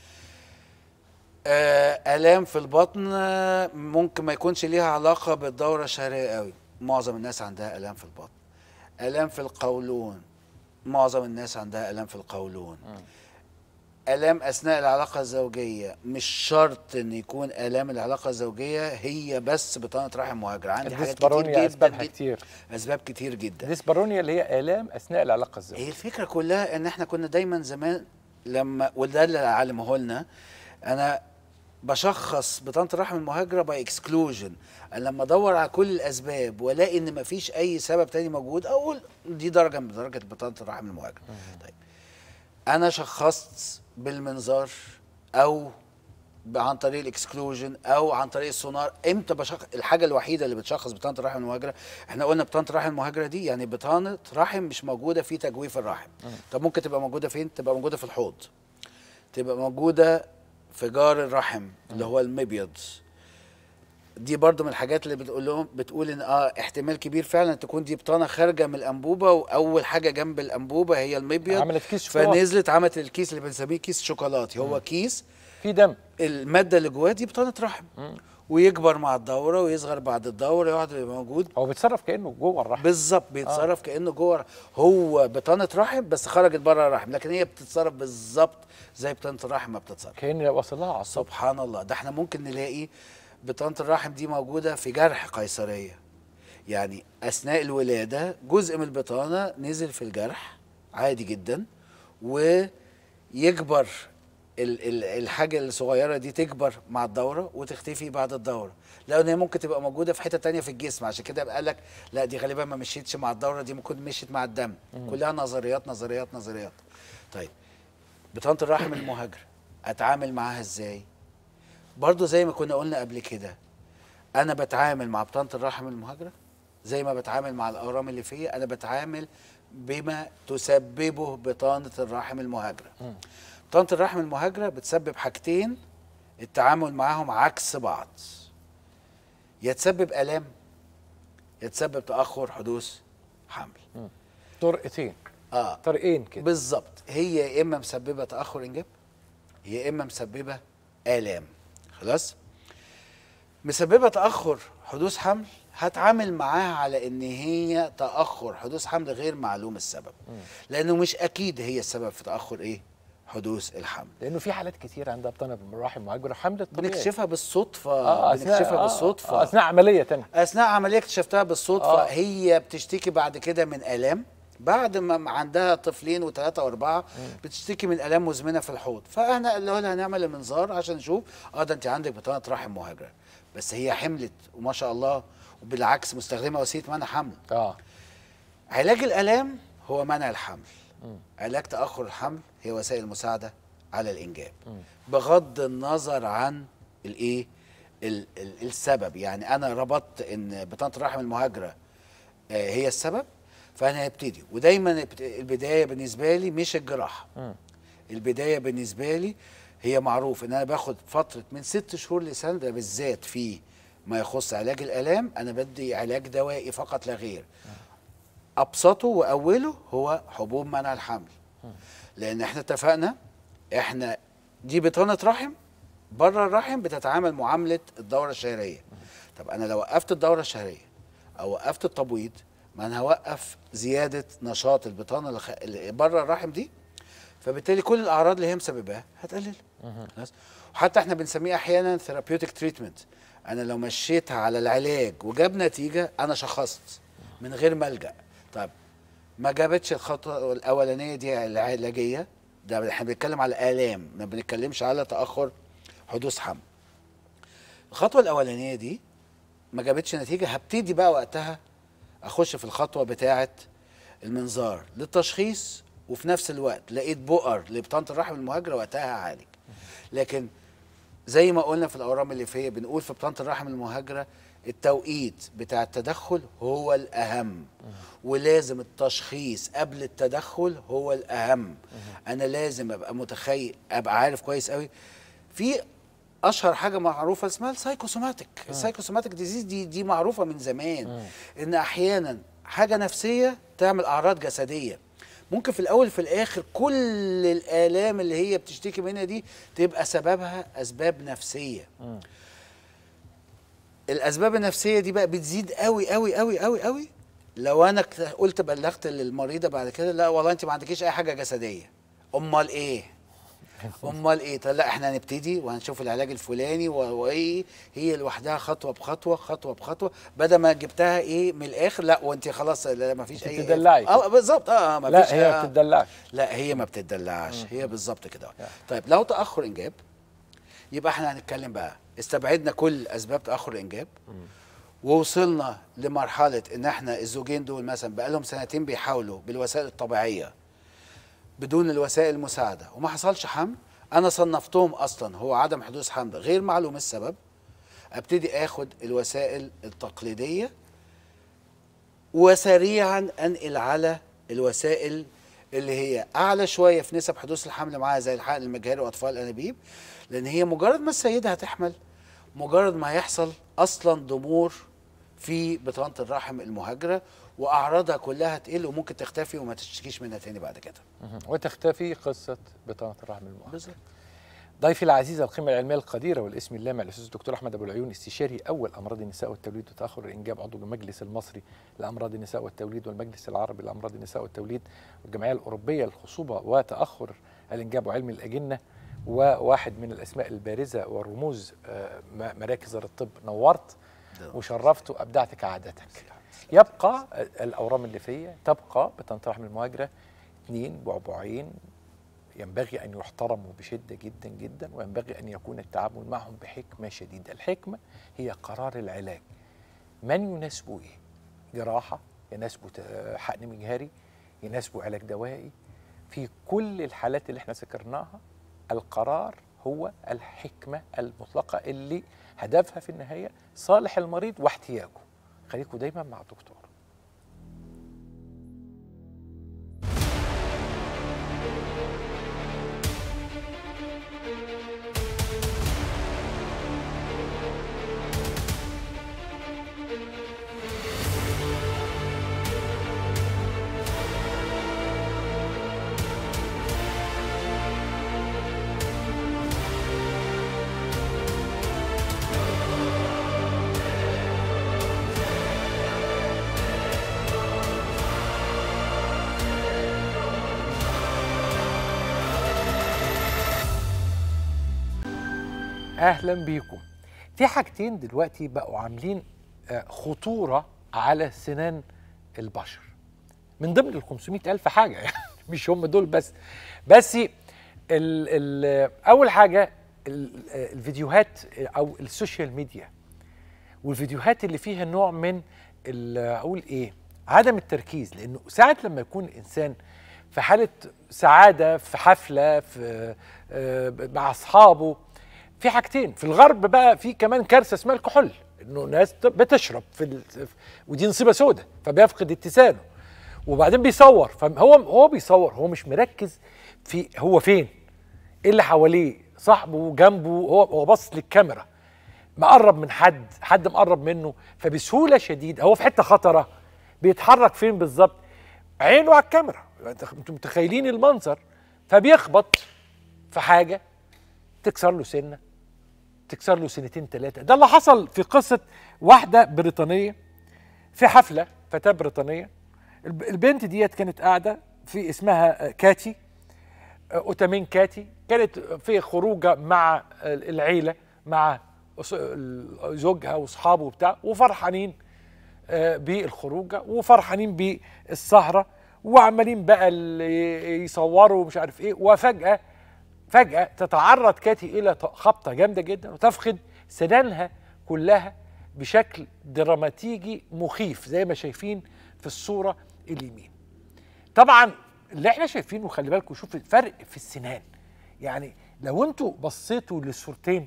آه، الام في البطن آه، ممكن ما يكونش ليها علاقه بالدوره الشهريه قوي معظم الناس عندها الام في البطن الام في القولون معظم الناس عندها الام في القولون الام اثناء العلاقه الزوجيه مش شرط ان يكون الام العلاقه الزوجيه هي بس بطانه رحم مهاجره عندي حاجات كتير الديسبارونيا جدا اسبابها جدا كتير اسباب كتير جدا الديسبارونيا اللي هي الام اثناء العلاقه هي الزوجيه الفكره كلها ان احنا كنا دايما زمان لما وده اللي علمه لنا انا بشخص بطانه الرحم المهاجره باي اكسكلوجن لما ادور على كل الاسباب والاقي ان مفيش اي سبب تاني موجود اقول دي درجه من درجه بطانه الرحم المهاجره طيب انا شخصت بالمنظار او ب- عن طريق الاكسكلوجن او عن طريق السونار امتى بشخص الحاجه الوحيده اللي بتشخص بطانه الرحم المهاجره احنا قلنا بطانه الرحم المهاجره دي يعني بطانه رحم مش موجوده في تجويف الرحم طب ممكن تبقى موجوده فين تبقى موجوده في الحوض تبقى موجوده في جار الرحم اللي هو المبيض دي برضو من الحاجات اللي بتقول لهم بتقول ان اه احتمال كبير فعلا تكون دي بطانه خارجه من الانبوبه واول حاجه جنب الانبوبه هي المبيض عملت كيس شوكولاتة. فنزلت عملت الكيس اللي بنسميه كيس شوكولاتي هو كيس في دم الماده اللي جواه دي بطانه رحم ويكبر مع الدوره ويصغر بعد الدوره يقعد يبقى موجود هو بيتصرف كانه جوه الرحم بالظبط بيتصرف آه. كانه جوه هو بطانه رحم بس خرجت بره الرحم لكن هي بتتصرف بالظبط زي بطانه الرحم ما بتتصرف كان واصل لها عصب سبحان الله ده احنا ممكن نلاقي بطانه الرحم دي موجوده في جرح قيصريه يعني اثناء الولاده جزء من البطانه نزل في الجرح عادي جدا ويكبر ال- ال- الحاجه الصغيره دي تكبر مع الدوره وتختفي بعد الدوره لان هي ممكن تبقى موجوده في حته تانية في الجسم عشان كده قال لك لا دي غالبا ما مشيتش مع الدوره دي ممكن مشيت مع الدم كلها نظريات نظريات نظريات طيب بطانه الرحم المهاجره اتعامل معاها ازاي برضو زي ما كنا قلنا قبل كده انا بتعامل مع بطانه الرحم المهاجره زي ما بتعامل مع الاورام اللي فيا انا بتعامل بما تسببه بطانه الرحم المهاجره بطانه الرحم المهاجره بتسبب حاجتين التعامل معاهم عكس بعض يا تسبب الام يا تسبب تاخر حدوث حمل طرقتين اه طريقين كده بالظبط هي يا اما مسببه تاخر انجاب يا اما مسببه الام خلاص مسببه تاخر حدوث حمل هتعامل معاها على ان هي تاخر حدوث حمل غير معلوم السبب لانه مش اكيد هي السبب في تاخر ايه حدوث الحمل لانه في حالات كتير عندها بطانه بالمراحل معجره حمل طبيعي بنكشفها بالصدفه آه، أثناء- بنكشفها آه، بالصدفه آه، اثناء عمليه تانية اثناء عمليه اكتشفتها بالصدفه آه. آه. هي بتشتكي بعد كده من الام بعد ما عندها طفلين وثلاثه واربعه بتشتكي من الام مزمنه في الحوض فاحنا قالوا لها هنعمل المنظار عشان نشوف اه ده انت عندك بطانه رحم مهاجره بس هي حملت وما شاء الله وبالعكس مستخدمه وسيله منع حمل اه علاج الالام هو منع الحمل علاج تاخر الحمل هي وسائل مساعده على الانجاب بغض النظر عن الايه ال- ال- السبب يعني انا ربطت ان بطانه الرحم المهاجره آه، هي السبب فانا هبتدي ودايما البت- البدايه بالنسبه لي مش الجراحه البدايه بالنسبه لي هي معروف ان انا باخد فتره من ست شهور لسنه ده بالذات في ما يخص علاج الالام انا بدي علاج دوائي فقط لا غير ابسطه واوله هو حبوب منع الحمل لان احنا اتفقنا احنا دي بطانه رحم بره الرحم بتتعامل معامله الدوره الشهريه طب انا لو وقفت الدوره الشهريه او وقفت التبويض ما انا هوقف زياده نشاط البطانه اللي خ- اللي بره الرحم دي فبالتالي كل الاعراض اللي هي مسبباها هتقلل خلاص وحتى احنا بنسميه احيانا ثيرابيوتيك تريتمنت انا لو مشيتها على العلاج وجاب نتيجه انا شخصت من غير ملجا طب ما جابتش الخطوه الاولانيه دي العلاجيه ده احنا بنتكلم على الام ما بنتكلمش على تاخر حدوث حمل الخطوه الاولانيه دي ما جابتش نتيجه هبتدي بقى وقتها اخش في الخطوه بتاعه المنظار للتشخيص وفي نفس الوقت لقيت بؤر لبطانه الرحم المهاجره وقتها هعالج لكن زي ما قلنا في الاورام الليفيه بنقول في بطانه الرحم المهاجره التوقيت بتاع التدخل هو الاهم ولازم التشخيص قبل التدخل هو الاهم انا لازم ابقى متخيل ابقى عارف كويس قوي في اشهر حاجه معروفه اسمها السايكوسوماتيك السايكوسوماتيك ديزيز دي دي معروفه من زمان ان احيانا حاجه نفسيه تعمل اعراض جسديه ممكن في الاول في الاخر كل الالام اللي هي بتشتكي منها دي تبقى سببها اسباب نفسيه الاسباب النفسيه دي بقى بتزيد قوي قوي قوي قوي قوي لو انا كت- قلت بلغت للمريضه بعد كده لا والله انت ما عندكيش اي حاجه جسديه امال ايه امال ايه طب لا احنا هنبتدي وهنشوف العلاج الفلاني و- وايه هي لوحدها خطوه بخطوه خطوه بخطوه بدل ما جبتها ايه من الاخر لا وانت خلاص لا ما فيش أنت اي بتدلعي اه بالظبط اه ما لا فيش هي آه. ما بتدلعش لا هي ما بتدلعش هي بالظبط كده طيب لو تاخر انجاب يبقى احنا هنتكلم بقى استبعدنا كل اسباب تاخر الانجاب ووصلنا لمرحله ان احنا الزوجين دول مثلا بقى لهم سنتين بيحاولوا بالوسائل الطبيعيه بدون الوسائل المساعده وما حصلش حمل انا صنفتهم اصلا هو عدم حدوث حمل غير معلوم السبب ابتدي اخد الوسائل التقليديه وسريعا انقل على الوسائل اللي هي اعلى شويه في نسب حدوث الحمل معاها زي الحقن المجهري واطفال الانابيب لان هي مجرد ما السيده هتحمل مجرد ما يحصل اصلا ضمور في بطانه الرحم المهاجره واعراضها كلها تقل وممكن تختفي وما تشتكيش منها تاني بعد كده وتختفي قصه بطانه الرحم المؤخر بالظبط ضيفي العزيز القيمة العلمية القديرة والاسم اللامع الأستاذ الدكتور أحمد أبو العيون استشاري أول أمراض النساء والتوليد وتأخر الإنجاب عضو المجلس المصري لأمراض النساء والتوليد والمجلس العربي لأمراض النساء والتوليد والجمعية الأوروبية للخصوبة وتأخر الإنجاب وعلم الأجنة وواحد من الأسماء البارزة ورموز آه، م- مراكز الطب نورت وشرفت وأبدعت كعادتك يبقى الأورام الليفية تبقى بتنطرح المهاجرة اثنين بعبعين ينبغي أن يحترموا بشدة جدا جدا وينبغي أن يكون التعامل معهم بحكمة شديدة الحكمة هي قرار العلاج من يناسبه إيه جراحة يناسبه ت- حقن مجهري يناسبه علاج دوائي في كل الحالات اللي احنا ذكرناها القرار هو الحكمة المطلقة اللي هدفها في النهاية صالح المريض واحتياجه خليكم دايما مع الدكتور اهلا بيكم في حاجتين دلوقتي بقوا عاملين آه، خطوره على سنان البشر من ضمن ال 500 الف حاجه يعني مش هم دول بس بس ال ال اول حاجه ال- آه، الفيديوهات او السوشيال ميديا والفيديوهات اللي فيها نوع من ال- اقول ايه عدم التركيز لانه ساعه لما يكون انسان في حاله سعاده في حفله في آه، مع اصحابه في حاجتين في الغرب بقى في كمان كارثه اسمها الكحول انه ناس بتشرب في ال... ودي نصيبه سودة فبيفقد اتسانه وبعدين بيصور فهو هو بيصور هو مش مركز في هو فين ايه اللي حواليه صاحبه جنبه هو هو باصص للكاميرا مقرب من حد حد مقرب منه فبسهوله شديده هو في حته خطره بيتحرك فين بالظبط عينه على الكاميرا انت- انتوا متخيلين المنظر فبيخبط في حاجه تكسر له سنه تكسر له سنتين ثلاثه ده اللي حصل في قصه واحده بريطانيه في حفله فتاه بريطانيه الب- البنت ديت كانت قاعده في اسمها آه، كاتي آه، اوتامين كاتي كانت في خروجه مع العيله مع أس- ال- زوجها واصحابه وبتاع وفرحانين آه، بالخروجه وفرحانين بالسهره وعمالين بقى اللي يصوروا ومش عارف ايه وفجاه فجاه تتعرض كاتي الى ط- خبطه جامده جدا وتفقد سنانها كلها بشكل دراماتيجي مخيف زي ما شايفين في الصوره اليمين طبعا اللي احنا شايفينه خلي بالكم شوف الفرق في السنان يعني لو انتوا بصيتوا للصورتين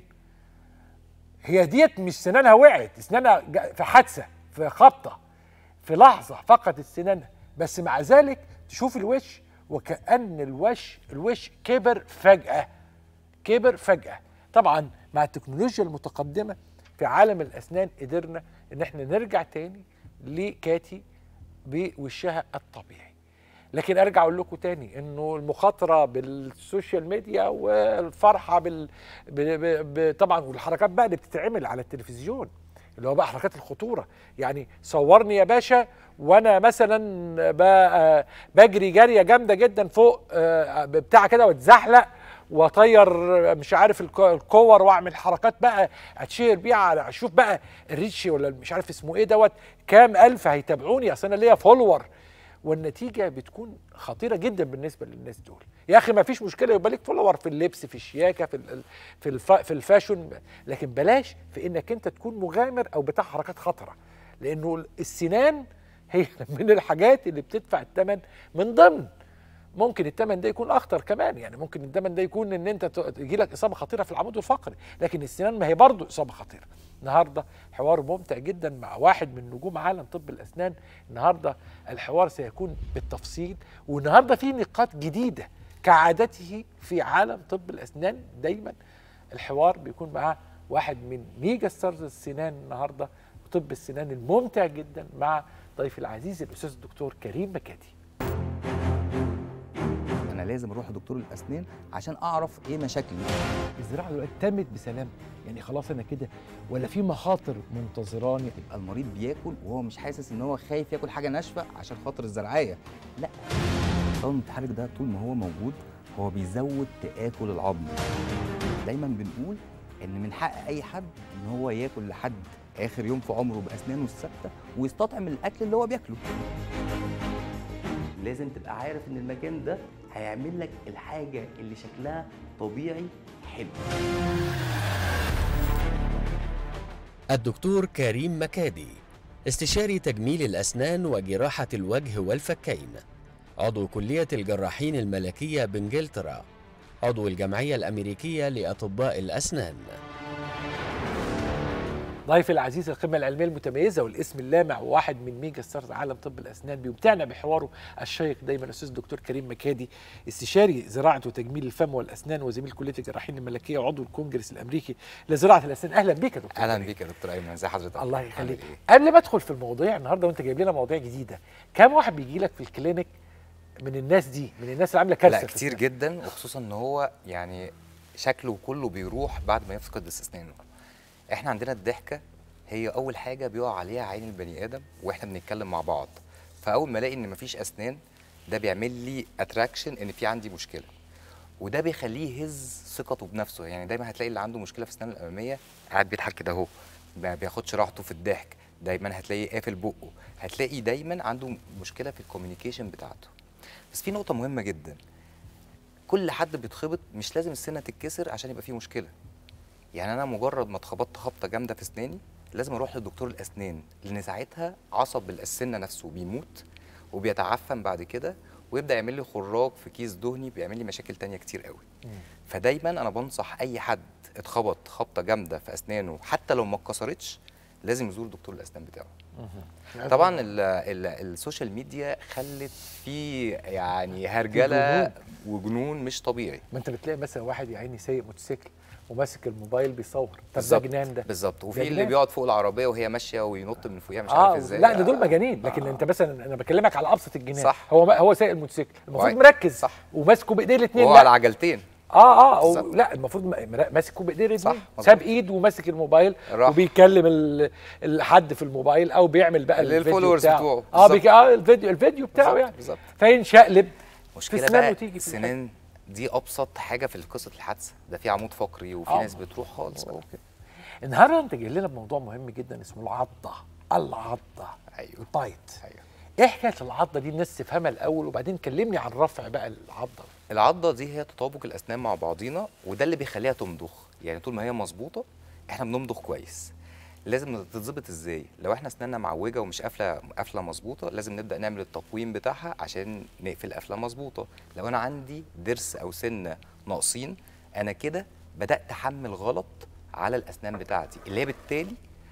هي ديت مش سنانها وقعت سنانها جا- في حادثه في خبطه في لحظه فقدت سنانها بس مع ذلك تشوف الوش وكأن الوش الوش كبر فجأة كبر فجأة طبعا مع التكنولوجيا المتقدمة في عالم الأسنان قدرنا إن احنا نرجع تاني لكاتي بوشها الطبيعي لكن ارجع اقول لكم تاني انه المخاطره بالسوشيال ميديا والفرحه بال ب... ب... ب... طبعا والحركات بقى اللي بتتعمل على التلفزيون اللي هو بقى حركات الخطوره يعني صورني يا باشا وانا مثلا ب... بجري جريه جامده جدا فوق آه، بتاع كده واتزحلق واطير مش عارف الك- الكور واعمل حركات بقى اتشهر بيها على اشوف بقى الريتش ولا مش عارف اسمه ايه دوت كام الف هيتابعوني اصل انا ليا فولور والنتيجه بتكون خطيره جدا بالنسبه للناس دول يا اخي ما فيش مشكله يبقى لك فولور في اللبس في الشياكه في ال- في الف في الفاشن لكن بلاش في انك انت تكون مغامر او بتاع حركات خطره لانه السنان هي من الحاجات اللي بتدفع الثمن من ضمن ممكن الثمن ده يكون اخطر كمان يعني ممكن الثمن ده يكون ان انت تجي لك اصابه خطيره في العمود الفقري لكن السنان ما هي برضه اصابه خطيره النهارده حوار ممتع جدا مع واحد من نجوم عالم طب الاسنان النهارده الحوار سيكون بالتفصيل والنهارده في نقاط جديده كعادته في عالم طب الاسنان دايما الحوار بيكون معاه واحد من ميجا ستارز السنان النهارده طب السنان الممتع جدا مع ضيفي العزيز الاستاذ الدكتور كريم مكاتي انا لازم اروح لدكتور الاسنان عشان اعرف ايه مشاكلي الزراعه دلوقتي تمت بسلام يعني خلاص انا كده ولا في مخاطر منتظراني يبقى المريض بياكل وهو مش حاسس ان هو خايف ياكل حاجه ناشفه عشان خاطر الزرعيه لا الطاقم المتحرك ده طول ما هو موجود هو بيزود تآكل العظم دايما بنقول ان من حق اي حد ان هو ياكل لحد اخر يوم في عمره باسنانه الثابته ويستطعم الاكل اللي هو بياكله لازم تبقى عارف ان المكان ده هيعمل لك الحاجه اللي شكلها طبيعي حلو الدكتور كريم مكادي استشاري تجميل الأسنان وجراحة الوجه والفكين عضو كلية الجراحين الملكية بإنجلترا عضو الجمعية الأمريكية لأطباء الأسنان ضيفي العزيز القمه العلميه المتميزه والاسم اللامع وواحد من ميجا ستارز عالم طب الاسنان بيمتعنا بحواره الشيق دايما الاستاذ الدكتور كريم مكادي استشاري زراعه وتجميل الفم والاسنان وزميل كليه الجراحين الملكيه وعضو الكونجرس الامريكي لزراعه الاسنان اهلا بيك يا دكتور اهلا كريم. بيك يا دكتور ايمن ازي حضرتك الله عامل يخليك إيه؟ قبل ما ادخل في المواضيع النهارده وانت جايب لنا مواضيع جديده كم واحد بيجي لك في الكلينيك من الناس دي من الناس اللي عامله كارثه لا في كتير جدا وخصوصا ان هو يعني شكله كله بيروح بعد ما يفقد اسنانه احنا عندنا الضحكه هي اول حاجه بيقع عليها عين البني ادم واحنا بنتكلم مع بعض فاول ما الاقي ان مفيش اسنان ده بيعمل لي اتراكشن ان في عندي مشكله وده بيخليه يهز ثقته بنفسه يعني دايما هتلاقي اللي عنده مشكله في السنان الاماميه قاعد بيضحك كده اهو ما بياخدش راحته في الضحك دايما هتلاقيه قافل بقه هتلاقي دايما عنده مشكله في الكوميونيكيشن بتاعته بس في نقطه مهمه جدا كل حد بيتخبط مش لازم السنه تتكسر عشان يبقى فيه مشكله يعني انا مجرد ما اتخبطت خبطه جامده في اسناني لازم اروح لدكتور الاسنان لان ساعتها عصب السنه نفسه بيموت وبيتعفن بعد كده ويبدا يعمل لي خراج في كيس دهني بيعمل لي مشاكل تانية كتير قوي فدايما انا بنصح اي حد اتخبط خبطه جامده في اسنانه حتى لو ما اتكسرتش لازم يزور دكتور الاسنان بتاعه طبعا ال ال السوشيال ميديا خلت فيه يعني هرجله وجنون مش طبيعي ما انت بتلاقي مثلا واحد يا عيني سايق موتوسيكل وماسك الموبايل بيصور طب ده بالظبط جنان ده بالظبط ده وفي اللي جنان. بيقعد فوق العربيه وهي ماشيه وينط من فوقيها مش اه عارف ازاي لا ده دول مجانين لكن انت مثلا انا بكلمك على ابسط الجنان صح. هو هو سايق الموتوسيكل المفروض وعي- مركز صح. وماسكه بايديه الاثنين وهو على عجلتين اه اه أو بالظبط. لا المفروض م- مر- ماسكه بايديه الاثنين مظبوط. ساب ايد وماسك الموبايل راح. وبيكلم ال- الحد في الموبايل او بيعمل بقى اللي الفيديو الفولورز بتاعه بتوعه. اه بالظبط. بيك... اه الفيديو الفيديو بتاعه بالظبط، يعني بالظبط. فينشقلب مشكله في سنانه بقى تيجي في السنان دي ابسط حاجه في قصه الحادثه ده في عمود فقري وفي آه. ناس بتروح خالص بقى النهارده انت جاي لنا بموضوع مهم جدا اسمه العضه العضه ايوه البايت ايوه ايه حكايه العضه دي الناس تفهمها الاول وبعدين كلمني عن رفع بقى العضه العضه دي هي تطابق الاسنان مع بعضينا وده اللي بيخليها تمضغ يعني طول ما هي مظبوطه احنا بنمضغ كويس لازم تتظبط ازاي لو احنا اسناننا معوجه ومش قافله قافله مظبوطه لازم نبدا نعمل التقويم بتاعها عشان نقفل قفله مظبوطه لو انا عندي ضرس او سنه ناقصين انا كده بدات احمل غلط على الاسنان بتاعتي اللي هي بالتالي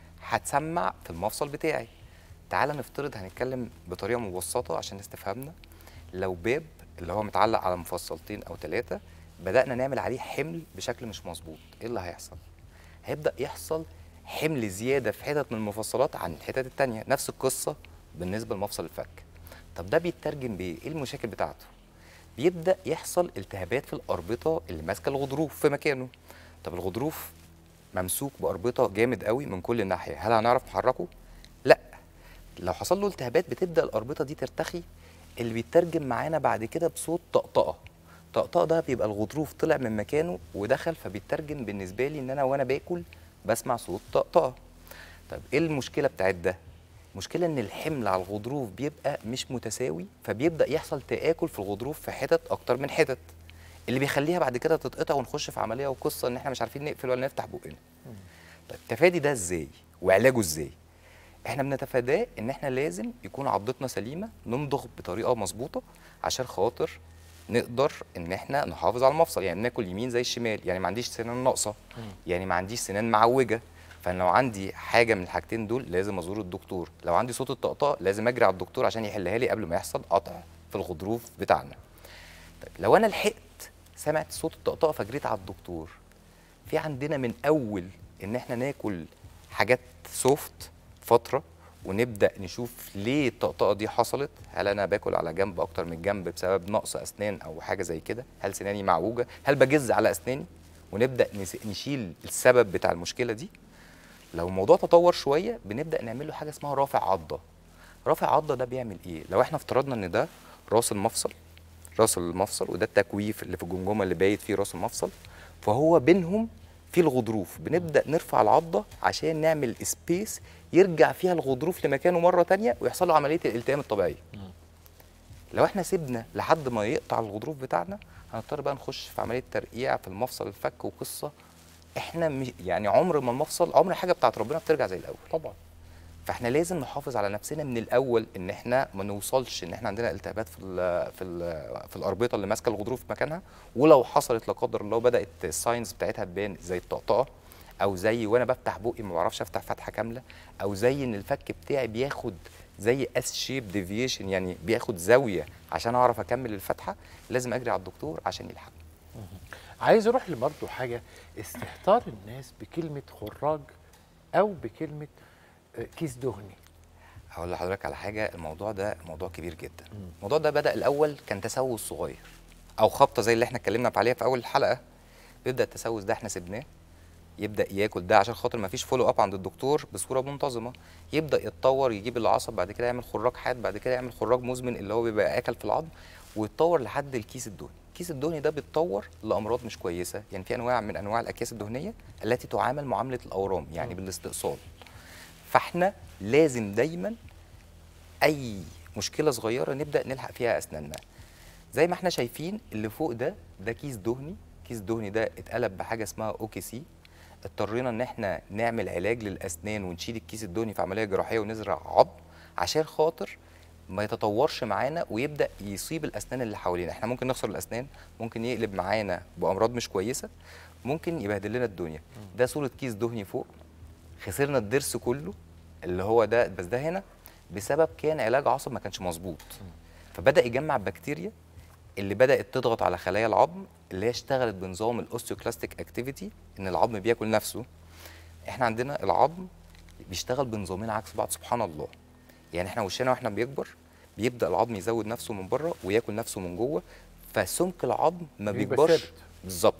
هتسمع في المفصل بتاعي تعال نفترض هنتكلم بطريقه مبسطه عشان الناس تفهمنا لو باب اللي هو متعلق على مفصلتين او ثلاثه بدانا نعمل عليه حمل بشكل مش مظبوط ايه اللي هيحصل هيبدا يحصل حمل زياده في حتت من المفصلات عن الحتت التانية نفس القصه بالنسبه لمفصل الفك طب ده بيترجم بايه ايه المشاكل بتاعته بيبدا يحصل التهابات في الاربطه اللي ماسكه الغضروف في مكانه طب الغضروف ممسوك باربطه جامد قوي من كل ناحيه هل هنعرف نحركه لا لو حصل له التهابات بتبدا الاربطه دي ترتخي اللي بيترجم معانا بعد كده بصوت طقطقه طقطقه ده بيبقى الغضروف طلع من مكانه ودخل فبيترجم بالنسبه لي ان انا وانا باكل بسمع صوت طقطقه طب ايه المشكله بتاعت ده المشكله ان الحمل على الغضروف بيبقى مش متساوي فبيبدا يحصل تاكل في الغضروف في حتت اكتر من حتت اللي بيخليها بعد كده تتقطع ونخش في عمليه وقصه ان احنا مش عارفين نقفل ولا نفتح بقنا طيب تفادي ده ازاي وعلاجه ازاي احنا بنتفاداه ان احنا لازم يكون عضتنا سليمه نمضغ بطريقه مظبوطه عشان خاطر نقدر ان احنا نحافظ على المفصل يعني ناكل يمين زي الشمال يعني ما عنديش سنان ناقصه يعني ما عنديش سنان معوجه فانا لو عندي حاجه من الحاجتين دول لازم ازور الدكتور لو عندي صوت الطقطقه لازم اجري على الدكتور عشان يحلها لي قبل ما يحصل قطع في الغضروف بتاعنا طيب لو انا لحقت سمعت صوت الطقطقه فجريت على الدكتور في عندنا من اول ان احنا ناكل حاجات سوفت فتره ونبدا نشوف ليه الطقطقه دي حصلت هل انا باكل على جنب اكتر من جنب بسبب نقص اسنان او حاجه زي كده هل سناني معوجه هل بجز على اسناني ونبدا نس- نشيل السبب بتاع المشكله دي لو الموضوع تطور شويه بنبدا نعمل له حاجه اسمها رافع عضه رافع عضه ده بيعمل ايه لو احنا افترضنا ان ده راس المفصل راس المفصل وده التكويف اللي في الجمجمه اللي بايت فيه راس المفصل فهو بينهم في الغضروف بنبدا نرفع العضه عشان نعمل سبيس يرجع فيها الغضروف لمكانه مره تانية ويحصل له عمليه الالتئام الطبيعيه لو احنا سيبنا لحد ما يقطع الغضروف بتاعنا هنضطر بقى نخش في عمليه ترقيع في المفصل الفك وقصه احنا مش يعني عمر ما المفصل عمر حاجه بتاعت ربنا بترجع زي الاول طبعا فاحنا لازم نحافظ على نفسنا من الاول ان احنا ما نوصلش ان احنا عندنا التهابات في ال في ال في الاربطه اللي ماسكه الغضروف في مكانها ولو حصلت لا قدر الله بدات الساينز بتاعتها تبان زي الطقطقه او زي وانا بفتح بقي ما بعرفش افتح فتحه كامله او زي ان الفك بتاعي بياخد زي اس شيب ديفيشن يعني بياخد زاويه عشان اعرف اكمل الفتحه لازم اجري على الدكتور عشان يلحق عايز اروح لبرضه حاجه استهتار الناس بكلمه خراج او بكلمه آه، كيس دهني هقول لحضرتك على حاجه الموضوع ده موضوع كبير جدا الموضوع ده بدا الاول كان تسوس صغير او خبطه زي اللي احنا اتكلمنا عليها في اول الحلقه بيبدا التسوس ده احنا سيبناه يبدا ياكل ده عشان خاطر ما فيش فولو اب عند الدكتور بصوره منتظمه يبدا يتطور يجيب العصب بعد كده يعمل خراج حاد بعد كده يعمل خراج مزمن اللي هو بيبقى اكل في العظم ويتطور لحد الكيس الدهني الكيس الدهني ده بيتطور لامراض مش كويسه يعني في انواع من انواع الاكياس الدهنيه التي تعامل معامله الاورام يعني بالاستئصال فاحنا لازم دايما اي مشكله صغيره نبدا نلحق فيها اسناننا زي ما احنا شايفين اللي فوق ده ده كيس دهني كيس دهني ده اتقلب بحاجه اسمها اوكي سي اضطرينا ان احنا نعمل علاج للاسنان ونشيل الكيس الدهني في عمليه جراحيه ونزرع عظم عشان خاطر ما يتطورش معانا ويبدا يصيب الاسنان اللي حوالينا احنا ممكن نخسر الاسنان ممكن يقلب معانا بامراض مش كويسه ممكن يبهدل لنا الدنيا ده صوره كيس دهني فوق خسرنا الضرس كله اللي هو ده بس ده هنا بسبب كان علاج عصب ما كانش مظبوط فبدا يجمع بكتيريا اللي بدات تضغط على خلايا العظم اللي هي اشتغلت بنظام الاوستيوكلاستيك اكتيفيتي ان العظم بياكل نفسه احنا عندنا العظم بيشتغل بنظامين عكس بعض سبحان الله يعني احنا وشنا واحنا بيكبر بيبدا العظم يزود نفسه من بره وياكل نفسه من جوه فسمك العظم ما بيبقى بيكبرش ثابت. بالظبط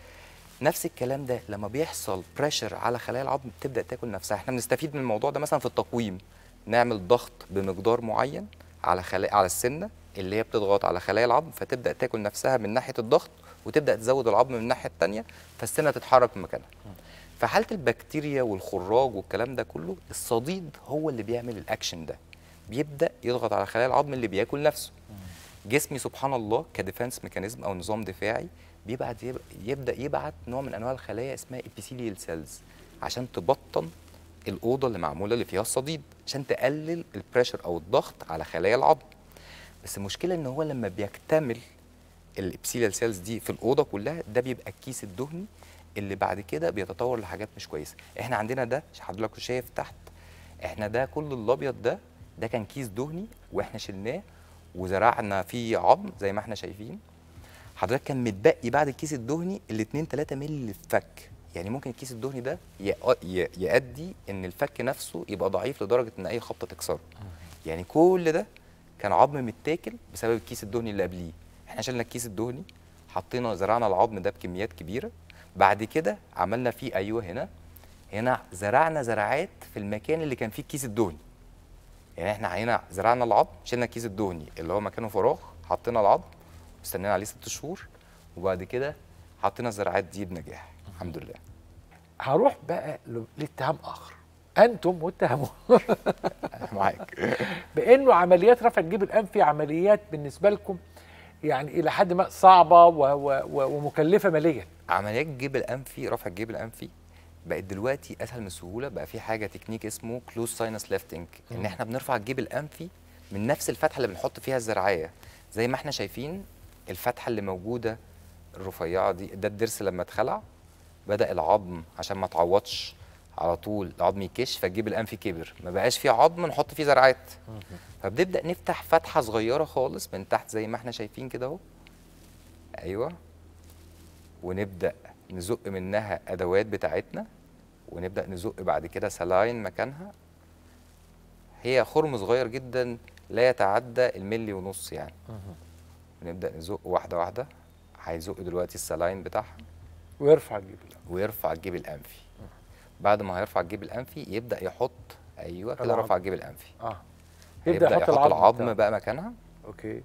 نفس الكلام ده لما بيحصل بريشر على خلايا العظم بتبدا تاكل نفسها احنا بنستفيد من الموضوع ده مثلا في التقويم نعمل ضغط بمقدار معين على خلايا على السنه اللي هي بتضغط على خلايا العظم فتبدا تاكل نفسها من ناحيه الضغط وتبدا تزود العظم من الناحيه الثانيه فالسنه تتحرك من مكانها في حاله البكتيريا والخراج والكلام ده كله الصديد هو اللي بيعمل الاكشن ده بيبدا يضغط على خلايا العظم اللي بياكل نفسه جسمي سبحان الله كديفنس ميكانيزم او نظام دفاعي بيبعت يبدا يبعت نوع من انواع الخلايا اسمها ابيثيليال سيلز عشان تبطن الاوضه اللي معموله اللي فيها الصديد عشان تقلل البريشر او الضغط على خلايا العظم بس المشكله ان هو لما بيكتمل الابسيليال سيلز دي في الاوضه كلها ده بيبقى الكيس الدهني اللي بعد كده بيتطور لحاجات مش كويسه احنا عندنا ده حضرتك شايف تحت احنا ده كل الابيض ده ده كان كيس دهني واحنا شلناه وزرعنا فيه عظم زي ما احنا شايفين حضرتك كان متبقي بعد الكيس الدهني ال 2 3 مللي فك يعني ممكن الكيس الدهني ده يق- ي- يؤدي ان الفك نفسه يبقى ضعيف لدرجه ان اي خبطه تكسره يعني كل ده كان عظم متاكل بسبب الكيس الدهني اللي قبليه احنا شلنا الكيس الدهني حطينا زرعنا العظم ده بكميات كبيره بعد كده عملنا فيه ايوه هنا هنا زرعنا زراعات في المكان اللي كان فيه الكيس الدهني يعني احنا هنا زرعنا العظم شلنا الكيس الدهني اللي هو مكانه فراغ حطينا العظم واستنينا عليه ست شهور وبعد كده حطينا الزراعات دي بنجاح الحمد لله هروح بقى ل- لاتهام اخر انتم متهمون معاك بانه عمليات رفع الجيب الانفي عمليات بالنسبه لكم يعني الى حد ما صعبه و و و ومكلفه ماليا عمليات الجيب الانفي رفع الجيب الانفي بقت دلوقتي اسهل من السهوله بقى في حاجه تكنيك اسمه كلوز ساينس ليفتنج ان مم. احنا بنرفع الجيب الانفي من نفس الفتحه اللي بنحط فيها الزرعيه زي ما احنا شايفين الفتحه اللي موجوده الرفيعه دي ده الضرس لما اتخلع بدا العظم عشان ما تعوضش على طول العظم يكش فالجيب الانفي كبر ما بقاش فيه عظم نحط فيه زرعات فبنبدا نفتح فتحه صغيره خالص من تحت زي ما احنا شايفين كده اهو ايوه ونبدا نزق منها ادوات بتاعتنا ونبدا نزق بعد كده سلاين مكانها هي خرم صغير جدا لا يتعدى الملي ونص يعني نبدا نزق واحده واحده هيزق دلوقتي السلاين بتاعها ويرفع الجيب الانفي ويرفع الجيب الانفي بعد ما هيرفع الجيب الانفي يبدا يحط ايوه كده العظم. رفع الجيب الانفي اه يبدا يحط, العظم العظم بتاعه. بقى مكانها اوكي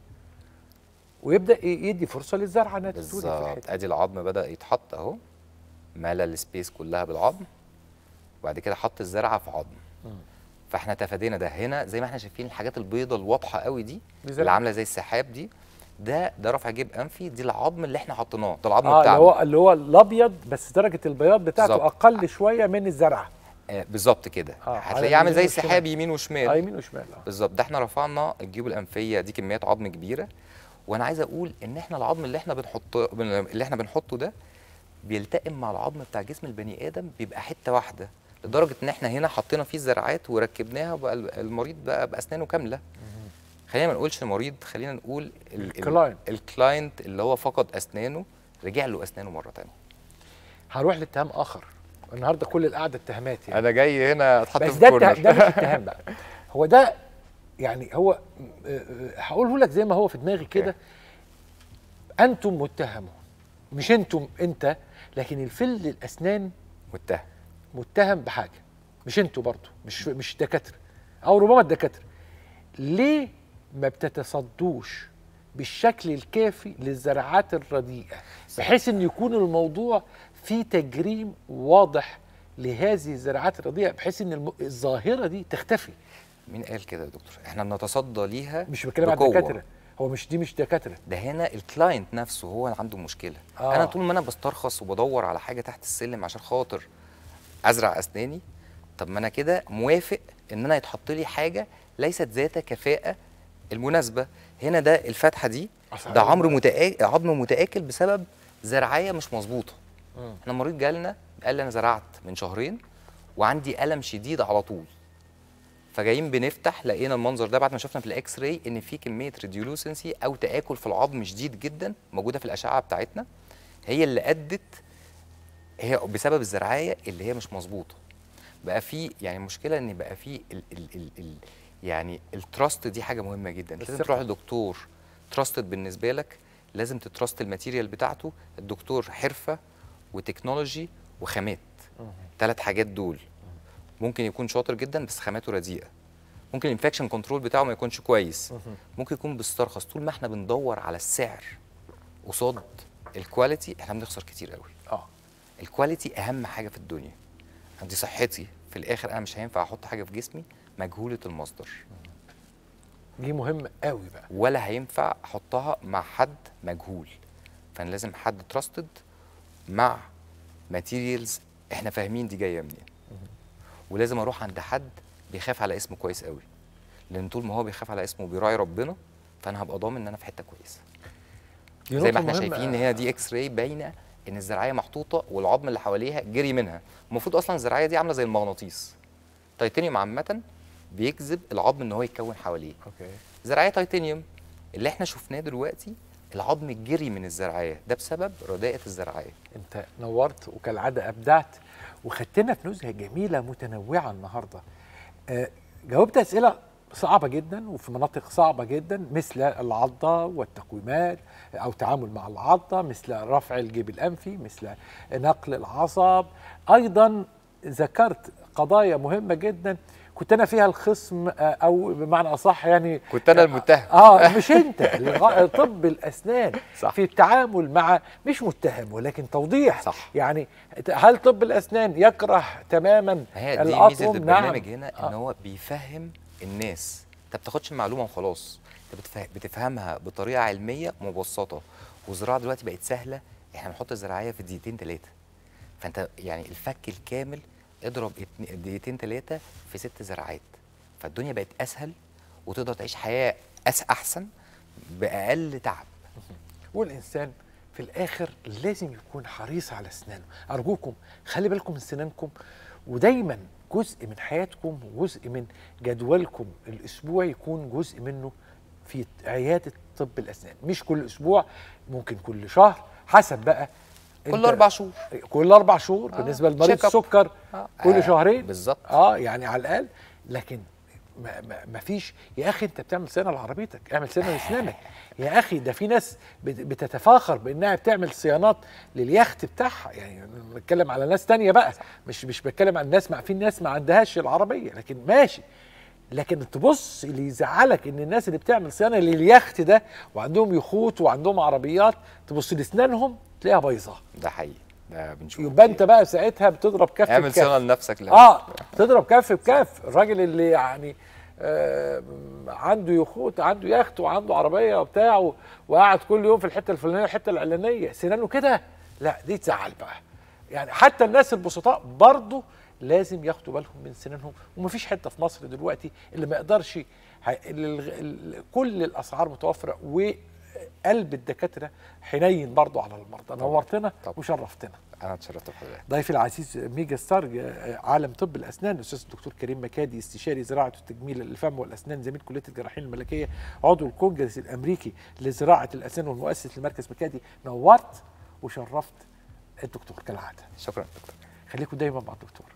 ويبدا ي- يدي فرصه للزرعه انها تتولد في بالظبط الحته ادي العظم بدا يتحط اهو ملا السبيس كلها بالعظم وبعد كده حط الزرعه في عظم مم. فاحنا تفادينا ده هنا زي ما احنا شايفين الحاجات البيضة الواضحه قوي دي دي زرعة. اللي عامله زي السحاب دي ده ده رفع جيب انفي دي العظم اللي احنا حطيناه ده العظم اه اللي بتاعنا هو اللي هو الابيض بس درجه البياض بتاعته بالظبط. اقل شويه من الزرعه آه بالظبط كده آه، على هتلاقيه عامل زي اليمين والشمال. السحاب يمين وشمال اه يمين وشمال اه بالظبط ده احنا رفعنا الجيوب الانفيه دي كميات عظم كبيره وانا عايز اقول ان احنا العظم اللي احنا بنحطه اللي احنا بنحطه ده بيلتئم مع العظم بتاع جسم البني ادم بيبقى حته واحده لدرجه ان احنا هنا حطينا فيه الزرعات وركبناها بقى المريض بقى باسنانه كامله خلينا ما نقولش مريض خلينا نقول ال- ال- الكلاينت. الكلاينت اللي هو فقد اسنانه رجع له اسنانه مره تانية هروح لاتهام اخر النهارده كل القعده اتهامات يعني انا جاي هنا اتحط بس في ده كورنر الته- ده مش اتهام بقى هو ده يعني هو آه، آه، هقوله لك زي ما هو في دماغي كده انتم متهمون مش انتم انت لكن الفل الاسنان متهم متهم بحاجه مش انتوا برضو مش مش دكاتره او ربما الدكاتره ليه ما بتتصدوش بالشكل الكافي للزراعات الرديئه بحيث ان يكون الموضوع فيه تجريم واضح لهذه الزراعات الرديئه بحيث ان الم- الظاهره دي تختفي مين قال كده يا دكتور احنا بنتصدى ليها مش بتكلم عن بقوة. الدكاتره هو مش دي مش دكاتره ده هنا الكلاينت نفسه هو اللي عنده مشكله آه. آه. انا طول ما انا بسترخص وبدور على حاجه تحت السلم عشان خاطر ازرع اسناني طب ما انا كده موافق ان انا يتحط لي حاجه ليست ذات كفاءه المناسبه هنا ده الفتحه دي ده عمرو متآكل عظم متآكل بسبب زرعيه مش مظبوطه احنا مريض جالنا قال لي انا زرعت من شهرين وعندي الم شديد على طول فجايين بنفتح لقينا المنظر ده بعد ما شفنا في الاكس راي ان في كميه ريديولوسنسي او تاكل في العظم شديد جدا موجوده في الاشعه بتاعتنا هي اللي ادت هي بسبب الزرعايه اللي هي مش مظبوطه بقى في يعني المشكله ان بقى في ال ال ال ال يعني التراست دي حاجه مهمه جدا لازم الثقة. تروح لدكتور تراستد بالنسبه لك لازم تتراست الماتيريال بتاعته الدكتور حرفه وتكنولوجي وخامات ثلاث حاجات دول ممكن يكون شاطر جدا بس خاماته رديئه ممكن الانفكشن كنترول بتاعه ما يكونش كويس ممكن يكون بيسترخص طول ما احنا بندور على السعر قصاد الكواليتي احنا بنخسر كتير قوي اه الكواليتي اهم حاجه في الدنيا عندي صحتي في الاخر انا مش هينفع احط حاجه في جسمي مجهوله المصدر دي مهم قوي بقى ولا هينفع احطها مع حد مجهول فانا لازم حد تراستد مع ماتيريالز احنا فاهمين دي جايه منين ولازم اروح عند حد بيخاف على اسمه كويس قوي لان طول ما هو بيخاف على اسمه وبيراعي ربنا فانا هبقى ضامن ان انا في حته كويسه دي زي نقطة ما احنا مهمة. شايفين ان هي دي اكس راي باينه ان الزراعيه محطوطه والعظم اللي حواليها جري منها المفروض اصلا الزراعيه دي عامله زي المغناطيس تيتانيوم عامه بيجذب العظم ان هو يتكون حواليه اوكي زراعيه تيتانيوم اللي احنا شفناه دلوقتي العظم جري من الزراعيه ده بسبب رداءه الزراعيه انت نورت وكالعاده ابدعت وخدتنا في نزهه جميله متنوعه النهارده آه، جاوبت اسئله صعبه جدا وفي مناطق صعبه جدا مثل العضه والتقويمات او تعامل مع العضه مثل رفع الجيب الانفي مثل نقل العصب ايضا ذكرت قضايا مهمه جدا كنت انا فيها الخصم آه، او بمعنى اصح يعني كنت انا المتهم اه مش انت الغ- طب الاسنان صح. في التعامل مع مش متهم ولكن توضيح صح. يعني هل طب الاسنان يكره تماما هي دي ميزه الأطقم؟ البرنامج نعم. هنا آه. ان هو بيفهم الناس انت بتاخدش المعلومه وخلاص انت بتفه- بتفهمها بطريقه علميه مبسطه والزراعه دلوقتي بقت سهله احنا بنحط الزراعيه في دقيقتين ثلاثه فانت يعني الفك الكامل اضرب اتنين- دقيقتين ثلاثه في ست زراعات فالدنيا بقت اسهل وتقدر تعيش حياه أس احسن باقل تعب والانسان في الاخر لازم يكون حريص على اسنانه ارجوكم خلي بالكم من سنانكم ودايما جزء من حياتكم وجزء من جدولكم الاسبوع يكون جزء منه في عياده طب الاسنان مش كل اسبوع ممكن كل شهر حسب بقى كل أنت- اربع شهور كل اربع شهور آه، بالنسبه لمريض check up. السكر آه، كل آه، شهرين بالظبط. اه يعني على الاقل لكن ما, ما, ما فيش يا اخي انت بتعمل صيانه لعربيتك اعمل صيانه لاسنانك يا اخي ده في ناس بت- بتتفاخر بانها بتعمل صيانات لليخت بتاعها يعني بتكلم على ناس تانية بقى مش مش بتكلم عن ناس مع في ناس ما عندهاش العربيه لكن ماشي لكن تبص اللي يزعلك ان الناس اللي بتعمل صيانه لليخت ده وعندهم يخوت وعندهم عربيات تبص لاسنانهم تلاقيها بايظه ده حقيقي ده بنشوفه يبقى انت بقى ساعتها بتضرب كف اعمل بكف. صيانه لنفسك الأول. اه تضرب كف بكف الراجل اللي يعني آه عنده يخوت عنده يخت وعنده عربيه وبتاع و- وقاعد كل يوم في الحته الفلانيه الحته العلانيه سنانه كده لا دي تزعل بقى يعني حتى الناس البسطاء برضه لازم ياخدوا بالهم من سنانهم ومفيش حته في مصر دلوقتي اللي ما يقدرش ه- ال- ال- كل الاسعار متوفره وقلب الدكاتره حنين برضه على المرضى نورتنا وشرفتنا انا اتشرفت بحضرتك ضيفي العزيز ميجا ستار آه، عالم طب الاسنان الاستاذ الدكتور كريم مكادي استشاري زراعه وتجميل الفم والاسنان زميل كليه الجراحين الملكيه عضو الكونجرس الامريكي لزراعه الاسنان والمؤسس لمركز مكادي نورت وشرفت الدكتور كالعاده شكرا دكتور خليكم دايما مع الدكتور